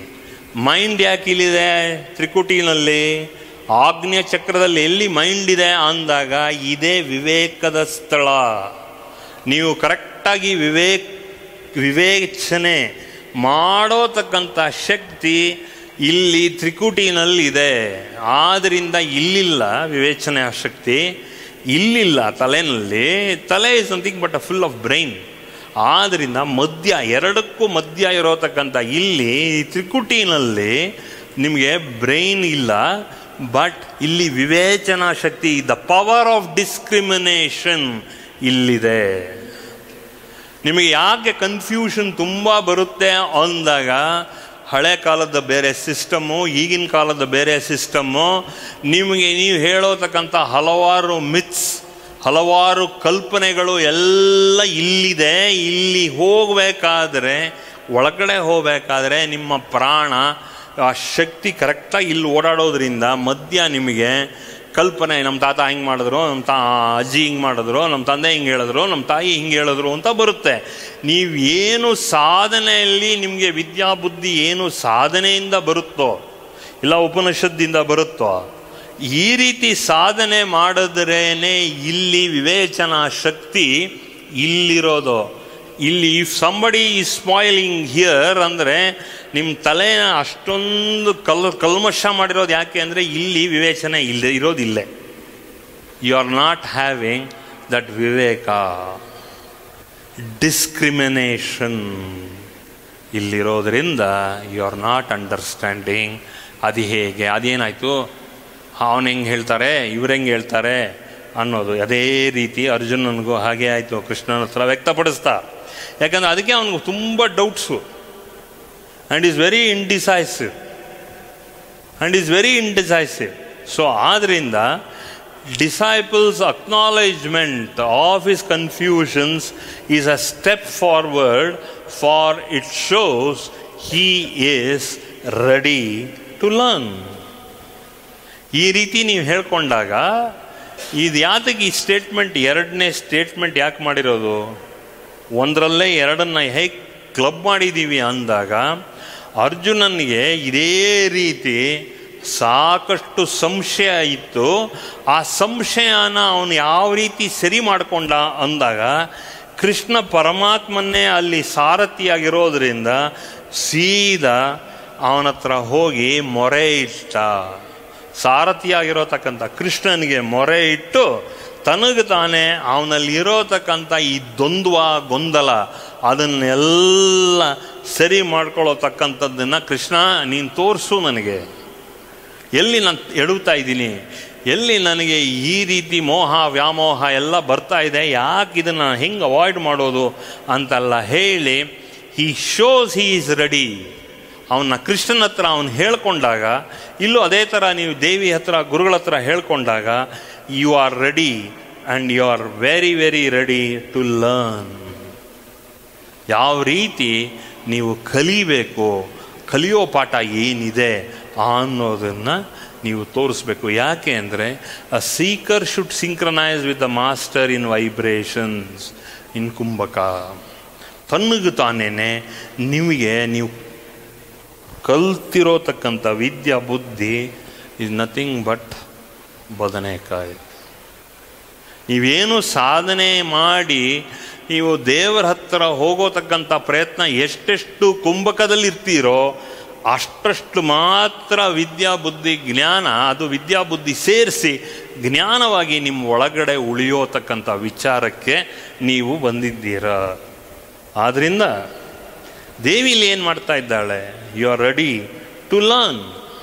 ಮೈಂಡ್ ಯಾಕೆ ಇಲ್ಲಿದೆ ತ್ರಿಕುಟಿನಲ್ಲಿ ಆಗ್ನೇಯ ಚಕ್ರದಲ್ಲಿ ಎಲ್ಲಿ ಮೈಂಡ್ ಇದೆ ಅಂದಾಗ ಇದೇ ವಿವೇಕದ ಸ್ಥಳ ನೀವು ಕರೆಕ್ಟಾಗಿ ವಿವೇಕ್ ವಿವೇಚನೆ ಮಾಡೋತಕ್ಕಂಥ ಶಕ್ತಿ ಇಲ್ಲಿ ತ್ರಿಕುಟಿನಲ್ಲಿದೆ ಆದ್ದರಿಂದ ಇಲ್ಲಿಲ್ಲ ವಿವೇಚನೆ ಶಕ್ತಿ ಇಲ್ಲಿಲ್ಲ ತಲೆನಲ್ಲಿ ತಲೆ is something but a full of brain ಆದ್ದರಿಂದ ಮಧ್ಯ ಎರಡಕ್ಕೂ ಮಧ್ಯ ಇರೋತಕ್ಕಂಥ ಇಲ್ಲಿ ಈ ತ್ರಿಕುಟಿನಲ್ಲಿ ನಿಮಗೆ ಬ್ರೈನ್ ಇಲ್ಲ ಬಟ್ ಇಲ್ಲಿ ವಿವೇಚನಾ ಶಕ್ತಿ ದ ಪವರ್ ಆಫ್ ಡಿಸ್ಕ್ರಿಮಿನೇಷನ್ ಇಲ್ಲಿದೆ ನಿಮಗೆ ಯಾಕೆ ಕನ್ಫ್ಯೂಷನ್ ತುಂಬ ಬರುತ್ತೆ ಅಂದಾಗ ಹಳೆ ಕಾಲದ ಬೇರೆ ಸಿಸ್ಟಮ್ಮು ಈಗಿನ ಕಾಲದ ಬೇರೆ ಸಿಸ್ಟಮ್ಮು ನಿಮಗೆ ನೀವು ಹೇಳೋತಕ್ಕಂಥ ಹಲವಾರು ಮಿತ್ಸ್ ಹಲವಾರು ಕಲ್ಪನೆಗಳು ಎಲ್ಲ ಇಲ್ಲಿದೆ ಇಲ್ಲಿ ಹೋಗಬೇಕಾದ್ರೆ ಒಳಗಡೆ ಹೋಗಬೇಕಾದ್ರೆ ನಿಮ್ಮ ಪ್ರಾಣ ಆ ಶಕ್ತಿ ಕರೆಕ್ಟಾಗಿ ಇಲ್ಲಿ ಓಡಾಡೋದ್ರಿಂದ ಮಧ್ಯ ನಿಮಗೆ ಕಲ್ಪನೆ ನಮ್ಮ ತಾತ ಹಿಂಗೆ ಮಾಡಿದ್ರು ನಮ್ಮ ತಾ ಅಜ್ಜಿ ಹಿಂಗೆ ಮಾಡಿದ್ರು ನಮ್ಮ ತಂದೆ ಹಿಂಗೆ ಹೇಳಿದ್ರು ನಮ್ಮ ತಾಯಿ ಹಿಂಗೆ ಹೇಳಿದ್ರು ಅಂತ ಬರುತ್ತೆ ನೀವು ಏನು ಸಾಧನೆಯಲ್ಲಿ ನಿಮಗೆ ವಿದ್ಯಾಬುದ್ಧಿ ಏನು ಸಾಧನೆಯಿಂದ ಬರುತ್ತೋ ಇಲ್ಲ ಉಪನಿಷತ್ತಿಂದ ಬರುತ್ತೋ ಈ ರೀತಿ ಸಾಧನೆ ಮಾಡಿದ್ರೇ ಇಲ್ಲಿ ವಿವೇಚನಾ ಶಕ್ತಿ ಇಲ್ಲಿರೋದು ಇಲ್ಲಿ ಇಫ್ ಸಂಬಡಿ ಈ ಸ್ಪಾಯ್ಲಿಂಗ್ ಹಿಯರ್ ಅಂದರೆ ನಿಮ್ಮ ತಲೆನ ಅಷ್ಟೊಂದು ಕಲ್ ಕಲ್ಮಶ ಮಾಡಿರೋದು ಯಾಕೆ ಅಂದರೆ ಇಲ್ಲಿ ವಿವೇಚನೆ ಇಲ್ಲ ಇರೋದಿಲ್ಲೇ you are not having that ವಿವೇಕ ಡಿಸ್ಕ್ರಿಮಿನೇಷನ್ ಇಲ್ಲಿರೋದ್ರಿಂದ ಯು ಆರ್ ನಾಟ್ ಅಂಡರ್ಸ್ಟ್ಯಾಂಡಿಂಗ್ ಅದು ಹೇಗೆ ಅದೇನಾಯಿತು ಅವನು ಹೆಂಗೆ ಹೇಳ್ತಾರೆ ಇವ್ರು ಹೆಂಗೆ ಹೇಳ್ತಾರೆ ಅನ್ನೋದು ಅದೇ ರೀತಿ ಅರ್ಜುನನಿಗೂ ಹಾಗೆ ಆಯಿತು ಕೃಷ್ಣನ ಹತ್ರ ವ್ಯಕ್ತಪಡಿಸ್ತಾ ಯಾಕಂದ್ರೆ ಅದಕ್ಕೆ ಅವನಿಗೆ ತುಂಬ doubts and is very indecisive and is very indecisive so ಆದ್ದರಿಂದ disciples acknowledgement of his confusions is a step forward for it shows he is ready to learn ಈ ರೀತಿ ನೀವು ಹೇಳ್ಕೊಂಡಾಗ ಇದು ಯಾತಕ್ಕೆ ಈ ಸ್ಟೇಟ್ಮೆಂಟ್ ಎರಡನೇ ಸ್ಟೇಟ್ಮೆಂಟ್ ಯಾಕೆ ಮಾಡಿರೋದು ಒಂದರಲ್ಲೇ ಎರಡನ್ನ ಹೇಗೆ ಕ್ಲಬ್ ಮಾಡಿದ್ದೀವಿ ಅಂದಾಗ ಅರ್ಜುನನಿಗೆ ಇದೇ ರೀತಿ ಸಾಕಷ್ಟು ಸಂಶಯ ಇತ್ತು ಆ ಸಂಶಯನ ಅವನು ಯಾವ ರೀತಿ ಸರಿ ಮಾಡಿಕೊಂಡ ಅಂದಾಗ ಕೃಷ್ಣ ಪರಮಾತ್ಮನ್ನೇ ಅಲ್ಲಿ ಸಾರಥಿಯಾಗಿರೋದ್ರಿಂದ ಸೀದಾ ಅವನ ಹತ್ರ ಹೋಗಿ ಮೊರೆ ಇಟ್ಟ ಸಾರಥಿಯಾಗಿರೋತಕ್ಕಂಥ ಕೃಷ್ಣನಿಗೆ ಮೊರೆ ಇಟ್ಟು ತನಗೆ ತಾನೇ ಅವನಲ್ಲಿ ಇರೋತಕ್ಕಂಥ ಈ ದ್ವಂದ್ವ ಗೊಂದಲ ಅದನ್ನೆಲ್ಲ ಸರಿ ಮಾಡ್ಕೊಳ್ಳೋತಕ್ಕಂಥದ್ದನ್ನು ಕೃಷ್ಣ ನೀನು ತೋರಿಸು ನನಗೆ ಎಲ್ಲಿ ನಾನು ಎಡುತ್ತಾ ಇದ್ದೀನಿ ಎಲ್ಲಿ ನನಗೆ ಈ ರೀತಿ ಮೋಹ ವ್ಯಾಮೋಹ ಎಲ್ಲ ಬರ್ತಾ ಇದೆ ಯಾಕೆ ಇದನ್ನು ಹೆಂಗೆ ಅವಾಯ್ಡ್ ಮಾಡೋದು ಅಂತೆಲ್ಲ ಹೇಳಿ he shows he is ready ಅವನ್ನ ಕೃಷ್ಣನ ಹತ್ರ ಅವನು ಹೇಳ್ಕೊಂಡಾಗ ಇಲ್ಲೂ ಅದೇ ಥರ ನೀವು ದೇವಿ ಹತ್ರ ಗುರುಗಳ ಹತ್ರ ಹೇಳ್ಕೊಂಡಾಗ you are ready and you are very very ready to learn ಯಾವ ರೀತಿ ನೀವು ಕಲಿಬೇಕು ಕಲಿಯೋ ಪಾಠ ಏನಿದೆ ಅನ್ನೋದನ್ನು ನೀವು ತೋರಿಸ್ಬೇಕು ಯಾಕೆ ಅಂದರೆ a seeker should synchronise with the master in vibrations in kumbhaka ತನ್ನಗೆ ತಾನೇನೆ ನಿಮಗೆ ನೀವು ಕಲ್ತಿರೋತಕ್ಕಂಥ ವಿದ್ಯಾ ಬುದ್ಧಿ ಇಸ್ ನಥಿಂಗ್ ಬಟ್ ಬದನೆಕಾಯಿ ನೀವೇನು ಸಾಧನೆ ಮಾಡಿ ನೀವು ದೇವರ ಹತ್ತಿರ ಹೋಗೋತಕ್ಕಂಥ ಪ್ರಯತ್ನ ಎಷ್ಟೆಷ್ಟು ಕುಂಭಕದಲ್ಲಿ ಇರ್ತೀರೋ ಅಷ್ಟಷ್ಟು ಮಾತ್ರ ವಿದ್ಯಾ ಬುದ್ಧಿ ಜ್ಞಾನ ಅದು ವಿದ್ಯಾ ಬುದ್ಧಿ ಸೇರಿಸಿ ಜ್ಞಾನವಾಗಿ ನಿಮ್ಮ ಒಳಗಡೆ ಉಳಿಯೋತಕ್ಕಂಥ ವಿಚಾರಕ್ಕೆ ನೀವು ಬಂದಿದ್ದೀರ ಆದ್ದರಿಂದ ದೇವಿಲಿ ಏನು ಮಾಡ್ತಾ ಇದ್ದಾಳೆ you are ready to learn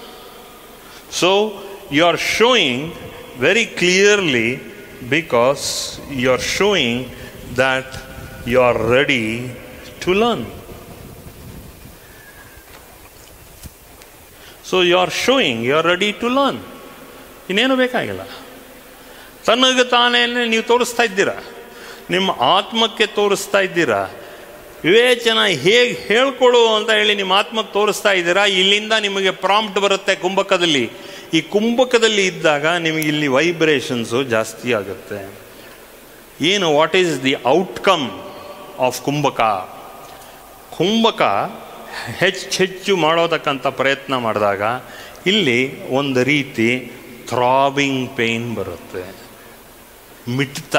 so you are showing very clearly because you are showing that you are ready to learn so you are showing you are ready to learn ಇನ್ನೇನು ಬೇಕಾಗಿಲ್ಲ ತನಗೆ ತಾನೇ ನೀವು ತೋರಿಸ್ತಾ ಇದ್ದೀರಾ ನಿಮ್ಮ ಆತ್ಮಕ್ಕೆ ತೋರಿಸ್ತಾ ಇದ್ದೀರಾ ವಿವೇಚನ ಹೇಗೆ ಹೇಳ್ಕೊಡು ಅಂತ ಹೇಳಿ ನಿಮ್ಮ ಆತ್ಮಕ್ಕೆ ತೋರಿಸ್ತಾ ಇದ್ದೀರಾ ಇಲ್ಲಿಂದ ನಿಮಗೆ ಪ್ರಾಂಪ್ಟ್ ಬರುತ್ತೆ ಕುಂಭಕದಲ್ಲಿ ಈ ಕುಂಭಕದಲ್ಲಿ ಇದ್ದಾಗ ನಿಮಗೆ ಇಲ್ಲಿ ವೈಬ್ರೇಷನ್ಸು ಜಾಸ್ತಿ ಆಗುತ್ತೆ ಏನು what is the outcome of kumbhaka ಕುಂಭಕ ಹೆಚ್ಚು ಹೆಚ್ಚು ಮಾಡೋತಕ್ಕಂಥ ಪ್ರಯತ್ನ ಮಾಡಿದಾಗ ಇಲ್ಲಿ ಒಂದು ರೀತಿ ಥ್ರಾಬಿಂಗ್ ಪೇಯ್ನ್ ಬರುತ್ತೆ ಮಿಟ್ತ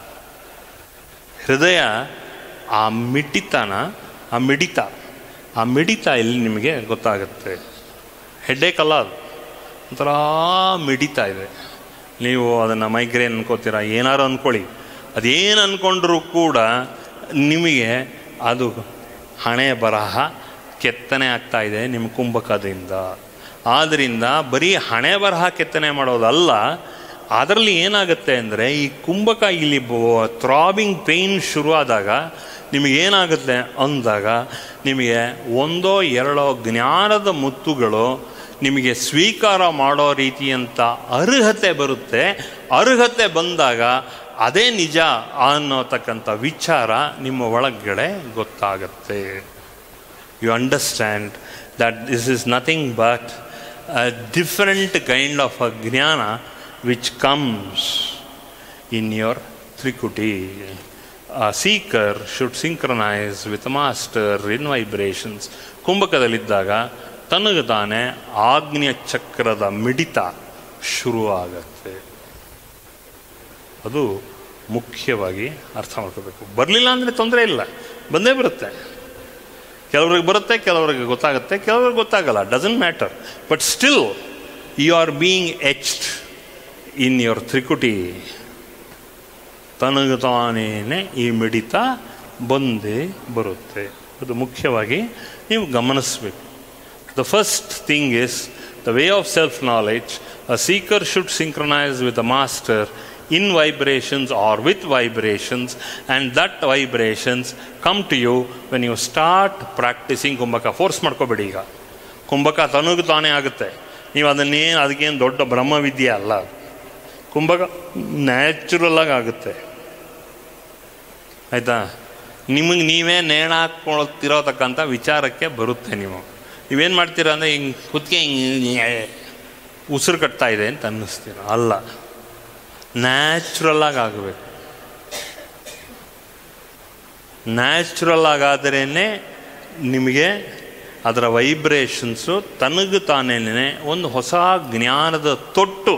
ಹೃದಯ ಆ ಮಿಟಿತನ ಆ ಮಿಡಿತ ಆ ಮಿಡಿತ ಇಲ್ಲಿ ನಿಮಗೆ ಗೊತ್ತಾಗುತ್ತೆ ಹೆಡ್ಡೇಕ್ ಅಲ್ಲ ಅದು ಒಂಥರ ಮಿಡಿತಾ ಇದೆ ನೀವು ಅದನ್ನು ಮೈಗ್ರೇನ್ ಅನ್ಕೋತೀರ ಏನಾರು ಅಂದ್ಕೊಳ್ಳಿ ಅದೇನು ಅಂದ್ಕೊಂಡ್ರೂ ಕೂಡ ನಿಮಗೆ ಅದು ಹಣೆ ಬರಹ ಕೆತ್ತನೆ ಆಗ್ತಾ ಇದೆ ನಿಮ್ಮ ಕುಂಭಕದಿಂದ ಆದ್ದರಿಂದ ಬರೀ ಹಣೆ ಬರಹ ಕೆತ್ತನೆ ಮಾಡೋದಲ್ಲ ಅದರಲ್ಲಿ ಏನಾಗುತ್ತೆ ಅಂದರೆ ಈ ಕುಂಭಕ ಇಲ್ಲಿ ಥ್ರಾಬಿಂಗ್ ಪೇಯ್ನ್ ಶುರುವಾದಾಗ ನಿಮಗೇನಾಗುತ್ತೆ ಅಂದಾಗ ನಿಮಗೆ ಒಂದೋ ಎರಡೋ ಜ್ಞಾನದ ಮುತ್ತುಗಳು ನಿಮಗೆ ಸ್ವೀಕಾರ ಮಾಡೋ ರೀತಿಯಂಥ ಅರ್ಹತೆ ಬರುತ್ತೆ ಅರ್ಹತೆ ಬಂದಾಗ ಅದೇ ನಿಜ ಅನ್ನೋತಕ್ಕಂಥ ವಿಚಾರ ನಿಮ್ಮ ಒಳಗಡೆ ಗೊತ್ತಾಗತ್ತೆ you understand that this is nothing but a different kind of a jnana which comes in your trikuti a seeker should synchronize with a master in vibrations ಕುಂಭಕದಲ್ಲಿದ್ದಾಗ ತನಗೆ ತಾನೇ ಆಗ್ನೇಯ ಚಕ್ರದ ಮಿಡಿತ ಶುರುವಾಗತ್ತೆ ಅದು ಮುಖ್ಯವಾಗಿ ಅರ್ಥ ಮಾಡ್ಕೋಬೇಕು ಬರಲಿಲ್ಲ ಅಂದರೆ ತೊಂದರೆ ಇಲ್ಲ ಬಂದೇ ಬರುತ್ತೆ ಕೆಲವ್ರಿಗೆ ಬರುತ್ತೆ ಕೆಲವ್ರಿಗೆ ಗೊತ್ತಾಗುತ್ತೆ ಕೆಲವ್ರಿಗೆ ಗೊತ್ತಾಗಲ್ಲ doesn't matter but still you are being etched in your trikuti ತನಗೆ ತಾನೇನೆ ಈ ಮಿಡಿತ ಬಂದೇ ಬರುತ್ತೆ ಅದು ಮುಖ್ಯವಾಗಿ ನೀವು ಗಮನಿಸಬೇಕು the first thing is the way of self knowledge a seeker should synchronise with a master in vibrations or with vibrations and that vibrations come to you when you start practising kumbhaka force ಮಾಡ್ಕೋಬೇಡಿ ಈಗ ಕುಂಭಕ ತನಗೆ ತಾನೇ ಆಗುತ್ತೆ ನೀವು ಅದನ್ನೇನು ಅದಕ್ಕೇನು ದೊಡ್ಡ ಬ್ರಹ್ಮವಿದ್ಯೆ ಅಲ್ಲ ಕುಂಭಕ ನ್ಯಾಚುರಲ್ ಆಗಿ ಆಗುತ್ತೆ ಆಯಿತಾ ನಿಮಗೆ ನೀವೇ ನೇಣ ಹಾಕ್ಕೊಳ್ತಿರೋತಕ್ಕಂಥ ವಿಚಾರಕ್ಕೆ ಬರುತ್ತೆ ನೀವು ನೀವೇನು ಮಾಡ್ತೀರಾ ಅಂದರೆ ಹಿಂಗೆ ಕುತ್ತಿಗೆ ಹಿಂಗೆ ಉಸಿರು ಕಟ್ತಾ ಇದೆ ಅಂತ ಅನ್ನಿಸ್ತೀರ ಅಲ್ಲ ನ್ಯಾಚುರಲ್ ಆಗಿ ಆಗಬೇಕು ನ್ಯಾಚುರಲ್ ಆಗಾದ್ರೇ ನಿಮಗೆ ಅದರ ವೈಬ್ರೇಷನ್ಸು ತನಗೆ ತಾನೇನೆ ಒಂದು ಹೊಸ ಜ್ಞಾನದ ತೊಟ್ಟು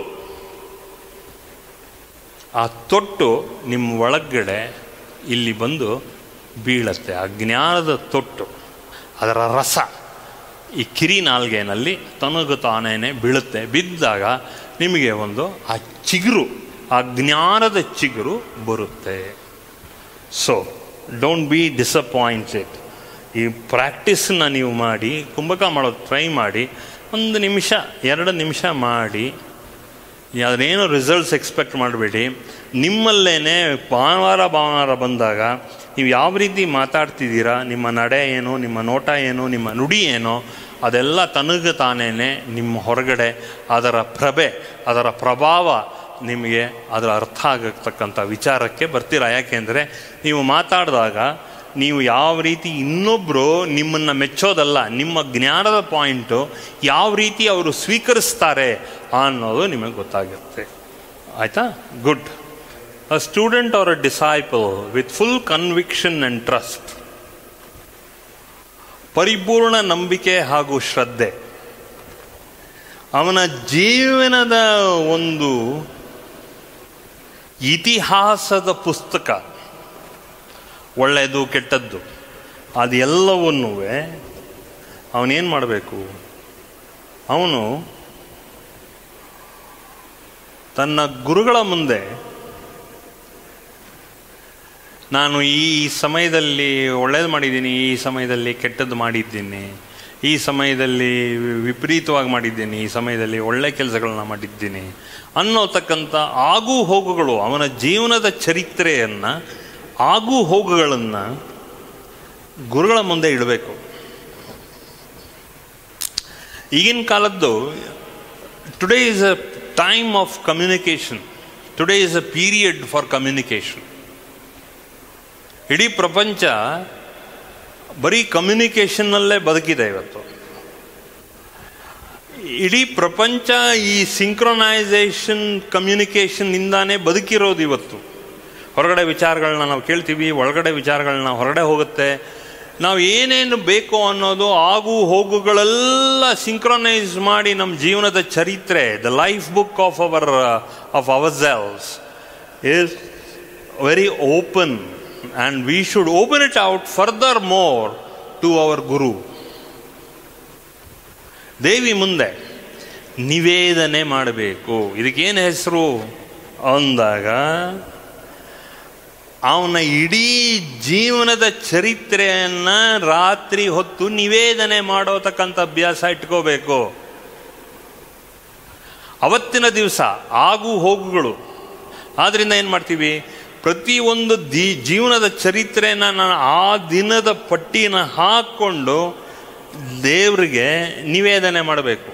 ಆ ತೊಟ್ಟು ನಿಮ್ಮ ಒಳಗಡೆ ಇಲ್ಲಿ ಬಂದು ಬೀಳತ್ತೆ ಆ ಜ್ಞಾನದ ತೊಟ್ಟು ಅದರ ರಸ ಈ ಕಿರಿ ನಾಲ್ಗೆನಲ್ಲಿ ತನಗೆ ತಾನೇನೆ ಬೀಳುತ್ತೆ ಬಿದ್ದಾಗ ನಿಮಗೆ ಒಂದು ಆ ಚಿಗುರು ಆ ಜ್ಞಾನದ ಚಿಗುರು ಬರುತ್ತೆ ಸೊ ಡೋಂಟ್ ಬಿ ಡಿಸಪಾಯಿಂಟೆಡ್ ಈ ಪ್ರಾಕ್ಟೀಸನ್ನ ನೀವು ಮಾಡಿ ಕುಂಭಕ ಮಾಡೋದು ಟ್ರೈ ಮಾಡಿ ಒಂದು ನಿಮಿಷ ಎರಡು ನಿಮಿಷ ಮಾಡಿ ಅದೇನು ರಿಸಲ್ಟ್ಸ್ ಎಕ್ಸ್ಪೆಕ್ಟ್ ಮಾಡಬೇಡಿ ನಿಮ್ಮಲ್ಲೇ ಭಾನುವಾರ ಭಾನುವಾರ ಬಂದಾಗ ನೀವು ಯಾವ ರೀತಿ ಮಾತಾಡ್ತಿದ್ದೀರಾ ನಿಮ್ಮ ನಡೆ ಏನು ನಿಮ್ಮ ನೋಟ ಏನು ನಿಮ್ಮ ನುಡಿ ಏನೋ ಅದೆಲ್ಲ ತನಗೆ ತಾನೇನೆ ನಿಮ್ಮ ಹೊರಗಡೆ ಅದರ ಪ್ರಭೆ ಅದರ ಪ್ರಭಾವ ನಿಮಗೆ ಅದರ ಅರ್ಥ ಆಗತಕ್ಕಂಥ ವಿಚಾರಕ್ಕೆ ಬರ್ತೀರಾ ಯಾಕೆಂದರೆ ನೀವು ಮಾತಾಡಿದಾಗ ನೀವು ಯಾವ ರೀತಿ ಇನ್ನೊಬ್ಬರು ನಿಮ್ಮನ್ನು ಮೆಚ್ಚೋದಲ್ಲ ನಿಮ್ಮ ಜ್ಞಾನದ ಪಾಯಿಂಟು ಯಾವ ರೀತಿ ಅವರು ಸ್ವೀಕರಿಸ್ತಾರೆ ಅನ್ನೋದು ನಿಮಗೆ ಗೊತ್ತಾಗುತ್ತೆ ಆಯಿತಾ good a student or a disciple with full conviction and trust ಪರಿಪೂರ್ಣ ನಂಬಿಕೆ ಹಾಗೂ ಶ್ರದ್ಧೆ ಅವನ ಜೀವನದ ಒಂದು ಇತಿಹಾಸದ ಪುಸ್ತಕ ಒಳ್ಳೆಯದು ಕೆಟ್ಟದ್ದು ಅದೆಲ್ಲವನ್ನೂ ಅವನೇನು ಮಾಡಬೇಕು ಅವನು ತನ್ನ ಗುರುಗಳ ಮುಂದೆ ನಾನು ಈ ಸಮಯದಲ್ಲಿ ಒಳ್ಳೇದು ಮಾಡಿದ್ದೀನಿ ಈ ಸಮಯದಲ್ಲಿ ಕೆಟ್ಟದ್ದು ಮಾಡಿದ್ದೀನಿ ಈ ಸಮಯದಲ್ಲಿ ವಿಪರೀತವಾಗಿ ಮಾಡಿದ್ದೀನಿ ಈ ಸಮಯದಲ್ಲಿ ಒಳ್ಳೆ ಕೆಲಸಗಳನ್ನ ಮಾಡಿದ್ದೀನಿ ಅನ್ನೋತಕ್ಕಂಥ ಆಗು ಹೋಗುಗಳು ಅವನ ಜೀವನದ ಚರಿತ್ರೆಯನ್ನು ಆಗು ಹೋಗುಗಳನ್ನು ಗುರುಗಳ ಮುಂದೆ ಇಡಬೇಕು ಈಗಿನ ಕಾಲದ್ದು today is a time of communication today is a period for communication ಇಡೀ ಪ್ರಪಂಚ ಬರೀ ಕಮ್ಯುನಿಕೇಷನ್ನಲ್ಲೇ ಬದುಕಿದೆ ಇವತ್ತು ಇಡೀ ಪ್ರಪಂಚ ಈ ಸಿಂಕ್ರೊನೈಸೇಷನ್ ಕಮ್ಯುನಿಕೇಷನ್ನಿಂದಾನೇ ಬದುಕಿರೋದು ಇವತ್ತು ಹೊರಗಡೆ ವಿಚಾರಗಳನ್ನ ನಾವು ಕೇಳ್ತೀವಿ ಒಳಗಡೆ ವಿಚಾರಗಳನ್ನ ಹೊರಗಡೆ ಹೋಗುತ್ತೆ ನಾವು ಏನೇನು ಬೇಕು ಅನ್ನೋದು ಆಗು ಹೋಗುಗಳೆಲ್ಲ ಸಿಂಕ್ರನೈಸ್ ಮಾಡಿ ನಮ್ಮ ಜೀವನದ ಚರಿತ್ರೆ the life book of our of hour ourselves is very open and we should open it out furthermore to our guru Devi ಮುಂದೆ ನಿವೇದನೆ ಮಾಡಬೇಕು ಇದಕ್ಕೇನು ಹೆಸರು ಅಂದಾಗ ಅವನ ಇಡೀ ಜೀವನದ ಚರಿತ್ರೆಯನ್ನು ರಾತ್ರಿ ಹೊತ್ತು ನಿವೇದನೆ ಮಾಡೋತಕ್ಕಂಥ ಅಭ್ಯಾಸ ಇಟ್ಕೋಬೇಕು ಅವತ್ತಿನ ದಿವಸ ಆಗು ಹೋಗುಗಳು ಆದ್ದರಿಂದ ಏನು ಮಾಡ್ತೀವಿ ಪ್ರತಿಯೊಂದು ದಿ ಜೀವನದ ಚರಿತ್ರೆನ ನಾನು ಆ ದಿನದ ಪಟ್ಟಿನ ಹಾಕ್ಕೊಂಡು ದೇವರಿಗೆ ನಿವೇದನೆ ಮಾಡಬೇಕು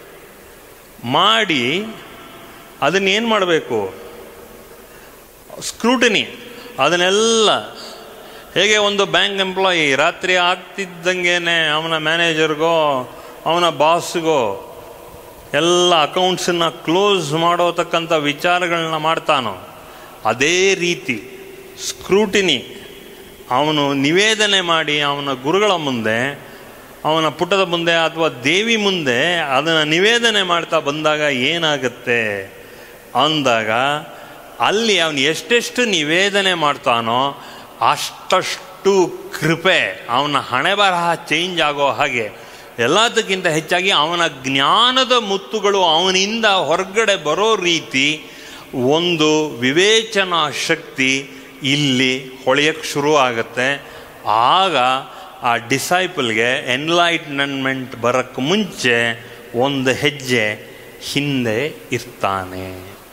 ಮಾಡಿ ಅದನ್ನ ಏನು ಮಾಡಬೇಕು ಸ್ಕ್ರೂಟಿನಿ ಅದನ್ನೆಲ್ಲ ಹೇಗೆ ಒಂದು ಬ್ಯಾಂಕ್ ಎಂಪ್ಲಾಯಿ ರಾತ್ರಿ ಆಗ್ತಿದ್ದಂಗೆನೆ ಅವನ ಮ್ಯಾನೇಜರ್ಗೋ ಅವನ ಬಾಸ್ಗೋ ಎಲ್ಲ ಅಕೌಂಟ್ಸನ್ನ ಕ್ಲೋಸ್ ಮಾಡೋತಕ್ಕಂಥ ವಿಚಾರಗಳನ್ನ ಮಾಡ್ತಾನೋ ಅದೇ ರೀತಿ ಸ್ಕ್ರೂಟಿನಿ ಅವನು ನಿವೇದನೆ ಮಾಡಿ ಅವನ ಗುರುಗಳ ಮುಂದೆ ಅವನ ಪುಟದ ಮುಂದೆ ಅಥವಾ ದೇವಿ ಮುಂದೆ ಅದನ್ನು ನಿವೇದನೆ ಮಾಡ್ತಾ ಬಂದಾಗ ಏನಾಗುತ್ತೆ ಅಂದಾಗ ಅಲ್ಲಿ ಅವನು ಎಷ್ಟೆಷ್ಟು ನಿವೇದನೆ ಮಾಡ್ತಾನೋ ಅಷ್ಟಷ್ಟು ಕೃಪೆ ಅವನ ಹಣೆ ಬರಹ ಚೇಂಜ್ ಆಗೋ ಹಾಗೆ ಎಲ್ಲದಕ್ಕಿಂತ ಹೆಚ್ಚಾಗಿ ಅವನ ಜ್ಞಾನದ ಮುತ್ತುಗಳು ಅವನಿಂದ ಹೊರಗಡೆ ಬರೋ ರೀತಿ ಒಂದು ವಿವೇಚನಾ ಶಕ್ತಿ ಇಲ್ಲಿ ಹೊಳೆಯಕ್ಕೆ ಶುರು ಆಗುತ್ತೆ ಆಗ ಆ ಡಿಸೈಪಲ್ಗೆ ಎನ್ಲೈಟ್ಮೆಂಟ್ ಬರೋಕ್ಕೆ ಮುಂಚೆ ಒಂದು ಹೆಜ್ಜೆ ಹಿಂದೆ ಇರ್ತಾನೆ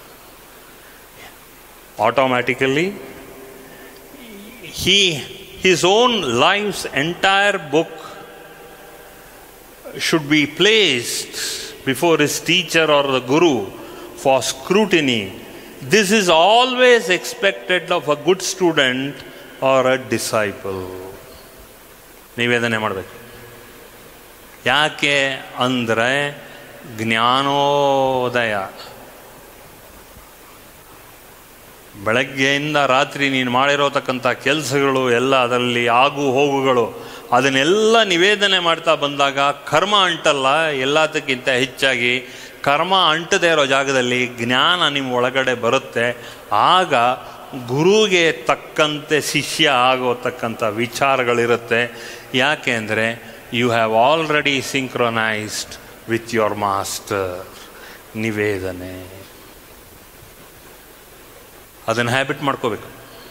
automatically he his own life's entire book should be placed before his teacher or the guru for scrutiny this is always expected of a good student or a disciple ನಿವೇದನೆ ಮಾಡಬೇಕು ಯಾಕೆ ಅಂದರೆ ಜ್ಞಾನೋದಯ ಬೆಳಗ್ಗೆಯಿಂದ ರಾತ್ರಿ ನೀನು ಮಾಡಿರೋತಕ್ಕಂಥ ಕೆಲಸಗಳು ಎಲ್ಲ ಅದರಲ್ಲಿ ಆಗು ಹೋಗುಗಳು ಅದನ್ನೆಲ್ಲ ನಿವೇದನೆ ಮಾಡ್ತಾ ಬಂದಾಗ ಕರ್ಮ ಅಂಟಲ್ಲ ಎಲ್ಲದಕ್ಕಿಂತ ಹೆಚ್ಚಾಗಿ ಕರ್ಮ ಅಂಟದೇ ಇರೋ ಜಾಗದಲ್ಲಿ ಜ್ಞಾನ ನಿಮ್ಮ ಒಳಗಡೆ ಬರುತ್ತೆ ಆಗ ಗುರುಗೆ ತಕ್ಕಂತೆ ಶಿಷ್ಯ ಆಗೋತಕ್ಕಂಥ ವಿಚಾರಗಳಿರುತ್ತೆ ಯಾಕೆ ಅಂದರೆ you have already synchronised with your master ನಿವೇದನೆ ಅದನ್ನು ಹ್ಯಾಬಿಟ್ ಮಾಡ್ಕೋಬೇಕು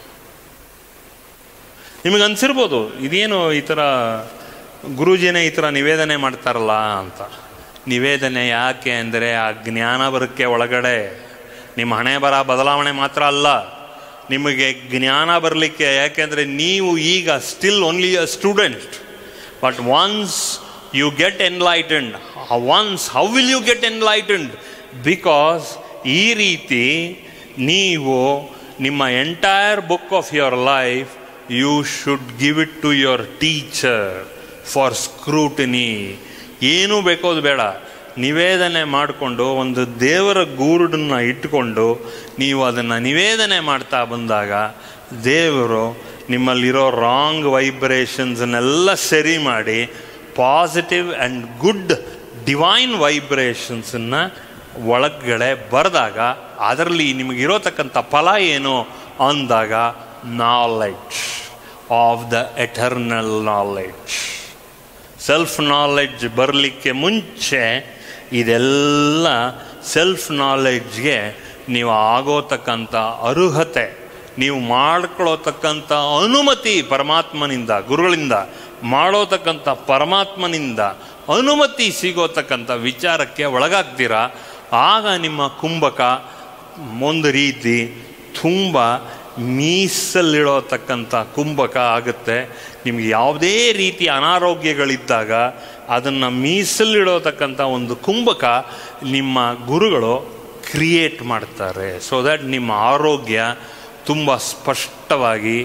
ನಿಮಗೆ ಅನ್ಸಿರ್ಬೋದು ಇದೇನು ಈ ಥರ ಗುರೂಜಿನೇ ಈ ಥರ ನಿವೇದನೆ ಮಾಡ್ತಾರಲ್ಲ ಅಂತ ನಿವೇದನೆ ಯಾಕೆ ಅಂದರೆ ಆ ಜ್ಞಾನ ಬರೋಕ್ಕೆ ಒಳಗಡೆ ನಿಮ್ಮ ಹಣೆ ಬರ ಬದಲಾವಣೆ ಮಾತ್ರ ಅಲ್ಲ ನಿಮಗೆ ಜ್ಞಾನ ಬರಲಿಕ್ಕೆ ಯಾಕೆಂದರೆ ನೀವು ಈಗ still only a student but once you get enlightened once how will you get enlightened because ಈ ರೀತಿ ನೀವು ನಿಮ್ಮ entire book of your life you should give it to your teacher for scrutiny ಏನೂ ಬೇಕೋದು ಬೇಡ ನಿವೇದನೆ ಮಾಡಿಕೊಂಡು ಒಂದು ದೇವರ ಗೂರುಡನ್ನ ಇಟ್ಟುಕೊಂಡು ನೀವು ಅದನ್ನು ನಿವೇದನೆ ಮಾಡ್ತಾ ಬಂದಾಗ ದೇವರು ನಿಮ್ಮಲ್ಲಿರೋ ರಾಂಗ್ ವೈಬ್ರೇಷನ್ಸನ್ನೆಲ್ಲ ಸರಿ ಮಾಡಿ ಪಾಸಿಟಿವ್ ಆ್ಯಂಡ್ ಗುಡ್ ಡಿವೈನ್ ವೈಬ್ರೇಷನ್ಸನ್ನು ಒಳಗಡೆ ಬರೆದಾಗ ಅದರಲ್ಲಿ ನಿಮಗಿರೋತಕ್ಕಂಥ ಫಲ ಏನು ಅಂದಾಗ knowledge of the eternal knowledge self knowledge ಬರಲಿಕ್ಕೆ ಮುಂಚೆ ಇದೆಲ್ಲ ಸೆಲ್ಫ್ ನಾಲೆಡ್ಜ್ಗೆ ನೀವು ಆಗೋತಕ್ಕಂಥ ಅರ್ಹತೆ ನೀವು ಮಾಡ್ಕೊಳ್ಳೋತಕ್ಕಂಥ ಅನುಮತಿ ಪರಮಾತ್ಮನಿಂದ ಗುರುಗಳಿಂದ ಮಾಡೋತಕ್ಕಂಥ ಪರಮಾತ್ಮನಿಂದ ಅನುಮತಿ ಸಿಗೋತಕ್ಕಂಥ ವಿಚಾರಕ್ಕೆ ಒಳಗಾಗ್ತೀರಾ ಆಗ ನಿಮ್ಮ ಕುಂಭಕ ಒಂದು ರೀತಿ ತುಂಬ ಮೀಸಲಿಡೋತಕ್ಕಂಥ ಕುಂಭಕ ಆಗುತ್ತೆ ನಿಮಗೆ ಯಾವುದೇ ರೀತಿ ಅನಾರೋಗ್ಯಗಳಿದ್ದಾಗ ಅದನ್ನು ಮೀಸಲಿಡೋತಕ್ಕಂಥ ಒಂದು ಕುಂಭಕ ನಿಮ್ಮ ಗುರುಗಳು ಕ್ರಿಯೇಟ್ ಮಾಡ್ತಾರೆ ಸೊ ದ್ಯಾಟ್ ನಿಮ್ಮ ಆರೋಗ್ಯ ತುಂಬ ಸ್ಪಷ್ಟವಾಗಿ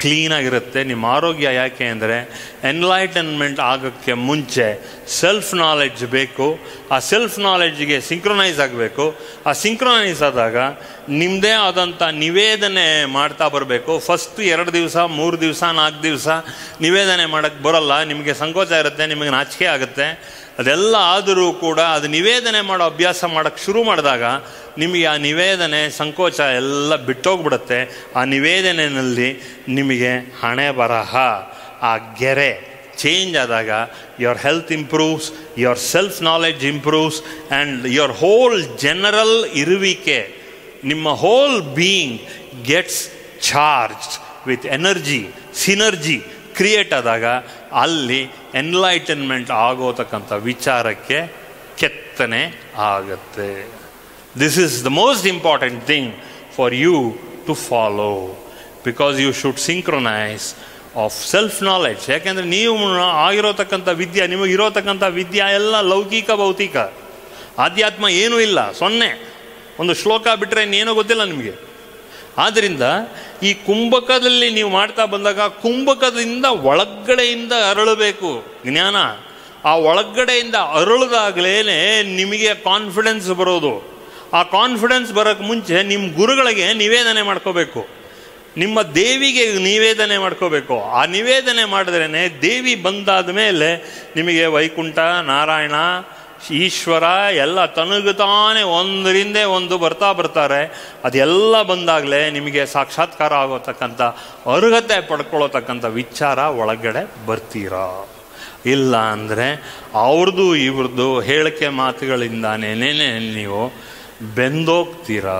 ಕ್ಲೀನಾಗಿರುತ್ತೆ ನಿಮ್ಮ ಆರೋಗ್ಯ ಯಾಕೆ ಅಂದರೆ ಎನ್ಲೈಟನ್ಮೆಂಟ್ ಆಗೋಕ್ಕೆ ಮುಂಚೆ ಸೆಲ್ಫ್ ನಾಲೆಡ್ಜ್ ಬೇಕು ಆ ಸೆಲ್ಫ್ ನಾಲೆಡ್ಜ್ಗೆ ಸಿಂಕ್ರೊನೈಸ್ ಆಗಬೇಕು ಆ ಸಿಂಕ್ರೊನೈಸ್ ಆದಾಗ ನಿಮ್ಮದೇ ಆದಂಥ ನಿವೇದನೆ ಮಾಡ್ತಾ ಬರಬೇಕು ಫಸ್ಟ್ ಎರಡು ದಿವಸ ಮೂರು ದಿವಸ ನಾಲ್ಕು ದಿವಸ ನಿವೇದನೆ ಮಾಡೋಕ್ಕೆ ಬರೋಲ್ಲ ನಿಮಗೆ ಸಂಕೋಚ ಇರುತ್ತೆ ನಿಮಗೆ ನಾಚಿಕೆ ಆಗುತ್ತೆ ಅದೆಲ್ಲ ಆದರೂ ಕೂಡ ಅದು ನಿವೇದನೆ ಮಾಡೋ ಅಭ್ಯಾಸ ಮಾಡೋಕ್ಕೆ ಶುರು ಮಾಡಿದಾಗ ನಿಮಗೆ ಆ ನಿವೇದನೆ ಸಂಕೋಚ ಎಲ್ಲ ಬಿಟ್ಟೋಗ್ಬಿಡುತ್ತೆ ಆ ನಿವೇದನೆಯಲ್ಲಿ ನಿಮಗೆ ಹಣೆ ಬರಹ ಆ ಗೆರೆ ಚೇಂಜ್ ಆದಾಗ your health improves your self knowledge improves and your whole general ಇರುವಿಕೆ ನಿಮ್ಮ whole being gets charged with energy synergy create ಆದಾಗ ಅಲ್ಲಿ ಎನ್ಲೈಟನ್ಮೆಂಟ್ ಆಗೋತಕ್ಕಂಥ ವಿಚಾರಕ್ಕೆ ಕೆತ್ತನೆ ಆಗತ್ತೆ this is the most important thing for you to follow because you should synchronize of self knowledge ಯಾಕೆಂದರೆ ನೀವು ಆಗಿರೋತಕ್ಕಂಥ ವಿದ್ಯೆ ನಿಮಗೆ ಇರೋತಕ್ಕಂಥ ವಿದ್ಯೆ ಎಲ್ಲ ಲೌಕಿಕ ಭೌತಿಕ ಆಧ್ಯಾತ್ಮ ಏನೂ ಇಲ್ಲ ಸೊನ್ನೆ ಒಂದು ಶ್ಲೋಕ ಬಿಟ್ಟರೆ ಇನ್ನೇನೋ ಗೊತ್ತಿಲ್ಲ ನಿಮಗೆ ಆದ್ದರಿಂದ ಈ ಕುಂಭಕದಲ್ಲಿ ನೀವು ಮಾಡ್ತಾ ಬಂದಾಗ ಕುಂಭಕದಿಂದ ಒಳಗಡೆಯಿಂದ ಅರಳಬೇಕು ಜ್ಞಾನ ಆ ಒಳಗಡೆಯಿಂದ ಅರಳಿದಾಗಲೇ ನಿಮಗೆ ಕಾನ್ಫಿಡೆನ್ಸ್ ಬರೋದು ಆ ಕಾನ್ಫಿಡೆನ್ಸ್ ಬರೋಕ್ಕೆ ಮುಂಚೆ ನಿಮ್ಮ ಗುರುಗಳಿಗೆ ನಿವೇದನೆ ಮಾಡ್ಕೋಬೇಕು ನಿಮ್ಮ ದೇವಿಗೆ ನಿವೇದನೆ ಮಾಡ್ಕೋಬೇಕು ಆ ನಿವೇದನೆ ಮಾಡಿದ್ರೇ ದೇವಿ ಬಂದಾದ ಮೇಲೆ ನಿಮಗೆ ವೈಕುಂಠ ನಾರಾಯಣ ಈಶ್ವರ ಎಲ್ಲ ತನಗುತ್ತಾನೆ ಒಂದರಿಂದೇ ಒಂದು ಬರ್ತಾ ಬರ್ತಾರೆ ಅದೆಲ್ಲ ಬಂದಾಗಲೇ ನಿಮಗೆ ಸಾಕ್ಷಾತ್ಕಾರ ಆಗೋತಕ್ಕಂಥ ಅರ್ಹತೆ ಪಡ್ಕೊಳ್ಳೋತಕ್ಕಂಥ ವಿಚಾರ ಒಳಗಡೆ ಬರ್ತೀರಾ ಇಲ್ಲ ಅಂದರೆ ಅವ್ರದ್ದು ಇವ್ರದ್ದು ಹೇಳಿಕೆ ಮಾತುಗಳಿಂದಾನೇ ನೀವು ಬೆಂದೋಗ್ತೀರಾ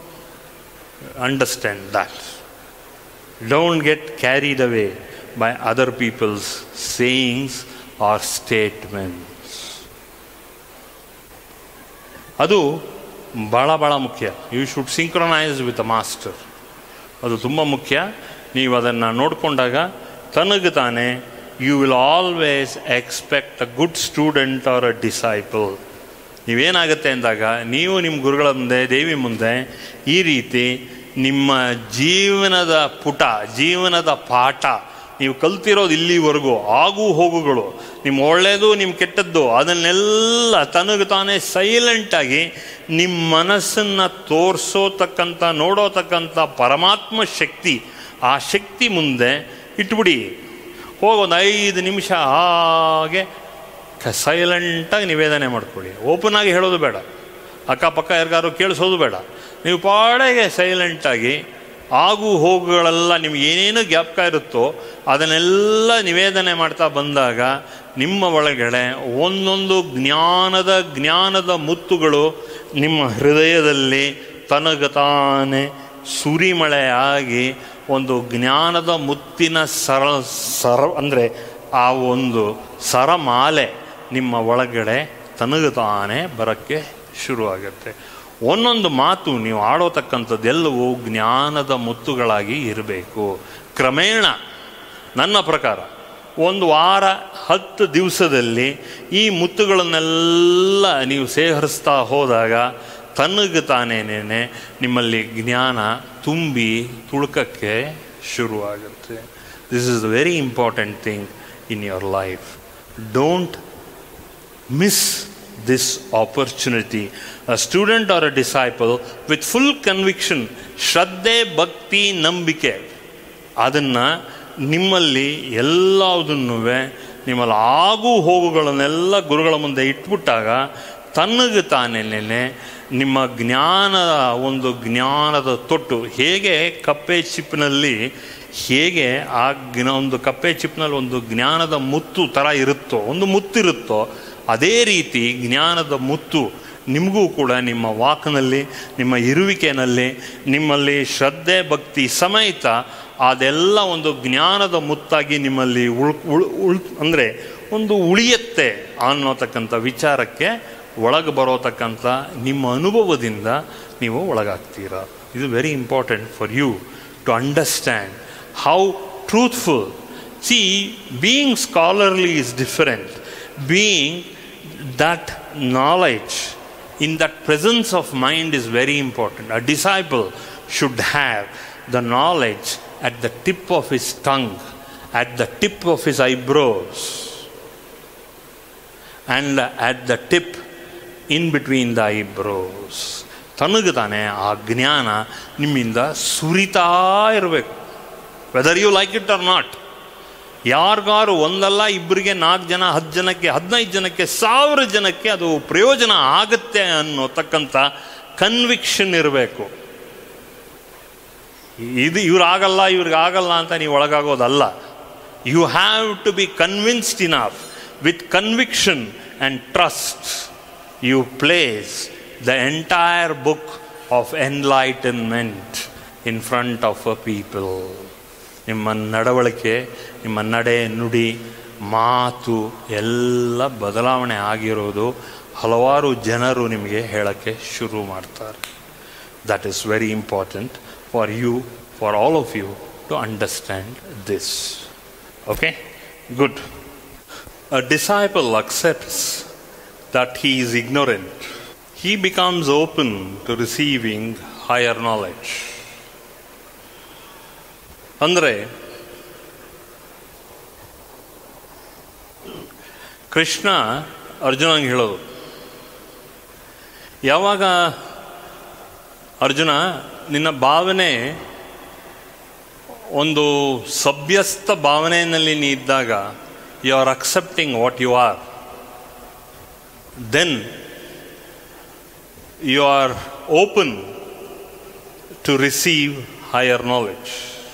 understand that don't get carried away by other peoples sayings or statements ಅದು ಭಾಳ ಭಾಳ ಮುಖ್ಯ you should synchronise with a master ಅದು ತುಂಬ ಮುಖ್ಯ ನೀವು ಅದನ್ನು ನೋಡಿಕೊಂಡಾಗ ತನಗೆ ತಾನೇ you will always expect a good student or a disciple ನೀವೇನಾಗುತ್ತೆ ಅಂದಾಗ ನೀವು ನಿಮ್ಮ ಗುರುಗಳ ಮುಂದೆ ದೇವಿ ಮುಂದೆ ಈ ರೀತಿ ನಿಮ್ಮ ಜೀವನದ ಪುಟ ಜೀವನದ ಪಾಠ ನೀವು ಕಲ್ತಿರೋದು ಇಲ್ಲಿವರೆಗೂ ಆಗು ಹೋಗುಗಳು ನಿಮ್ಮ ಒಳ್ಳೆಯದು ನಿಮ್ಮ ಕೆಟ್ಟದ್ದು ಅದನ್ನೆಲ್ಲ ತನಗೆ ತಾನೇ ಸೈಲೆಂಟಾಗಿ ನಿಮ್ಮ ಮನಸ್ಸನ್ನು ತೋರಿಸೋತಕ್ಕಂಥ ನೋಡೋತಕ್ಕಂಥ ಪರಮಾತ್ಮ ಶಕ್ತಿ ಆ ಶಕ್ತಿ ಮುಂದೆ ಇಟ್ಬಿಡಿ ಹೋಗೊಂದು ಐದು ನಿಮಿಷ ಹಾಗೆ ಸೈಲೆಂಟಾಗಿ ನಿವೇದನೆ ಮಾಡ್ಕೊಳ್ಳಿ ಓಪನ್ ಆಗಿ ಹೇಳೋದು ಬೇಡ ಅಕ್ಕಪಕ್ಕ ಯಾರಿಗಾರು ಕೇಳಿಸೋದು ಬೇಡ ನೀವು ಪಾಡೆಗೆ ಸೈಲೆಂಟಾಗಿ ಆಗು ಹೋಗುಗಳೆಲ್ಲ ನಿಮ್ಗೆ ಏನೇನು ಜ್ಞಾಪಕ ಇರುತ್ತೋ ಅದನ್ನೆಲ್ಲ ನಿವೇದನೆ ಮಾಡ್ತಾ ಬಂದಾಗ ನಿಮ್ಮ ಒಳಗಡೆ ಒಂದೊಂದು ಜ್ಞಾನದ ಜ್ಞಾನದ ಮುತ್ತುಗಳು ನಿಮ್ಮ ಹೃದಯದಲ್ಲಿ ತನಗತಾನೆ ಸುರಿಮಳೆಯಾಗಿ ಒಂದು ಜ್ಞಾನದ ಮುತ್ತಿನ ಸರ ಸರ ಅಂದರೆ ಆ ಒಂದು ಸರಮಾಲೆ ನಿಮ್ಮ ಒಳಗಡೆ ತನಗತಾನೆ ಬರೋಕ್ಕೆ ಶುರುವಾಗುತ್ತೆ ಒಂದೊಂದು ಮಾತು ನೀವು ಆಡೋತಕ್ಕಂಥದ್ದೆಲ್ಲವೂ ಜ್ಞಾನದ ಮುತ್ತುಗಳಾಗಿ ಇರಬೇಕು ಕ್ರಮೇಣ ನನ್ನ ಪ್ರಕಾರ ಒಂದು ವಾರ ಹತ್ತು ದಿವಸದಲ್ಲಿ ಈ ಮುತ್ತುಗಳನ್ನೆಲ್ಲ ನೀವು ಸೇಹರಿಸ್ತಾ ಹೋದಾಗ ತನಗೆ ತಾನೇನೇ ನಿಮ್ಮಲ್ಲಿ ಜ್ಞಾನ ತುಂಬಿ ತುಳುಕಕ್ಕೆ ಶುರುವಾಗುತ್ತೆ this is the very important thing in your life don't miss this opportunity. A student or a disciple with full conviction, ಶ್ರದ್ಧೆ ಭಕ್ತಿ ನಂಬಿಕೆ ಅದನ್ನು ನಿಮ್ಮಲ್ಲಿ ಎಲ್ಲದನ್ನೂ ನಿಮ್ಮಲ್ಲಿ ಆಗು ಹೋಗುಗಳನ್ನೆಲ್ಲ ಗುರುಗಳ ಮುಂದೆ ಇಟ್ಬಿಟ್ಟಾಗ ತನಗೆ ತಾನೇನೆ ನಿಮ್ಮ ಜ್ಞಾನದ ಒಂದು ಜ್ಞಾನದ ತೊಟ್ಟು ಹೇಗೆ ಕಪ್ಪೆ ಚಿಪ್ಪಿನಲ್ಲಿ ಹೇಗೆ ಆ ಜ್ಞ ಒಂದು ಕಪ್ಪೆ ಚಿಪ್ನಲ್ಲಿ ಒಂದು ಜ್ಞಾನದ ಮುತ್ತು ಥರ ಇರುತ್ತೋ ಒಂದು ಮುತ್ತಿರುತ್ತೋ ಅದೇ ರೀತಿ ಜ್ಞಾನದ ಮುತ್ತು ನಿಮಗೂ ಕೂಡ ನಿಮ್ಮ ವಾಕ್ನಲ್ಲಿ ನಿಮ್ಮ ಇರುವಿಕೆಯಲ್ಲಿ ನಿಮ್ಮಲ್ಲಿ ಶ್ರದ್ಧೆ ಭಕ್ತಿ ಸಮೇತ ಅದೆಲ್ಲ ಒಂದು ಜ್ಞಾನದ ಮುತ್ತಾಗಿ ನಿಮ್ಮಲ್ಲಿ ಉಳ್ ಉಳ್ ಉಳ್ ಅಂದರೆ ಒಂದು ಉಳಿಯತ್ತೆ ಅನ್ನೋತಕ್ಕಂಥ ವಿಚಾರಕ್ಕೆ ಒಳಗೆ ಬರೋತಕ್ಕಂಥ ನಿಮ್ಮ ಅನುಭವದಿಂದ ನೀವು ಒಳಗಾಗ್ತೀರ ಇದು very important for you to understand how truthful see being scholarly is different being that knowledge in that presence of mind is very important. A disciple should have the knowledge at the tip of his tongue, at the tip of his eyebrows, and at the tip in between the eyebrows. ತನಗೆ ತಾನೆ ಆ ಜ್ಞಾನ ನಿಮ್ಮಿಂದ ಸುರಿತಾ ಇರಬೇಕು whether you like it or not ಯಾರಿಗಾರು ಒಂದಲ್ಲ ಇಬ್ಬರಿಗೆ ನಾಲ್ಕು ಜನ ಹತ್ತು ಜನಕ್ಕೆ ಹದಿನೈದು ಜನಕ್ಕೆ ಸಾವಿರ ಜನಕ್ಕೆ ಅದು ಪ್ರಯೋಜನ ಆಗುತ್ತೆ ಅನ್ನೋತಕ್ಕಂಥ ಕನ್ವಿಕ್ಷನ್ ಇರಬೇಕು ಇದು ಇವ್ರಾಗಲ್ಲ ಇವ್ರಿಗಾಗಲ್ಲ ಅಂತ ನೀವು ಒಳಗಾಗೋದಲ್ಲ you have to be convinced enough with conviction and trust you place the entire book of enlightenment in front of a people ನಿಮ್ಮ ನಡವಳಿಕೆ ನಿಮ್ಮ ನಡೆ ನುಡಿ ಮಾತು ಎಲ್ಲ ಬದಲಾವಣೆ ಆಗಿರೋದು ಹಲವಾರು ಜನರು ನಿಮಗೆ ಹೇಳೋಕ್ಕೆ ಶುರು ಮಾಡ್ತಾರೆ that is very important for you for all of you to understand this okay good a disciple accepts that he is ignorant he becomes open to receiving higher knowledge. ಅಂದರೆ ಕೃಷ್ಣ ಅರ್ಜುನಂಗೆ ಹೇಳೋದು ಯಾವಾಗ ಅರ್ಜುನ ನಿನ್ನ ಭಾವನೆ ಒಂದು ಸಭ್ಯಸ್ಥ ಭಾವನೆಯಲ್ಲಿ ನೀ ಇದ್ದಾಗ you are accepting what you are then you are open to receive higher knowledge.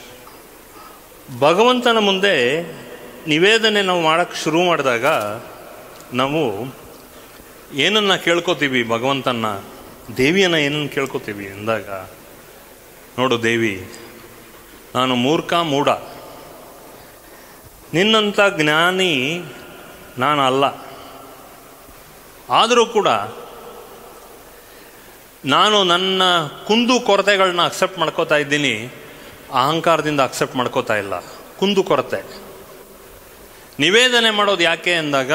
ಭಗವಂತನ ಮುಂದೆ ನಿವೇದನೆ ನಾವು ಮಾಡೋಕ್ಕೆ ಶುರು ಮಾಡಿದಾಗ ನಾವು ಏನನ್ನ ಕೇಳ್ಕೊತೀವಿ ಭಗವಂತನ ದೇವಿಯನ್ನ ಏನನ್ನು ಕೇಳ್ಕೊತೀವಿ ಅಂದಾಗ ನೋಡು ದೇವಿ ನಾನು ಮೂರ್ಖ ಮೂಢ ನಿನ್ನಂಥ ಜ್ಞಾನಿ ನಾನು ಅಲ್ಲ ಆದರೂ ಕೂಡ ನಾನು ನನ್ನ ಕುಂದು ಕೊರತೆಗಳನ್ನ ಅಕ್ಸೆಪ್ಟ್ ಮಾಡ್ಕೋತಾ ಇದ್ದೀನಿ ಅಹಂಕಾರದಿಂದ ಅಕ್ಸೆಪ್ಟ್ ಮಾಡ್ಕೋತಾ ಇಲ್ಲ ಕುಂದು ಕೊರತೆ ನಿವೇದನೆ ಮಾಡೋದು ಯಾಕೆ ಅಂದಾಗ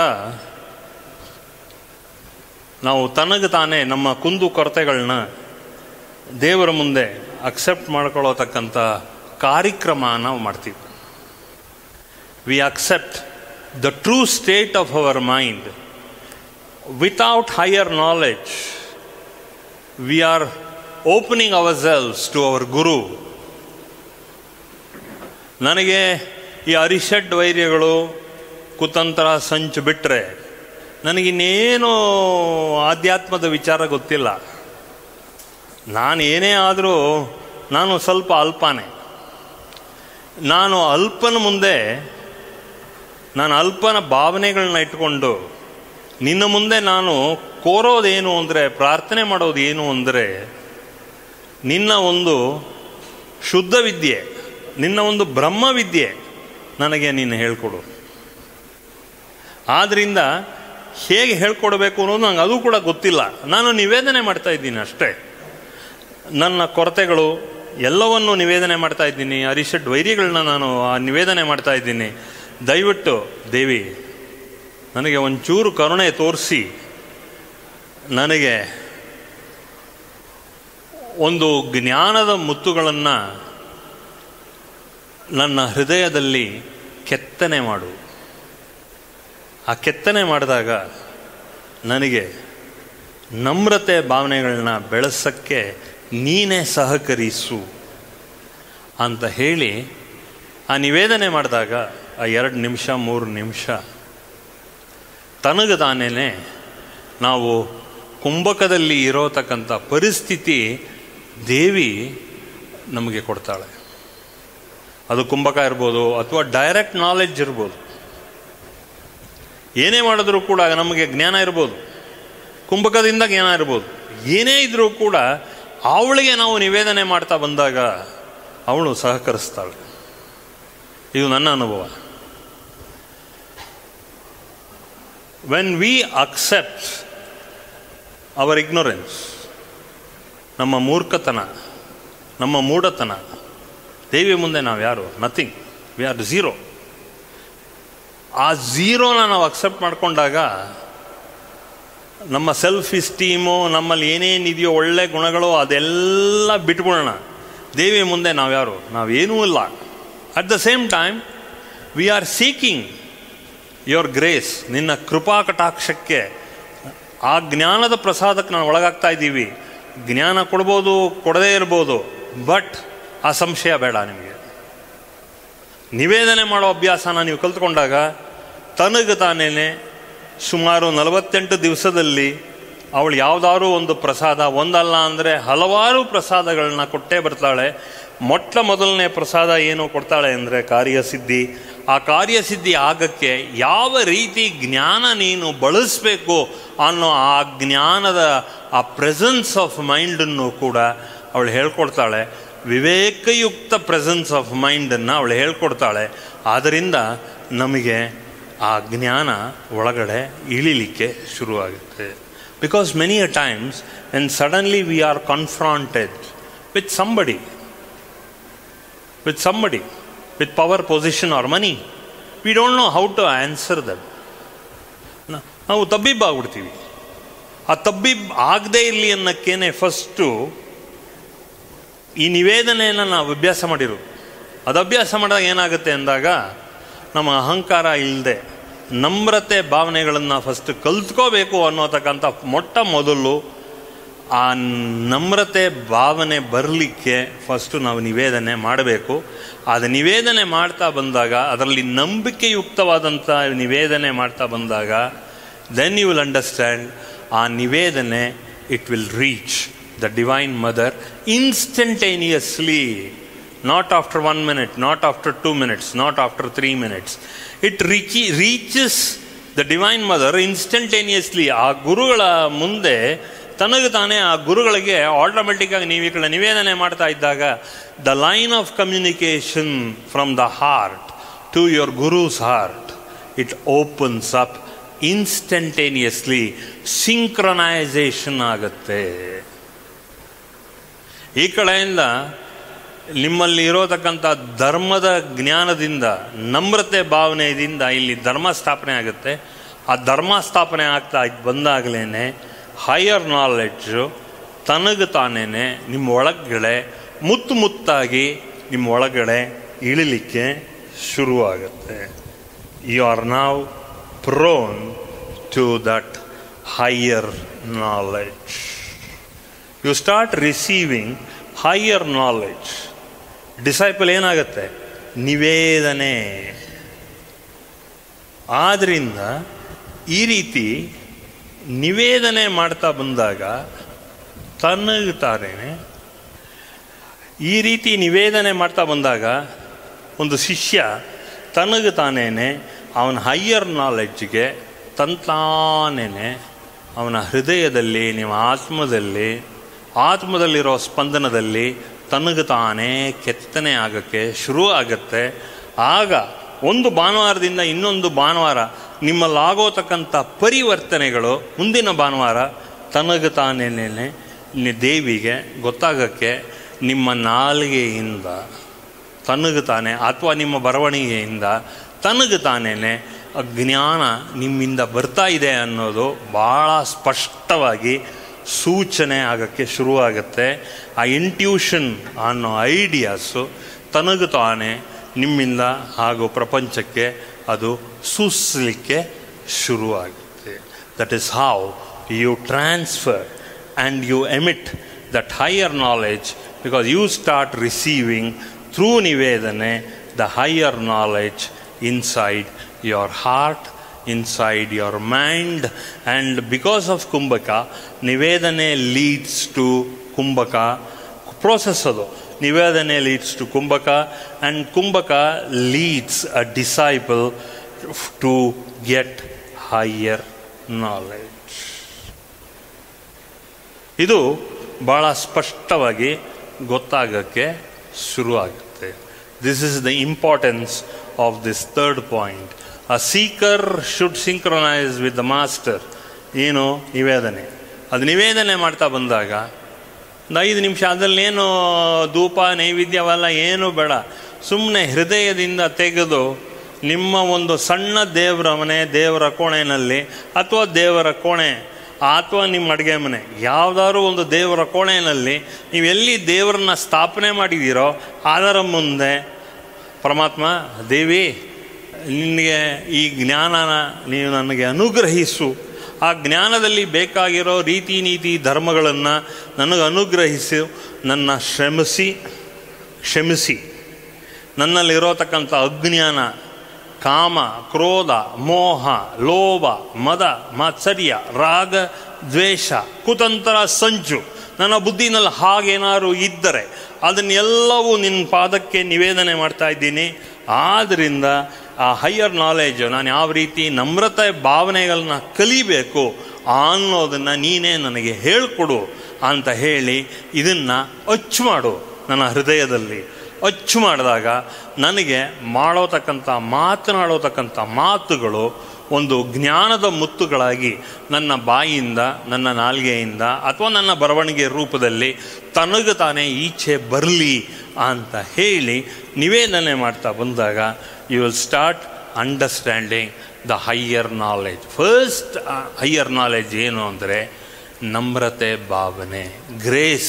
ನಾವು ತನಗೆ ತಾನೇ ನಮ್ಮ ಕುಂದು ಕೊರತೆಗಳನ್ನ ದೇವರ ಮುಂದೆ ಅಕ್ಸೆಪ್ಟ್ ಮಾಡ್ಕೊಳ್ಳೋತಕ್ಕಂಥ ಕಾರ್ಯಕ್ರಮ ನಾವು ಮಾಡ್ತೀವಿ we accept the true state of our mind without higher knowledge we are opening ourselves to our guru ನನಗೆ ಈ ಅರಿಷಡ್ ವೈರ್ಯಗಳು ಕುತಂತ್ರ ಸಂಚು ಬಿಟ್ಟರೆ ನನಗಿನ್ನೇನು ಆಧ್ಯಾತ್ಮದ ವಿಚಾರ ಗೊತ್ತಿಲ್ಲ ನಾನು ಏನೇ ಆದರೂ ನಾನು ಸ್ವಲ್ಪ ಅಲ್ಪನೇ ನಾನು ಅಲ್ಪನ ಮುಂದೆ ನಾನು ಅಲ್ಪನ ಭಾವನೆಗಳನ್ನ ಇಟ್ಕೊಂಡು ನಿನ್ನ ಮುಂದೆ ನಾನು ಕೋರೋದೇನು ಅಂದರೆ ಪ್ರಾರ್ಥನೆ ಮಾಡೋದು ಏನು ಅಂದರೆ ನಿನ್ನ ಒಂದು ಶುದ್ಧ ವಿದ್ಯೆ ನಿನ್ನ ಒಂದು ಬ್ರಹ್ಮವಿದ್ಯೆ ನನಗೆ ನೀನು ಹೇಳ್ಕೊಡು ಆದ್ದರಿಂದ ಹೇಗೆ ಹೇಳ್ಕೊಡ್ಬೇಕು ಅನ್ನೋದು ನಂಗೆ ಅದು ಕೂಡ ಗೊತ್ತಿಲ್ಲ ನಾನು ನಿವೇದನೆ ಮಾಡ್ತಾ ಇದ್ದೀನಿ ಅಷ್ಟೇ ನನ್ನ ಕೊರತೆಗಳು ಎಲ್ಲವನ್ನು ನಿವೇದನೆ ಮಾಡ್ತಾ ಇದ್ದೀನಿ ಅರಿಷಡ್ ವೈರ್ಯಗಳನ್ನ ನಾನು ನಿವೇದನೆ ಮಾಡ್ತಾ ಇದ್ದೀನಿ ದಯವಿಟ್ಟು ದೇವಿ ನನಗೆ ಒಂಚೂರು ಕರುಣೆ ತೋರಿಸಿ ನನಗೆ ಒಂದು ಜ್ಞಾನದ ಮುತ್ತುಗಳನ್ನು ನನ್ನ ಹೃದಯದಲ್ಲಿ ಕೆತ್ತನೆ ಮಾಡು ಆ ಕೆತ್ತನೆ ಮಾಡಿದಾಗ ನನಗೆ ನಮ್ರತೆ ಭಾವನೆಗಳನ್ನ ಬೆಳೆಸೋಕ್ಕೆ ನೀನೇ ಸಹಕರಿಸು ಅಂತ ಹೇಳಿ ಆ ನಿವೇದನೆ ಮಾಡಿದಾಗ ಆ ಎರಡು ನಿಮಿಷ ಮೂರು ನಿಮಿಷ ತನಗೆ ತಾನೇ ನಾವು ಕುಂಭಕದಲ್ಲಿ ಇರೋತಕ್ಕಂಥ ಪರಿಸ್ಥಿತಿ ದೇವಿ ನಮಗೆ ಕೊಡ್ತಾಳೆ ಅದು ಕುಂಭಕ ಇರ್ಬೋದು ಅಥವಾ ಡೈರೆಕ್ಟ್ ನಾಲೆಡ್ಜ್ ಇರ್ಬೋದು ಏನೇ ಮಾಡಿದ್ರೂ ಕೂಡ ನಮಗೆ ಜ್ಞಾನ ಇರ್ಬೋದು ಕುಂಭಕದಿಂದ ಜ್ಞಾನ ಇರ್ಬೋದು ಏನೇ ಇದ್ರೂ ಕೂಡ ಅವಳಿಗೆ ನಾವು ನಿವೇದನೆ ಮಾಡ್ತಾ ಬಂದಾಗ ಅವಳು ಸಹಕರಿಸ್ತಾಳೆ ಇದು ನನ್ನ ಅನುಭವ when we accept our ignorance ನಮ್ಮ ಮೂರ್ಖತನ ನಮ್ಮ ಮೂಢತನ ದೇವಿ ಮುಂದೆ ನಾವು ಯಾರು ನಥಿಂಗ್ ವಿ ಆರ್ ಝೀರೋ ಆ ಝೀರೋನ ನಾವು ಅಕ್ಸೆಪ್ಟ್ ಮಾಡಿಕೊಂಡಾಗ ನಮ್ಮ ಸೆಲ್ಫ್ ಇಸ್ಟೀಮು ನಮ್ಮಲ್ಲಿ ಏನೇನಿದೆಯೋ ಒಳ್ಳೆ ಗುಣಗಳು ಅದೆಲ್ಲ ಬಿಟ್ಬಿಡೋಣ ದೇವಿ ಮುಂದೆ ನಾವ್ಯಾರು ನಾವೇನೂ ಇಲ್ಲ at the same time we are seeking your grace ನಿನ್ನ ಕೃಪಾ ಕಟಾಕ್ಷಕ್ಕೆ ಆ ಜ್ಞಾನದ ಪ್ರಸಾದಕ್ಕೆ ನಾವು ಒಳಗಾಗ್ತಾ ಇದ್ದೀವಿ ಜ್ಞಾನ ಕೊಡ್ಬೋದು ಕೊಡದೇ ಇರ್ಬೋದು ಬಟ್ ಆ ಸಂಶಯ ಬೇಡ ನಿಮಗೆ ನಿವೇದನೆ ಮಾಡೋ ಅಭ್ಯಾಸನ ನೀವು ಕಲ್ತ್ಕೊಂಡಾಗ ತನಗೆ ತಾನೇನೆ ಸುಮಾರು ನಲವತ್ತೆಂಟು ದಿವಸದಲ್ಲಿ ಅವಳು ಯಾವುದಾದ್ರೂ ಒಂದು ಪ್ರಸಾದ ಒಂದಲ್ಲ ಅಂದರೆ ಹಲವಾರು ಪ್ರಸಾದಗಳನ್ನ ಕೊಟ್ಟೇ ಬರ್ತಾಳೆ ಮೊಟ್ಟ ಮೊದಲನೇ ಪ್ರಸಾದ ಏನು ಕೊಡ್ತಾಳೆ ಅಂದರೆ ಕಾರ್ಯಸಿದ್ಧಿ ಆ ಕಾರ್ಯಸಿದ್ಧಿ ಆಗಕ್ಕೆ ಯಾವ ರೀತಿ ಜ್ಞಾನ ನೀನು ಬಳಸಬೇಕು ಅನ್ನೋ ಆ ಜ್ಞಾನದ ಆ ಪ್ರೆಸೆನ್ಸ್ ಆಫ್ ಮೈಂಡನ್ನು ಕೂಡ ಅವಳು ಹೇಳ್ಕೊಡ್ತಾಳೆ ವಿವೇಕಯುಕ್ತ ಪ್ರೆಸೆನ್ಸ್ ಆಫ್ ಮೈಂಡನ್ನು ಅವಳು ಹೇಳ್ಕೊಡ್ತಾಳೆ ಆದ್ದರಿಂದ ನಮಗೆ ಆ ಜ್ಞಾನ ಒಳಗಡೆ ಇಳಿಲಿಕ್ಕೆ ಶುರುವಾಗುತ್ತೆ because many a times and suddenly we are confronted with somebody with somebody with power position or money we don't know how to answer that ನಾವು ತಬ್ಬಿಬ್ಬ ಆಗ್ಬಿಡ್ತೀವಿ ಆ ತಬ್ಬಿಬ್ ಆಗದೇ ಇರಲಿ ಅನ್ನಕ್ಕೇನೆ ಫಸ್ಟು ಈ ನಿವೇದನೆಯನ್ನು ನಾವು ಅಭ್ಯಾಸ ಮಾಡಿರು ಅದು ಅಭ್ಯಾಸ ಮಾಡಿದಾಗ ಏನಾಗುತ್ತೆ ಅಂದಾಗ ನಮ್ಮ ಅಹಂಕಾರ ಇಲ್ಲದೆ ನಮ್ರತೆ ಭಾವನೆಗಳನ್ನು ಫಸ್ಟ್ ಕಲ್ತ್ಕೋಬೇಕು ಅನ್ನೋತಕ್ಕಂಥ ಮೊಟ್ಟ ಮೊದಲು ಆ ನಮ್ರತೆ ಭಾವನೆ ಬರಲಿಕ್ಕೆ ಫಸ್ಟು ನಾವು ನಿವೇದನೆ ಮಾಡಬೇಕು ಅದು ನಿವೇದನೆ ಮಾಡ್ತಾ ಬಂದಾಗ ಅದರಲ್ಲಿ ನಂಬಿಕೆಯುಕ್ತವಾದಂಥ ನಿವೇದನೆ ಮಾಡ್ತಾ ಬಂದಾಗ ದೆನ್ ಯು ವಿಲ್ ಅಂಡರ್ಸ್ಟ್ಯಾಂಡ್ ಆ ನಿವೇದನೆ it will reach the divine mother instantaneously not after one minute not after two minutes not after three minutes it reach reaches the divine mother instantaneously ಆ ಗುರುಗಳ ಮುಂದೆ ತನಗೆ ತಾನೇ ಆ ಗುರುಗಳಿಗೆ ಆಟೋಮೆಟಿಕ್ಕಾಗಿ ನೀವು ಈ ಕಡೆ ನಿವೇದನೆ ಮಾಡ್ತಾ ಇದ್ದಾಗ the line of communication from the heart to your guru's heart it opens up instantaneously synchronization ಆಗುತ್ತೆ ಈ ಕಡೆಯಿಂದ ನಿಮ್ಮಲ್ಲಿ ಇರೋತಕ್ಕಂಥ ಧರ್ಮದ ಜ್ಞಾನದಿಂದ ನಮ್ರತೆ ಭಾವನೆಯಿಂದ ಇಲ್ಲಿ ಧರ್ಮ ಸ್ಥಾಪನೆ ಆಗುತ್ತೆ ಆ ಧರ್ಮ ಸ್ಥಾಪನೆ ಆಗ್ತಾ ಬಂದಾಗಲೇ ಹೈಯರ್ ನಾಲೆಡ್ಜು ತನಗೆ ತಾನೇನೆ ನಿಮ್ಮ ಒಳಗಡೆ ಮುತ್ತು ಮುತ್ತಾಗಿ ನಿಮ್ಮ ಒಳಗಡೆ ಇಳಿಲಿಕ್ಕೆ ಶುರುವಾಗುತ್ತೆ you are now prone to that higher knowledge you start receiving higher knowledge disciple ಏನಾಗುತ್ತೆ ನಿವೇದನೆ ಆದ್ದರಿಂದ ಈ ರೀತಿ ನಿವೇದನೆ ಮಾಡ್ತಾ ಬಂದಾಗ ತನ್ನಗೆ ತಾನೇನೆ ಈ ರೀತಿ ನಿವೇದನೆ ಮಾಡ್ತಾ ಬಂದಾಗ ಒಂದು ಶಿಷ್ಯ ತನಗೆ ತಾನೇನೆ ಅವನ ಹೈಯರ್ ನಾಲೆಡ್ಜ್ಗೆ ತಂತಾನೇನೆ ಅವನ ಹೃದಯದಲ್ಲಿ ನಿಮ್ಮ ಆತ್ಮದಲ್ಲಿ ಆತ್ಮದಲ್ಲಿರೋ ಸ್ಪಂದನದಲ್ಲಿ ತನಗೆ ತಾನೇ ಕೆತ್ತನೆ ಆಗೋಕ್ಕೆ ಶುರು ಆಗುತ್ತೆ ಆಗ ಒಂದು ಭಾನುವಾರದಿಂದ ಇನ್ನೊಂದು ಭಾನುವಾರ ನಿಮ್ಮಲ್ಲಾಗೋತಕ್ಕಂಥ ಪರಿವರ್ತನೆಗಳು ಮುಂದಿನ ಭಾನುವಾರ ತನಗೆ ತಾನೇನೆ ದೇವಿಗೆ ಗೊತ್ತಾಗಕ್ಕೆ ನಿಮ್ಮ ನಾಲಿಗೆಯಿಂದ ತನಗೆ ತಾನೇ ಅಥವಾ ನಿಮ್ಮ ಬರವಣಿಗೆಯಿಂದ ತನಗೆ ತಾನೇನೆ ಜ್ಞಾನ ನಿಮ್ಮಿಂದ ಬರ್ತಾ ಇದೆ ಅನ್ನೋದು ಭಾಳ ಸ್ಪಷ್ಟವಾಗಿ ಸೂಚನೆ ಆಗೋಕ್ಕೆ ಶುರುವಾಗುತ್ತೆ ಆ ಇಂಟ್ಯೂಷನ್ ಅನ್ನೋ ಐಡಿಯಾಸು ತನಗೆ ತಾನೇ ನಿಮ್ಮಿಂದ ಹಾಗೂ ಪ್ರಪಂಚಕ್ಕೆ ಅದು ಸೂಸಲಿಕ್ಕೆ ಶುರುವಾಗುತ್ತೆ that is how you transfer and you emit that higher knowledge because you start receiving through ನಿವೇದನೆ the higher knowledge inside your heart, inside your mind, and because of Kumbhaka, Nivedane leads to Kumbhaka process ಅದು ನಿವೇದನೆ leads to Kumbhaka, and Kumbhaka leads a disciple to get higher knowledge. ಇದು ಭಾಳ ಸ್ಪಷ್ಟವಾಗಿ ಗೊತ್ತಾಗಕ್ಕೆ ಶುರುವಾಗುತ್ತೆ this is the importance of this third point a seeker should synchronise with the master ಏನು ನಿವೇದನೆ ಅದು ನಿವೇದನೆ ಮಾಡ್ತಾ ಬಂದಾಗ ಒಂದು ಐದು ನಿಮಿಷ ಅದರಲ್ಲೇನು ಧೂಪ ನೈವೇದ್ಯ ಅವೆಲ್ಲ ಏನೂ ಬೇಡ ಸುಮ್ಮನೆ ಹೃದಯದಿಂದ ತೆಗೆದು ನಿಮ್ಮ ಒಂದು ಸಣ್ಣ ದೇವರ ಮನೆ ದೇವರ ಕೋಣೆಯಲ್ಲಿ ಅಥವಾ ದೇವರ ಕೋಣೆ ಅಥವಾ ನಿಮ್ಮ ಅಡುಗೆ ಮನೆ ಯಾವುದಾದ್ರು ಒಂದು ದೇವರ ಕೋಣೆಯಲ್ಲಿ ನೀವು ಎಲ್ಲಿ ದೇವರನ್ನ ಸ್ಥಾಪನೆ ಮಾಡಿದ್ದೀರೋ ಅದರ ಮುಂದೆ ಪರಮಾತ್ಮ ದೇವಿ ನಿನಗೆ ಈ ಜ್ಞಾನನ ನೀನು ನನಗೆ ಅನುಗ್ರಹಿಸು ಆ ಜ್ಞಾನದಲ್ಲಿ ಬೇಕಾಗಿರೋ ರೀತಿ ನೀತಿ ಧರ್ಮಗಳನ್ನು ನನಗೆ ಅನುಗ್ರಹಿಸು ನನ್ನ ಶ್ರಮಿಸಿ ಕ್ಷಮಿಸಿ ನನ್ನಲ್ಲಿರೋತಕ್ಕಂಥ ಅಜ್ಞಾನ ಕಾಮ ಕ್ರೋಧ ಮೋಹ ಲೋಭ ಮದ ಮಾತ್ಸರ್ಯ ರಾಗ ದ್ವೇಷ ಕುತಂತ್ರ ಸಂಚು ನನ್ನ ಬುದ್ಧಿನಲ್ಲಿ ಹಾಗೇನಾದ್ರು ಇದ್ದರೆ ಅದನ್ನೆಲ್ಲವೂ ನಿನ್ನ ಪಾದಕ್ಕೆ ನಿವೇದನೆ ಮಾಡ್ತಾ ಇದ್ದೀನಿ ಆದ್ದರಿಂದ ಆ ಹೈಯರ್ ನಾಲೆಜು ನಾನು ಯಾವ ರೀತಿ ನಮ್ರತೆ ಭಾವನೆಗಳನ್ನ ಕಲಿಬೇಕು ಅನ್ನೋದನ್ನು ನೀನೇ ನನಗೆ ಹೇಳ್ಕೊಡು ಅಂತ ಹೇಳಿ ಇದನ್ನು ಅಚ್ಚು ಮಾಡು ನನ್ನ ಹೃದಯದಲ್ಲಿ ಅಚ್ಚು ಮಾಡಿದಾಗ ನನಗೆ ಮಾಡೋತಕ್ಕಂಥ ಮಾತನಾಡೋತಕ್ಕಂಥ ಮಾತುಗಳು ಒಂದು ಜ್ಞಾನದ ಮುತ್ತುಗಳಾಗಿ ನನ್ನ ಬಾಯಿಯಿಂದ ನನ್ನ ನಾಲಿಗೆಯಿಂದ ಅಥವಾ ನನ್ನ ಬರವಣಿಗೆ ರೂಪದಲ್ಲಿ ತನಗೆ ತಾನೇ ಈಚೆ ಬರಲಿ ಅಂತ ಹೇಳಿ ನಿವೇದನೆ ಮಾಡ್ತಾ ಬಂದಾಗ you will start understanding the higher knowledge first higher knowledge ಏನು ಅಂದರೆ ನಮ್ರತೆ ಭಾವನೆ ಗ್ರೇಸ್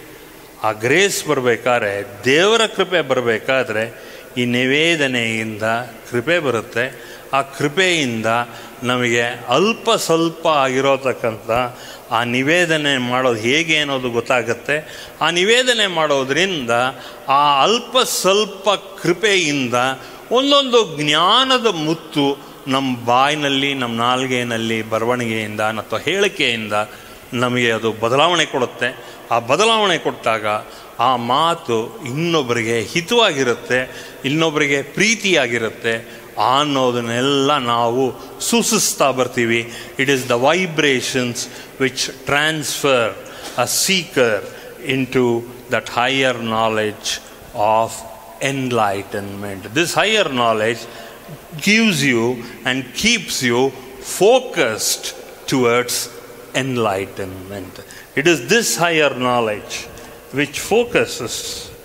ಆ ಗ್ರೇಸ್ ಬರಬೇಕಾದ್ರೆ ದೇವರ ಕೃಪೆ ಬರಬೇಕಾದ್ರೆ ಈ ನಿವೇದನೆಯಿಂದ ಕೃಪೆ ಬರುತ್ತೆ ಆ ಕೃಪೆಯಿಂದ ನಮಗೆ ಅಲ್ಪ ಸ್ವಲ್ಪ ಆಗಿರೋತಕ್ಕಂಥ ಆ ನಿವೇದನೆ ಮಾಡೋದು ಹೇಗೆ ಅನ್ನೋದು ಗೊತ್ತಾಗುತ್ತೆ ಆ ನಿವೇದನೆ ಮಾಡೋದ್ರಿಂದ ಆ ಅಲ್ಪ ಸ್ವಲ್ಪ ಕೃಪೆಯಿಂದ ಒಂದೊಂದು ಜ್ಞಾನದ ಮುತ್ತು ನಮ್ಮ ಬಾಯಿನಲ್ಲಿ ನಮ್ಮ ನಾಲ್ಗೆಯಲ್ಲಿ ಬರವಣಿಗೆಯಿಂದ ಅಥವಾ ಹೇಳಿಕೆಯಿಂದ ನಮಗೆ ಅದು ಬದಲಾವಣೆ ಕೊಡುತ್ತೆ ಆ ಬದಲಾವಣೆ ಕೊಟ್ಟಾಗ ಆ ಮಾತು ಇನ್ನೊಬ್ಬರಿಗೆ ಹಿತವಾಗಿರುತ್ತೆ ಇನ್ನೊಬ್ಬರಿಗೆ ಪ್ರೀತಿಯಾಗಿರುತ್ತೆ ಅನ್ನೋದನ್ನೆಲ್ಲ ನಾವು ಸೂಚಿಸ್ತಾ ಬರ್ತೀವಿ it is the vibrations which transfer a seeker into that higher knowledge of enlightenment this higher knowledge gives you and keeps you focused towards enlightenment. It is this higher knowledge which focuses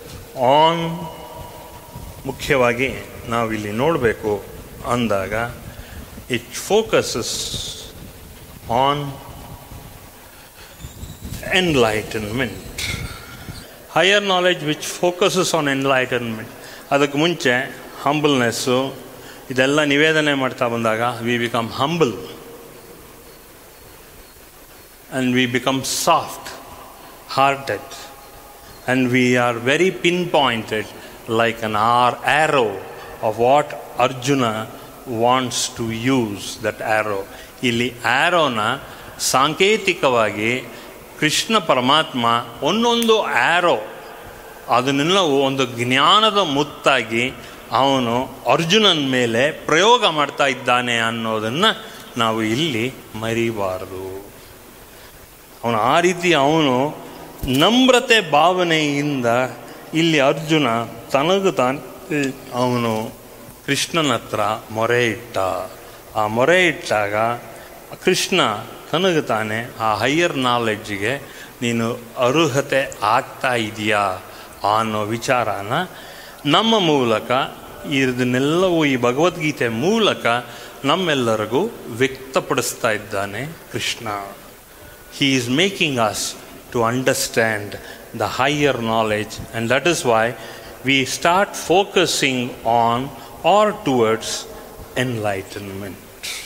on ಮುಖ್ಯವಾಗಿ ನಾವಿಲ್ಲಿ ನೋಡಬೇಕು ಅಂದಾಗ it focuses on enlightenment higher knowledge which focuses on enlightenment ಅದಕ್ಕೆ ಮುಂಚೆ humbleness ಇದೆಲ್ಲ ನಿವೇದನೆ ಮಾಡ್ತಾ ಬಂದಾಗ we become humble and we become soft hearted and we are very pinpointed like an ar- arrow of what Arjuna wants to use that arrow. ಇಲ್ಲಿ ಆರೋನ ಸಾಂಕೇತಿಕವಾಗಿ ಕೃಷ್ಣ ಪರಮಾತ್ಮ ಒಂದೊಂದು ಆರೋ ಅದನ್ನೆಲ್ಲವೂ ಒಂದು ಜ್ಞಾನದ ಮುತ್ತಾಗಿ ಅವನು ಅರ್ಜುನನ ಮೇಲೆ ಪ್ರಯೋಗ ಮಾಡ್ತಾ ಇದ್ದಾನೆ ಅನ್ನೋದನ್ನು ನಾವು ಇಲ್ಲಿ ಮರಿಬಾರದು ಅವನು ಆ ರೀತಿ ಅವನು ನಮ್ರತೆ ಭಾವನೆಯಿಂದ ಇಲ್ಲಿ ಅರ್ಜುನ ತನಗೂ ತಾನು ಅವನು ಕೃಷ್ಣನ ಹತ್ರ ಮೊರೆ ಇಟ್ಟ ಆ ಮೊರೆ ಇಟ್ಟಾಗ ಕೃಷ್ಣ ತನಗೆ ತಾನೆ ಆ ಹೈಯರ್ ನಾಲೆಡ್ಜಿಗೆ ನೀನು ಅರ್ಹತೆ ಆಗ್ತಾ ಇದೆಯಾ ಅನ್ನೋ ವಿಚಾರನ ನಮ್ಮ ಮೂಲಕ ಇದನ್ನೆಲ್ಲವೂ ಈ ಭಗವದ್ಗೀತೆ ಮೂಲಕ ನಮ್ಮೆಲ್ಲರಿಗೂ ವ್ಯಕ್ತಪಡಿಸ್ತಾ ಇದ್ದಾನೆ Krishna He is making us to understand the higher knowledge, and that is why we start focusing on or towards enlightenment.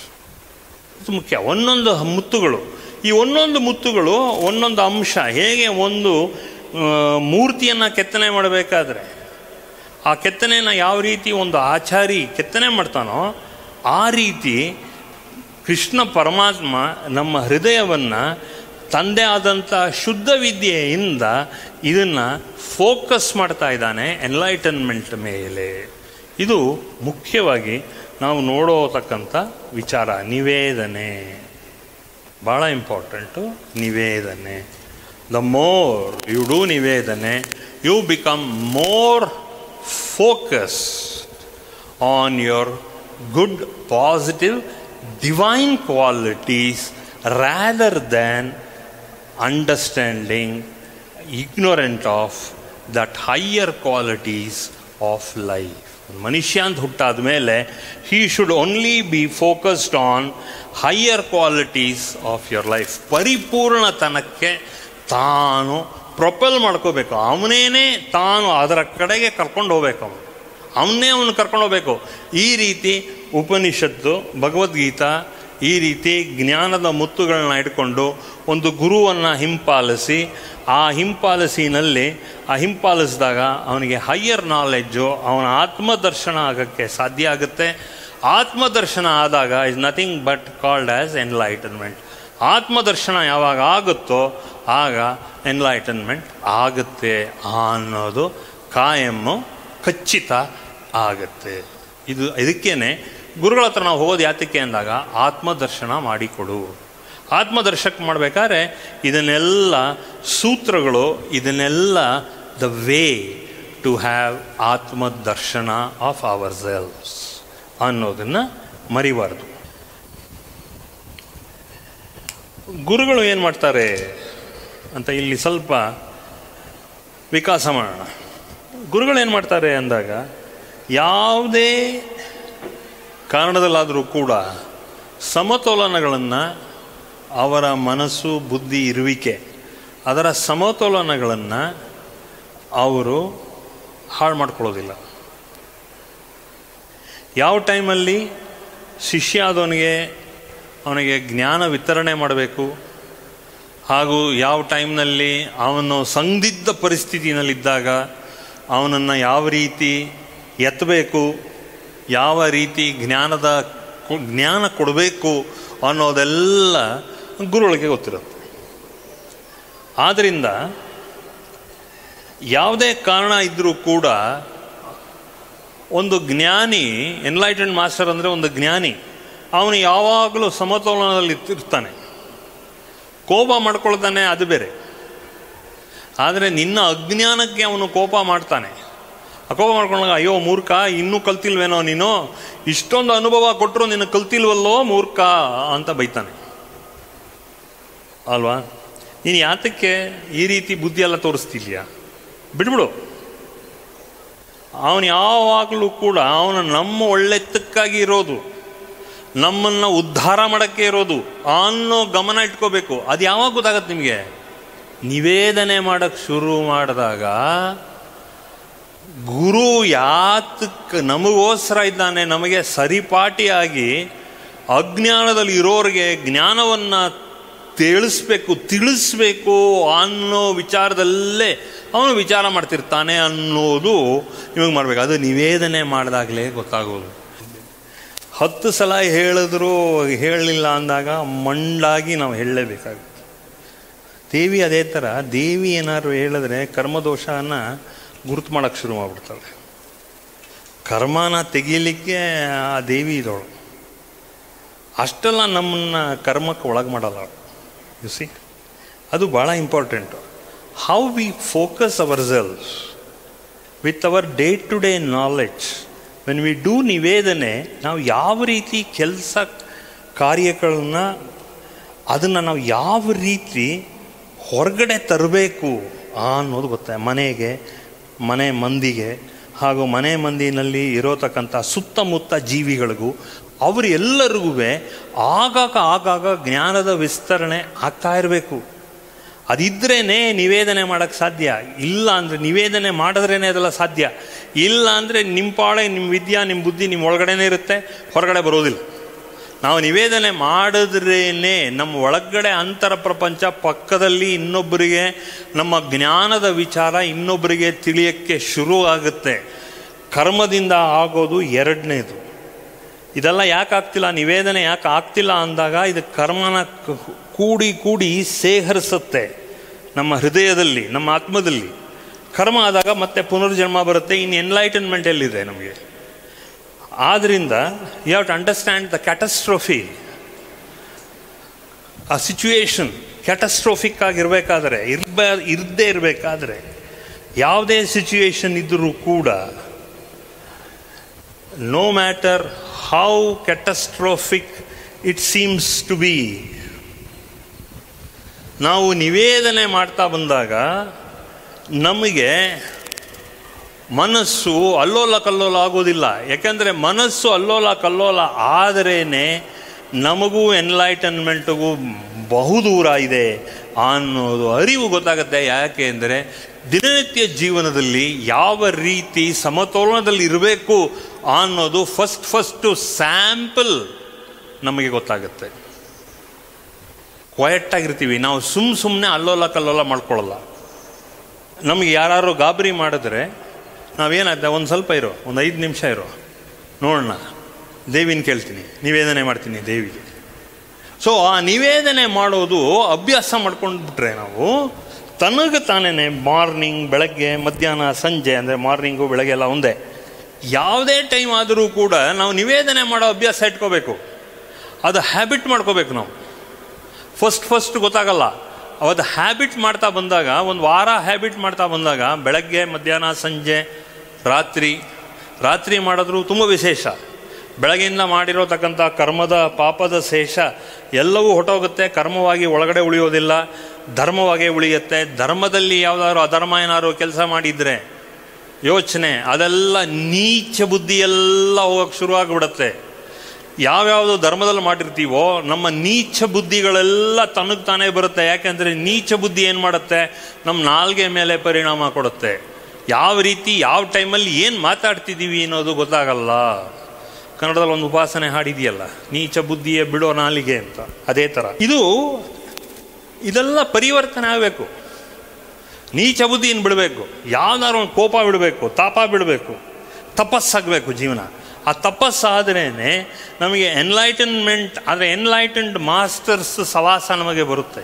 ಇದು ಮುಖ್ಯ ಒಂದೊಂದು ಮುತ್ತುಗಳು ಈ ಒಂದೊಂದು ಮುತ್ತುಗಳು ಒಂದೊಂದು ಅಂಶ ಹೇಗೆ ಒಂದು ಮೂರ್ತಿಯನ್ನು ಕೆತ್ತನೆ ಮಾಡಬೇಕಾದ್ರೆ ಆ ಕೆತ್ತನೆನ ಯಾವ ರೀತಿ ಒಂದು ಆಚಾರಿ ಕೆತ್ತನೆ ಮಾಡ್ತಾನೋ ಆ ರೀತಿ ಕೃಷ್ಣ ಪರಮಾತ್ಮ ನಮ್ಮ ಹೃದಯವನ್ನು ತಂದೆ ಆದಂಥ ಶುದ್ಧ ವಿದ್ಯೆಯಿಂದ ಇದನ್ನು ಫೋಕಸ್ ಮಾಡ್ತಾ ಇದ್ದಾನೆ ಎನ್ಲೈಟನ್ಮೆಂಟ್ ಮೇಲೆ ಇದು ಮುಖ್ಯವಾಗಿ ನಾವು ನೋಡೋತಕ್ಕಂಥ ವಿಚಾರ ನಿವೇದನೆ ಭಾಳ ಇಂಪಾರ್ಟೆಂಟು ನಿವೇದನೆ ದ ಮೋರ್ ಯು ಡೂ ನಿವೇದನೆ you become more focus on your good positive divine qualities rather than understanding ignorant of that higher qualities of life. ಮನುಷ್ಯ ಅಂತ ಹುಟ್ಟಾದ ಮೇಲೆ he should only be focused on higher qualities of your life ಪರಿಪೂರ್ಣತನಕ್ಕೆ ತಾನು propel ಮಾಡ್ಕೋಬೇಕು ಅವನೇನೆ ತಾನು ಅದರ ಕಡೆಗೆ ಕರ್ಕೊಂಡು ಹೋಗ್ಬೇಕು ಅವನು ಅವನ್ನೇ ಅವನು ಕರ್ಕೊಂಡೋಗ್ಬೇಕು ಈ ರೀತಿ ಉಪನಿಷತ್ತು ಭಗವದ್ಗೀತಾ ಈ ರೀತಿ ಜ್ಞಾನದ ಮುತ್ತುಗಳನ್ನ ಇಟ್ಕೊಂಡು ಒಂದು ಗುರುವನ್ನು ಹಿಂಪಾಲಿಸಿ ಆ ಹಿಂಪಾಲಿಸಿನಲ್ಲಿ ಆ ಹಿಂಪಾಲಿಸಿದಾಗ ಅವನಿಗೆ ಹೈಯರ್ ನಾಲೆಡ್ಜು ಅವನ ಆತ್ಮದರ್ಶನ ಆಗೋಕ್ಕೆ ಸಾಧ್ಯ ಆಗುತ್ತೆ ಆತ್ಮದರ್ಶನ ಆದಾಗ is nothing but called as enlightenment ಆತ್ಮದರ್ಶನ ಯಾವಾಗ ಆಗುತ್ತೋ ಆಗ ಎನ್ಲೈಟನ್ಮೆಂಟ್ ಆಗುತ್ತೆ ಅನ್ನೋದು ಕಾಯಮ್ಮು ಖಚಿತ ಆಗುತ್ತೆ ಇದು ಇದಕ್ಕೇನೆ ಗುರುಗಳ ಹತ್ರ ನಾವು ಹೋಗೋದು ಯಾತಕ್ಕೆ ಅಂದಾಗ ಆತ್ಮದರ್ಶನ ಮಾಡಿಕೊಡು ಆತ್ಮದರ್ಶಕ ಮಾಡಬೇಕಾದ್ರೆ ಇದನ್ನೆಲ್ಲ ಸೂತ್ರಗಳು ಇದನ್ನೆಲ್ಲ ದ ವೇ ಟು ಹ್ಯಾವ್ ಆತ್ಮದರ್ಶನ ಆಫ್ ಅವರ್ ಸೆಲ್ಸ್ ಅನ್ನೋದನ್ನು ಮರಿಬಾರ್ದು ಗುರುಗಳು ಏನು ಮಾಡ್ತಾರೆ ಅಂತ ಇಲ್ಲಿ ಸ್ವಲ್ಪ ವಿಕಾಸ ಮಾಡೋಣ ಗುರುಗಳು ಏನು ಮಾಡ್ತಾರೆ ಅಂದಾಗ ಯಾವುದೇ ಕಾರಣದಲ್ಲಾದರೂ ಕೂಡ ಸಮತೋಲನಗಳನ್ನು ಅವರ ಮನಸ್ಸು ಬುದ್ಧಿ ಇರುವಿಕೆ ಅದರ ಸಮತೋಲನಗಳನ್ನು ಅವರು ಹಾಳು ಮಾಡ್ಕೊಳ್ಳೋದಿಲ್ಲ ಯಾವ ಟೈಮಲ್ಲಿ ಶಿಷ್ಯ ಆದವನಿಗೆ ಅವನಿಗೆ ಜ್ಞಾನ ವಿತರಣೆ ಮಾಡಬೇಕು ಹಾಗೂ ಯಾವ ಟೈಮ್ನಲ್ಲಿ ಅವನು ಸಂದಿಗ್ಧ ಪರಿಸ್ಥಿತಿನಲ್ಲಿದ್ದಾಗ ಅವನನ್ನು ಯಾವ ರೀತಿ ಎತ್ತಬೇಕು ಯಾವ ರೀತಿ ಜ್ಞಾನದ ಜ್ಞಾನ ಕೊಡಬೇಕು ಅನ್ನೋದೆಲ್ಲ ಗುರುಗಳಿಗೆ ಗೊತ್ತಿರುತ್ತೆ ಆದ್ದರಿಂದ ಯಾವುದೇ ಕಾರಣ ಇದ್ದರೂ ಕೂಡ ಒಂದು ಜ್ಞಾನಿ ಎನ್ಲೈಟೆಡ್ ಮಾಸ್ಟರ್ ಅಂದರೆ ಒಂದು ಜ್ಞಾನಿ ಅವನು ಯಾವಾಗಲೂ ಸಮತೋಲನದಲ್ಲಿ ಇರ್ತಾನೆ ಕೋಪ ಮಾಡ್ಕೊಳ್ತಾನೆ ಅದು ಬೇರೆ ಆದರೆ ನಿನ್ನ ಅಜ್ಞಾನಕ್ಕೆ ಅವನು ಕೋಪ ಮಾಡ್ತಾನೆ ಆ ಕೋಪ ಮಾಡ್ಕೊಂಡಾಗ ಅಯ್ಯೋ ಮೂರ್ಖ ಇನ್ನೂ ಕಲ್ತಿಲ್ವೇನೋ ನೀನು ಇಷ್ಟೊಂದು ಅನುಭವ ಕೊಟ್ಟರು ನಿನ್ನ ಕಲ್ತಿಲ್ವಲ್ಲೋ ಮೂರ್ಖ ಅಂತ ಬೈತಾನೆ ಅಲ್ವಾ ನೀನು ಯಾತಕ್ಕೆ ಈ ರೀತಿ ಬುದ್ಧಿ ಎಲ್ಲ ತೋರಿಸ್ತಿಲ್ಯಾ ಬಿಡ್ಬಿಡು ಅವನು ಯಾವಾಗಲೂ ಕೂಡ ಅವನು ನಮ್ಮ ಒಳ್ಳೆತಕ್ಕಾಗಿ ಇರೋದು ನಮ್ಮನ್ನು ಉದ್ಧಾರ ಮಾಡೋಕ್ಕೆ ಇರೋದು ಅನ್ನೋ ಗಮನ ಇಟ್ಕೋಬೇಕು ಅದು ಯಾವಾಗ ಗೊತ್ತಾಗತ್ತೆ ನಿಮಗೆ ನಿವೇದನೆ ಮಾಡೋಕ್ಕೆ ಶುರು ಮಾಡಿದಾಗ ಗುರು ಯಾತಕ್ಕೆ ನಮಗೋಸ್ಕರ ಇದ್ದಾನೆ ನಮಗೆ ಸರಿಪಾಟಿಯಾಗಿ ಅಜ್ಞಾನದಲ್ಲಿ ಇರೋರಿಗೆ ಜ್ಞಾನವನ್ನು ತಿಳಿಸ್ಬೇಕು ತಿಳಿಸ್ಬೇಕು ಅನ್ನೋ ವಿಚಾರದಲ್ಲೇ ಅವನು ವಿಚಾರ ಮಾಡ್ತಿರ್ತಾನೆ ಅನ್ನೋದು ನಿಮಗೆ ಮಾಡಬೇಕು ಅದು ನಿವೇದನೆ ಮಾಡಿದಾಗಲೇ ಗೊತ್ತಾಗೋದು ಹತ್ತು ಸಲ ಹೇಳಿದ್ರು ಹೇಳಲಿಲ್ಲ ಅಂದಾಗ ಮಂಡಾಗಿ ನಾವು ಹೇಳಲೇಬೇಕಾಗುತ್ತೆ ದೇವಿ ಅದೇ ಥರ ದೇವಿ ಏನಾದ್ರು ಹೇಳಿದ್ರೆ ಕರ್ಮದೋಷನ ಗುರುತು ಮಾಡೋಕ್ಕೆ ಶುರು ಮಾಡಿಬಿಡ್ತಾಳೆ ಕರ್ಮನ ತೆಗೀಲಿಕ್ಕೆ ಆ ದೇವಿ ಇದವಳು ಅಷ್ಟೆಲ್ಲ ನಮ್ಮನ್ನು ಕರ್ಮಕ್ಕೆ ಒಳಗೆ ಮಾಡಲ್ಲ ಯು ಸಿ ಅದು ಭಾಳ important how we focus our selves with our day to day knowledge when we do ನಿವೇದನೆ ನಾವು ಯಾವ ರೀತಿ ಕೆಲಸ ಕಾರ್ಯಗಳನ್ನ ಅದನ್ನು ನಾವು ಯಾವ ರೀತಿ ಹೊರಗಡೆ ತರಬೇಕು ಅನ್ನೋದು ಗೊತ್ತ ಮನೆಗೆ ಮನೆ ಮಂದಿಗೆ ಹಾಗೂ ಮನೆ ಮಂದಿನಲ್ಲಿ ಇರೋತಕ್ಕಂಥ ಸುತ್ತಮುತ್ತ ಜೀವಿಗಳಿಗೂ ಅವರು ಎಲ್ಲರಿಗೂ ಆಗಾಗ ಆಗಾಗ ಜ್ಞಾನದ ವಿಸ್ತರಣೆ ಆಗ್ತಾ ಇರಬೇಕು ಅದಿದ್ರೇ ನಿವೇದನೆ ಮಾಡೋಕ್ಕೆ ಸಾಧ್ಯ ಇಲ್ಲ ಅಂದರೆ ನಿವೇದನೆ ಮಾಡಿದ್ರೇ ಅದೆಲ್ಲ ಸಾಧ್ಯ ಇಲ್ಲ ಅಂದರೆ ನಿಮ್ಮ ಪಾಳೆ ನಿಮ್ಮ ವಿದ್ಯಾ ನಿಮ್ಮ ಬುದ್ಧಿ ನಿಮ್ಮ ಒಳಗಡೆನೇ ಇರುತ್ತೆ ಹೊರಗಡೆ ಬರೋದಿಲ್ಲ ನಾವು ನಿವೇದನೆ ಮಾಡಿದ್ರೇ ನಮ್ಮ ಒಳಗಡೆ ಅಂತರ ಪ್ರಪಂಚ ಪಕ್ಕದಲ್ಲಿ ಇನ್ನೊಬ್ಬರಿಗೆ ನಮ್ಮ ಜ್ಞಾನದ ವಿಚಾರ ಇನ್ನೊಬ್ಬರಿಗೆ ತಿಳಿಯೋಕ್ಕೆ ಶುರು ಆಗುತ್ತೆ ಕರ್ಮದಿಂದ ಆಗೋದು ಎರಡನೇದು ಇದೆಲ್ಲ ಯಾಕೆ ಆಗ್ತಿಲ್ಲ ನಿವೇದನೆ ಯಾಕೆ ಆಗ್ತಿಲ್ಲ ಅಂದಾಗ ಇದು ಕರ್ಮನ ಕೂಡಿ ಕೂಡಿ ಸೇಹರಿಸುತ್ತೆ ನಮ್ಮ ಹೃದಯದಲ್ಲಿ ನಮ್ಮ ಆತ್ಮದಲ್ಲಿ ಕರ್ಮ ಆದಾಗ ಮತ್ತೆ ಪುನರ್ಜನ್ಮ ಬರುತ್ತೆ ಇನ್ನು ಎನ್ಲೈಟನ್ಮೆಂಟ್ ಎಲ್ಲಿದೆ ನಮಗೆ ಆದ್ದರಿಂದ you have to understand the catastrophe ಆ ಸಿಚುವೇಶನ್ ಕ್ಯಾಟಸ್ಟ್ರೋಫಿಕ್ ಆಗಿರಬೇಕಾದ್ರೆ ಇರ್ಬ ಇರದೇ ಇರಬೇಕಾದ್ರೆ ಯಾವುದೇ ಸಿಚುವೇಶನ್ ಇದ್ದರೂ ಕೂಡ no matter how catastrophic it seems to be ನಾವು ನಿವೇದನೆ ಮಾಡ್ತಾ ಬಂದಾಗ ನಮಗೆ ಮನಸ್ಸು ಅಲ್ಲೋಲ ಕಲ್ಲೋಲ ಆಗೋದಿಲ್ಲ ಯಾಕೆಂದರೆ ಮನಸ್ಸು ಅಲ್ಲೋಲ ಕಲ್ಲೋಲ ಆದರೇ ನಮಗೂ ಎನ್ಲೈಟನ್ಮೆಂಟ್ಗೂ ಬಹುದೂರ ಇದೆ ಅನ್ನೋದು ಅರಿವು ಗೊತ್ತಾಗುತ್ತೆ ಯಾಕೆ ಅಂದರೆ ದಿನನಿತ್ಯ ಜೀವನದಲ್ಲಿ ಯಾವ ರೀತಿ ಸಮತೋಲನದಲ್ಲಿ ಇರಬೇಕು ಅನ್ನೋದು ಫಸ್ಟ್ ಫಸ್ಟು ಸ್ಯಾಂಪಲ್ ನಮಗೆ ಗೊತ್ತಾಗುತ್ತೆ ಕ್ವಯಟ್ಟಾಗಿರ್ತೀವಿ ನಾವು ಸುಮ್ಮ ಸುಮ್ಮನೆ ಅಲ್ಲೋಲ ಕಲ್ಲೋಲ ಮಾಡ್ಕೊಳ್ಳಲ್ಲ ನಮಗೆ ಯಾರು ಗಾಬರಿ ಮಾಡಿದ್ರೆ ನಾವೇನಾಗ್ತದೆ ಒಂದು ಸ್ವಲ್ಪ ಇರೋ ಒಂದು ಐದು ನಿಮಿಷ ಇರೋ ನೋಡೋಣ ದೇವಿನ ಕೇಳ್ತೀನಿ ನಿವೇದನೆ ಮಾಡ್ತೀನಿ ದೇವಿಗೆ ಸೊ ಆ ನಿವೇದನೆ ಮಾಡೋದು ಅಭ್ಯಾಸ ಮಾಡ್ಕೊಂಡ್ಬಿಟ್ರೆ ನಾವು ತನಗೆ ತಾನೇ ಮಾರ್ನಿಂಗ್ ಬೆಳಗ್ಗೆ ಮಧ್ಯಾಹ್ನ ಸಂಜೆ ಅಂದರೆ ಮಾರ್ನಿಂಗು ಬೆಳಗ್ಗೆ ಎಲ್ಲ ಒಂದೇ ಯಾವುದೇ ಟೈಮ್ ಆದರೂ ಕೂಡ ನಾವು ನಿವೇದನೆ ಮಾಡೋ ಅಭ್ಯಾಸ ಇಟ್ಕೋಬೇಕು ಅದು ಹ್ಯಾಬಿಟ್ ಮಾಡ್ಕೋಬೇಕು ನಾವು ಫಸ್ಟ್ ಫಸ್ಟ್ ಗೊತ್ತಾಗಲ್ಲ ಅವತ್ತು ಹ್ಯಾಬಿಟ್ ಮಾಡ್ತಾ ಬಂದಾಗ ಒಂದು ವಾರ ಹ್ಯಾಬಿಟ್ ಮಾಡ್ತಾ ಬಂದಾಗ ಬೆಳಗ್ಗೆ ಮಧ್ಯಾಹ್ನ ಸಂಜೆ ರಾತ್ರಿ ರಾತ್ರಿ ಮಾಡಿದ್ರು ತುಂಬ ವಿಶೇಷ ಬೆಳಗ್ಗೆಯಿಂದ ಮಾಡಿರೋತಕ್ಕಂಥ ಕರ್ಮದ ಪಾಪದ ಶೇಷ ಎಲ್ಲವೂ ಹೊಟ್ಟೋಗುತ್ತೆ ಕರ್ಮವಾಗಿ ಒಳಗಡೆ ಉಳಿಯೋದಿಲ್ಲ ಧರ್ಮವಾಗೇ ಉಳಿಯುತ್ತೆ ಧರ್ಮದಲ್ಲಿ ಯಾವುದಾದ್ರು ಅಧರ್ಮ ಏನಾದ್ರು ಕೆಲಸ ಮಾಡಿದರೆ ಯೋಚನೆ ಅದೆಲ್ಲ ನೀಚ ಬುದ್ಧಿ ಎಲ್ಲ ಹೋಗಕ್ಕೆ ಶುರುವಾಗಿಬಿಡುತ್ತೆ ಯಾವ್ಯಾವುದು ಧರ್ಮದಲ್ಲಿ ಮಾಡಿರ್ತೀವೋ ನಮ್ಮ ನೀಚ ಬುದ್ಧಿಗಳೆಲ್ಲ ತನಗೆ ತಾನೇ ಬರುತ್ತೆ ಯಾಕೆಂದರೆ ನೀಚ ಬುದ್ಧಿ ಏನು ಮಾಡುತ್ತೆ ನಮ್ಮ ನಾಲ್ಗೆ ಮೇಲೆ ಪರಿಣಾಮ ಕೊಡುತ್ತೆ ಯಾವ ರೀತಿ ಯಾವ ಟೈಮಲ್ಲಿ ಏನು ಮಾತಾಡ್ತಿದ್ದೀವಿ ಅನ್ನೋದು ಗೊತ್ತಾಗಲ್ಲ ಕನ್ನಡದಲ್ಲಿ ಒಂದು ಉಪಾಸನೆ ಹಾಡಿದೆಯಲ್ಲ ನೀಚ ಬುದ್ಧಿಯೇ ಬಿಡೋ ನಾಲಿಗೆ ಅಂತ ಅದೇ ಥರ ಇದು ಇದೆಲ್ಲ ಪರಿವರ್ತನೆ ಆಗಬೇಕು ನೀಚ ಬುದ್ಧಿಯನ್ನು ಬಿಡಬೇಕು ಯಾವ್ದಾದ್ರು ಒಂದು ಕೋಪ ಬಿಡಬೇಕು ತಾಪ ಬಿಡಬೇಕು ತಪಸ್ಸಾಗಬೇಕು ಜೀವನ ಆ ತಪಸ್ಸಾದ್ರೇ ನಮಗೆ ಎನ್ಲೈಟನ್ಮೆಂಟ್ ಅಂದರೆ ಎನ್ಲೈಟನ್ಡ್ ಮಾಸ್ಟರ್ಸ್ ಸವಾಸ ನಮಗೆ ಬರುತ್ತೆ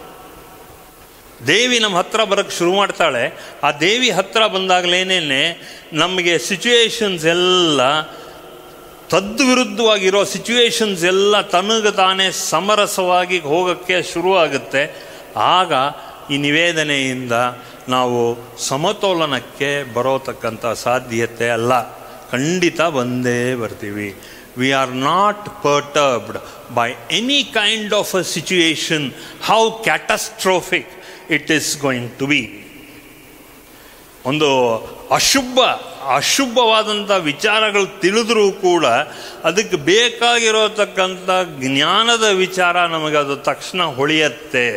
ದೇವಿ ನಮ್ಮ ಹತ್ರ ಬರೋಕ್ಕೆ ಶುರು ಮಾಡ್ತಾಳೆ ಆ ದೇವಿ ಹತ್ರ ಬಂದಾಗಲೇನೇ ನಮಗೆ ಸಿಚುವೇಶನ್ಸ್ ಎಲ್ಲ ತದ್ವಿರುದ್ಧವಾಗಿರೋ ಸಿಚುವೇಶನ್ಸ್ ಎಲ್ಲ ತನಗೆ ತಾನೇ ಸಮರಸವಾಗಿ ಹೋಗೋಕ್ಕೆ ಶುರುವಾಗುತ್ತೆ ಆಗ ಈ ನಿವೇದನೆಯಿಂದ ನಾವು ಸಮತೋಲನಕ್ಕೆ ಬರೋತಕ್ಕಂಥ ಸಾಧ್ಯತೆ ಅಲ್ಲ ಖಂಡಿತ ಬಂದೇ ಬರ್ತೀವಿ we are not perturbed by any kind of a situation how catastrophic it is going to be ಒಂದು ಅಶುಭ ಅಶುಭವಾದಂಥ ವಿಚಾರಗಳು ತಿಳಿದ್ರೂ ಕೂಡ ಅದಕ್ಕೆ ಬೇಕಾಗಿರೋತಕ್ಕಂಥ ಜ್ಞಾನದ ವಿಚಾರ ನಮಗೆ ಅದು ತಕ್ಷಣ ಹೊಳೆಯತ್ತೆ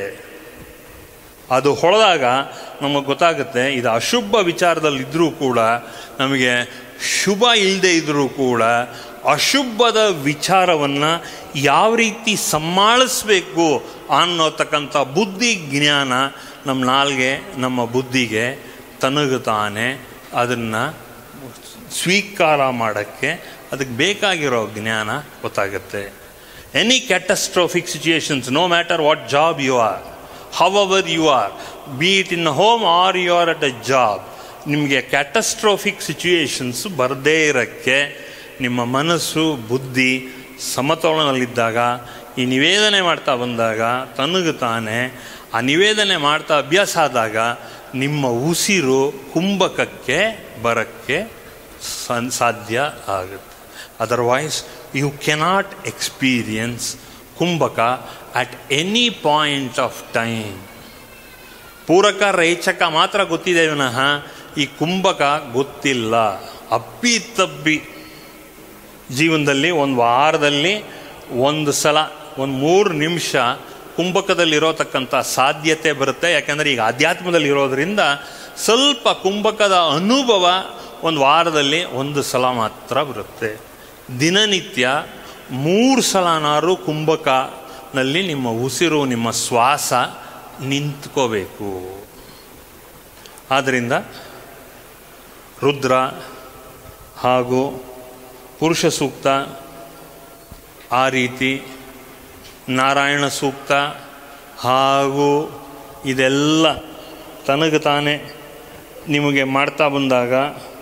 ಅದು ಹೊಳೆದಾಗ ನಮಗೆ ಗೊತ್ತಾಗುತ್ತೆ ಇದು ಅಶುಭ ವಿಚಾರದಲ್ಲಿದ್ದರೂ ಕೂಡ ನಮಗೆ ಶುಭ ಇಲ್ಲದೆ ಇದ್ದರೂ ಕೂಡ ಅಶುಭದ ವಿಚಾರವನ್ನು ಯಾವ ರೀತಿ ಸಮ್ಮಾಳಿಸ್ಬೇಕು ಅನ್ನೋತಕ್ಕಂಥ ಬುದ್ಧಿ ಜ್ಞಾನ ನಮ್ಮ ನಾಲ್ಗೆ ನಮ್ಮ ಬುದ್ಧಿಗೆ ತನಗೆ ತಾನೇ ಅದನ್ನು ಸ್ವೀಕಾರ ಮಾಡೋಕ್ಕೆ ಅದಕ್ಕೆ ಬೇಕಾಗಿರೋ ಜ್ಞಾನ ಗೊತ್ತಾಗುತ್ತೆ any catastrophic situations no matter what job you are have or you are be it in home or you are at a job ನಿಮಗೆ ಕ್ಯಾಟಸ್ಟ್ರೋಫಿಕ್ ಸಿಚುಯೇಷನ್ಸ್ ಬರದೇ ಇರೋಕ್ಕೆ ನಿಮ್ಮ ಮನಸ್ಸು ಬುದ್ಧಿ ಸಮತೋಲನದಲ್ಲಿದ್ದಾಗ ಈ ನಿವೇದನೆ ಮಾಡ್ತಾ ಬಂದಾಗ ತನಗೆ ತಾನೇ ಆ ನಿವೇದನೆ ಮಾಡ್ತಾ ಅಭ್ಯಾಸ ಆದಾಗ ನಿಮ್ಮ ಉಸಿರು ಕುಂಭಕಕ್ಕೆ ಬರೋಕ್ಕೆ ಸನ್ ಸಾಧ್ಯ ಆಗುತ್ತೆ otherwise you cannot experience kumbhaka at any point of time ಪೂರಕ ರೇಚಕ ಮಾತ್ರ ಗೊತ್ತಿದೆ ವಿನಃ ಈ ಕುಂಭಕ ಗೊತ್ತಿಲ್ಲ ಅಪ್ಪಿ ತಪ್ಪಿ ಜೀವನದಲ್ಲಿ ಒಂದು ವಾರದಲ್ಲಿ ಒಂದು ಸಲ ಒಂದು ಮೂರು ನಿಮಿಷ ಕುಂಭಕದಲ್ಲಿರೋತಕ್ಕಂಥ ಸಾಧ್ಯತೆ ಬರುತ್ತೆ ಯಾಕಂದರೆ ಈಗ ಅಧ್ಯಾತ್ಮದಲ್ಲಿ ಇರೋದ್ರಿಂದ ಸ್ವಲ್ಪ ಕುಂಭಕದ ಅನುಭವ ಒಂದು ವಾರದಲ್ಲಿ ಒಂದು ಸಲ ಮಾತ್ರ ಬರುತ್ತೆ ದಿನನಿತ್ಯ ಮೂರು ಸಲನಾರು ಕುಂಭಕನಲ್ಲಿ ನಿಮ್ಮ ಉಸಿರು ನಿಮ್ಮ ಶ್ವಾಸ ನಿಂತ್ಕೋಬೇಕು ಆದ್ದರಿಂದ ರುದ್ರ ಹಾಗೂ ಪುರುಷ ಸೂಕ್ತ ಆ ರೀತಿ ನಾರಾಯಣ ಸೂಕ್ತ ಹಾಗೂ ಇದೆಲ್ಲ ತನಗೆ ತಾನೇ ನಿಮಗೆ ಮಾಡ್ತಾ ಬಂದಾಗ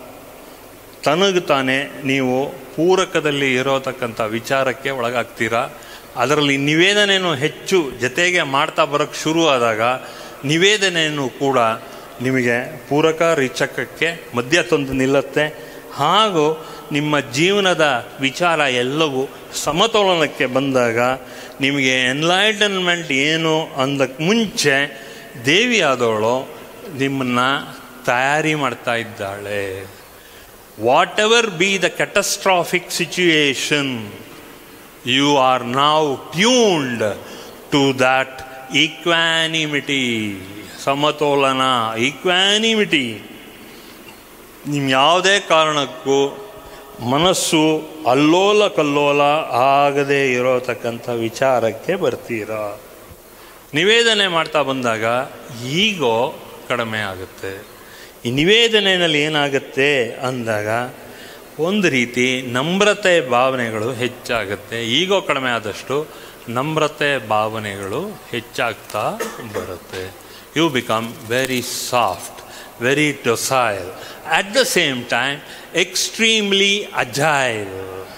ತನಗೆ ತಾನೇ ನೀವು ಪೂರಕದಲ್ಲಿ ಇರೋತಕ್ಕಂಥ ವಿಚಾರಕ್ಕೆ ಒಳಗಾಗ್ತೀರಾ ಅದರಲ್ಲಿ ನಿವೇದನೆಯೂ ಹೆಚ್ಚು ಜೊತೆಗೆ ಮಾಡ್ತಾ ಬರೋಕ್ಕೆ ಶುರು ಆದಾಗ ನಿವೇದನೆಯೂ ಕೂಡ ನಿಮಗೆ ಪೂರಕ ರಿಚಕಕ್ಕೆ ಮಧ್ಯ ತಂದು ನಿಲ್ಲುತ್ತೆ ಹಾಗೂ ನಿಮ್ಮ ಜೀವನದ ವಿಚಾರ ಎಲ್ಲವೂ ಸಮತೋಲನಕ್ಕೆ ಬಂದಾಗ ನಿಮಗೆ ಎನ್ಲೈಟನ್ಮೆಂಟ್ ಏನು ಅಂದಕ್ಕೆ ಮುಂಚೆ ದೇವಿ ಆದವಳು ನಿಮ್ಮನ್ನು ತಯಾರಿ ಮಾಡ್ತಾ ಇದ್ದಾಳೆ whatever be the catastrophic situation you are now tuned to that equanimity ಸಮತೋಲನ ಈಕ್ವಾನಿಮಿಟಿ ನಿಮ್ಮ ಯಾವುದೇ ಕಾರಣಕ್ಕೂ ಮನಸ್ಸು ಅಲ್ಲೋಲ ಕಲ್ಲೋಲ ಆಗದೇ ಇರೋತಕ್ಕಂಥ ವಿಚಾರಕ್ಕೆ ಬರ್ತೀರಾ ನಿವೇದನೆ ಮಾಡ್ತಾ ಬಂದಾಗ ಈಗೋ ಕಡಿಮೆ ಆಗುತ್ತೆ ಈ ನಿವೇದನೆಯಲ್ಲಿ ಏನಾಗುತ್ತೆ ಅಂದಾಗ ಒಂದು ರೀತಿ ನಮ್ರತೆ ಭಾವನೆಗಳು ಹೆಚ್ಚಾಗುತ್ತೆ ಈಗೋ ಕಡಿಮೆ ಆದಷ್ಟು ನಮ್ರತೆ ಭಾವನೆಗಳು ಹೆಚ್ಚಾಗ್ತಾ ಬರುತ್ತೆ you become very soft very docile at the same time extremely agile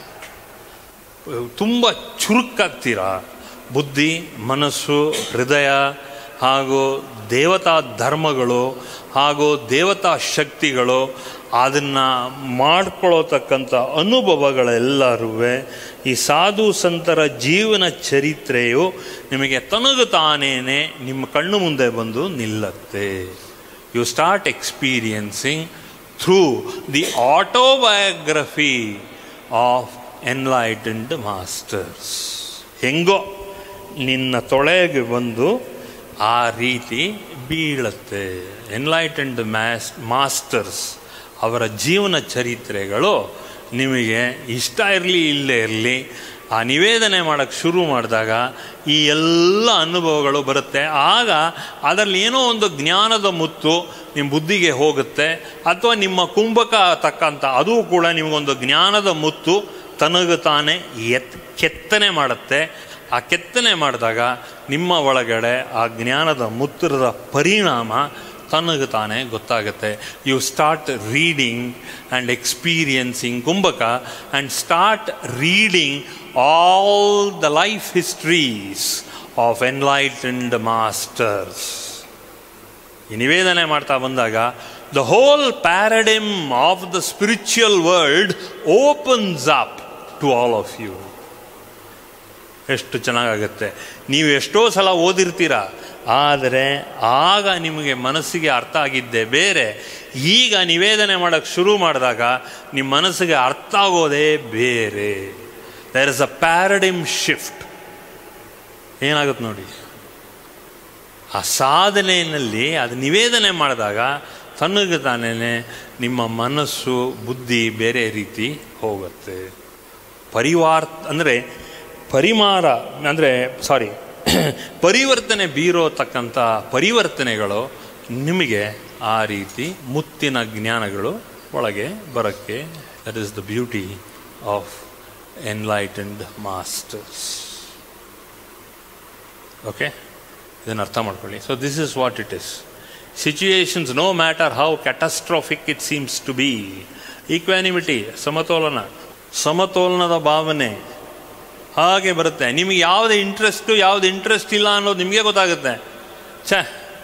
ತುಂಬ ಚುರುಕಾಗ್ತೀರಾ ಬುದ್ಧಿ ಮನಸ್ಸು ಹೃದಯ ಹಾಗೂ ದೇವತಾ ಧರ್ಮಗಳು ಹಾಗೂ ದೇವತಾ ಶಕ್ತಿಗಳು ಅದನ್ನು ಮಾಡ್ಕೊಳ್ಳೋತಕ್ಕಂಥ ಅನುಭವಗಳೆಲ್ಲರೂ ಈ ಸಾಧು ಸಂತರ ಜೀವನ ಚರಿತ್ರೆಯು ನಿಮಗೆ ತನಗುತ್ತಾನೇನೆ ನಿಮ್ಮ ಕಣ್ಣು ಮುಂದೆ ಬಂದು ನಿಲ್ಲತ್ತೆ you start experiencing through the autobiography of enlightened masters ಹೆಂಗೋ ನಿನ್ನ ತೊಳೆಗೆ ಬಂದು ಆ ರೀತಿ ಬೀಳುತ್ತೆ ಎನ್ಲೈಟನ್ಡ್ ಮ್ಯಾಸ್ ಮಾಸ್ಟರ್ಸ್ ಅವರ ಜೀವನ ಚರಿತ್ರೆಗಳು ನಿಮಗೆ ಇಷ್ಟ ಇರಲಿ ಇಲ್ಲೇ ಇರಲಿ ಆ ನಿವೇದನೆ ಮಾಡೋಕ್ಕೆ ಶುರು ಮಾಡಿದಾಗ ಈ ಎಲ್ಲ ಅನುಭವಗಳು ಬರುತ್ತೆ ಆಗ ಅದರಲ್ಲಿ ಏನೋ ಒಂದು ಜ್ಞಾನದ ಮುತ್ತು ನಿಮ್ಮ ಬುದ್ಧಿಗೆ ಹೋಗುತ್ತೆ ಅಥವಾ ನಿಮ್ಮ ಕುಂಭಕ ತಕ್ಕಂಥ ಅದು ಕೂಡ ನಿಮಗೊಂದು ಜ್ಞಾನದ ಮುತ್ತು ತನಗೆ ತಾನೇ ಎತ್ ಕೆತ್ತನೆ ಮಾಡುತ್ತೆ ಆ ಕೆತ್ತನೆ ಮಾಡಿದಾಗ ನಿಮ್ಮ ಒಳಗಡೆ ಆ ಜ್ಞಾನದ ಮುತ್ತರದ ಪರಿಣಾಮ ತನಗೆ ತಾನೇ ಗೊತ್ತಾಗುತ್ತೆ you start reading and experiencing kumbhaka and start reading all the life histories of enlightened masters ಈ ನಿವೇದನೆ ಮಾಡ್ತಾ ಬಂದಾಗ the whole paradigm of the spiritual world opens up to all of you ಎಷ್ಟು ಚೆನ್ನಾಗಾಗುತ್ತೆ ನೀವು ಎಷ್ಟೋ ಸಲ ಓದಿರ್ತೀರ ಆದರೆ ಆಗ ನಿಮಗೆ ಮನಸ್ಸಿಗೆ ಅರ್ಥ ಆಗಿದ್ದೆ ಬೇರೆ ಈಗ ನಿವೇದನೆ ಮಾಡೋಕ್ಕೆ ಶುರು ಮಾಡಿದಾಗ ನಿಮ್ಮ ಮನಸ್ಸಿಗೆ ಅರ್ಥ ಆಗೋದೇ ಬೇರೆ there is a paradigm shift ಏನಾಗುತ್ತೆ ನೋಡಿ ಆ ಸಾಧನೆಯಲ್ಲಿ ಅದು ನಿವೇದನೆ ಮಾಡಿದಾಗ ತನಗೆ ತಾನೇ ನಿಮ್ಮ ಮನಸ್ಸು ಬುದ್ಧಿ ಬೇರೆ ರೀತಿ ಹೋಗುತ್ತೆ ಪರಿವಾರ್ ಅಂದರೆ ಪರಿಮಾರ ಅಂದರೆ ಸಾರಿ ಪರಿವರ್ತನೆ ಬೀರೋತಕ್ಕಂಥ ಪರಿವರ್ತನೆಗಳು ನಿಮಗೆ ಆ ರೀತಿ ಮುತ್ತಿನ ಜ್ಞಾನಗಳು ಒಳಗೆ ಬರೋಕ್ಕೆ that is the beauty of enlightened masters okay ಇದನ್ನು ಅರ್ಥ ಮಾಡ್ಕೊಳ್ಳಿ so this is what it is situations no matter how catastrophic it seems to be equanimity ಸಮತೋಲನ ಸಮತೋಲನದ ಭಾವನೆ ಹಾಗೆ ಬರುತ್ತೆ ನಿಮಗೆ ಯಾವುದೇ ಇಂಟ್ರೆಸ್ಟು ಯಾವುದು ಇಂಟ್ರೆಸ್ಟ್ ಇಲ್ಲ ಅನ್ನೋದು ನಿಮಗೆ ಗೊತ್ತಾಗುತ್ತೆ ಛ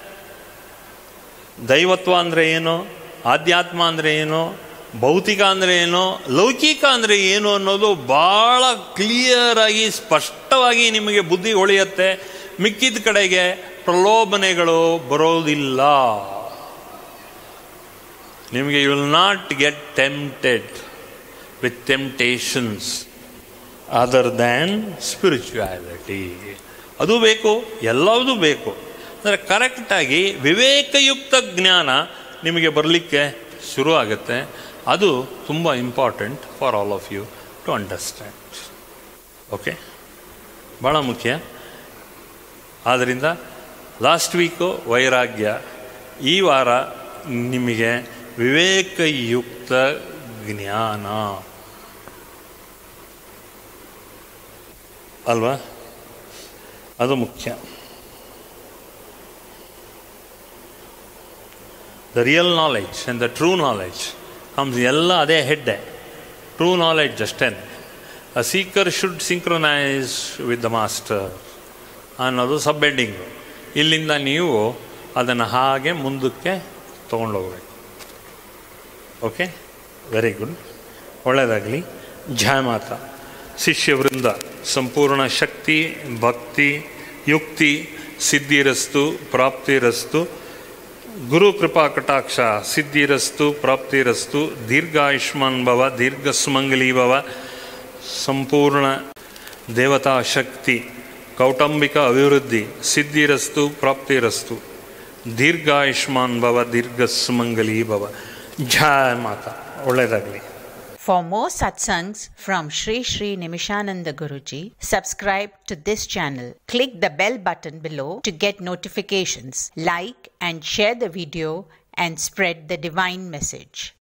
ದೈವತ್ವ ಅಂದರೆ ಏನು ಆಧ್ಯಾತ್ಮ ಅಂದರೆ ಏನು ಭೌತಿಕ ಅಂದರೆ ಏನು ಲೌಕಿಕ ಅಂದರೆ ಏನು ಅನ್ನೋದು ಭಾಳ ಕ್ಲಿಯರಾಗಿ ಸ್ಪಷ್ಟವಾಗಿ ನಿಮಗೆ ಬುದ್ಧಿ ಹೊಳೆಯುತ್ತೆ ಮಿಕ್ಕಿದ ಕಡೆಗೆ ಪ್ರಲೋಭನೆಗಳು ಬರೋದಿಲ್ಲ ನಿಮಗೆ you will not get tempted with temptations other than spirituality ಅದು ಬೇಕು ಎಲ್ಲದೂ ಬೇಕು ಅಂದರೆ ಕರೆಕ್ಟಾಗಿ ವಿವೇಕಯುಕ್ತ ಜ್ಞಾನ ನಿಮಗೆ ಬರಲಿಕ್ಕೆ ಶುರು ಆಗುತ್ತೆ ಅದು ತುಂಬ important for all of you to understand okay ಭಾಳ ಮುಖ್ಯ ಆದ್ದರಿಂದ ಲಾಸ್ಟ್ ವೀಕು ವೈರಾಗ್ಯ ಈ ವಾರ ನಿಮಗೆ ವಿವೇಕಯುಕ್ತ ಜ್ಞಾನ ಅಲ್ವಾ ಅದು ಮುಖ್ಯ the real knowledge and the true knowledge comes ಎಲ್ಲ ಅದೇ ಹೆಡ್ಡೆ ಟ್ರೂ ನಾಲೆಡ್ಜ್ ಅಷ್ಟೇ a seeker should synchronise with the master ಅನ್ನೋದು ಸಬ್ ಹೆಡ್ಡಿಂಗು ಇಲ್ಲಿಂದ ನೀವು ಅದನ್ನು ಹಾಗೆ ಮುಂದಕ್ಕೆ ತೊಗೊಂಡೋಗ್ಬೇಕು ಓಕೆ ವೆರಿ ಗುಡ್ ಒಳ್ಳೆಯದಾಗಲಿ ಮಾತ ಶಿಷ್ಯವೃಂದ ಸಂಪೂರ್ಣ ಶಕ್ತಿ ಭಕ್ತಿ ಯುಕ್ತಿ ಸಿದ್ಧಿರಸ್ತು ಪ್ರಾಪ್ತಿರಸ್ತು ಗುರು ಕೃಪಾ ಕಟಾಕ್ಷ ಸಿದ್ಧಿರಸ್ತು ಪ್ರಾಪ್ತಿರಸ್ತು ದೀರ್ಘಾಯುಷ್ಮಾನ್ ಭವ ದೀರ್ಘ ಸುಮಂಗಲಿ ಭವ ಸಂಪೂರ್ಣ ದೇವತಾ ಶಕ್ತಿ ಕೌಟುಂಬಿಕ ಅಭಿವೃದ್ಧಿ ಸಿದ್ಧಿರಸ್ತು ಪ್ರಾಪ್ತಿರಸ್ತು ದೀರ್ಘಾಯುಷ್ಮಾನ್ ಭವ ದೀರ್ಘ ಸುಮಂಗಲಿ ಭವ ಜಯ ಮಾತಾ ಒಳ್ಳೆಯದಾಗಲಿ For more satsangs from Sri Sri Nimishananda Guruji, subscribe to this channel. Click the bell button below to get notifications. Like and share the video and spread the divine message.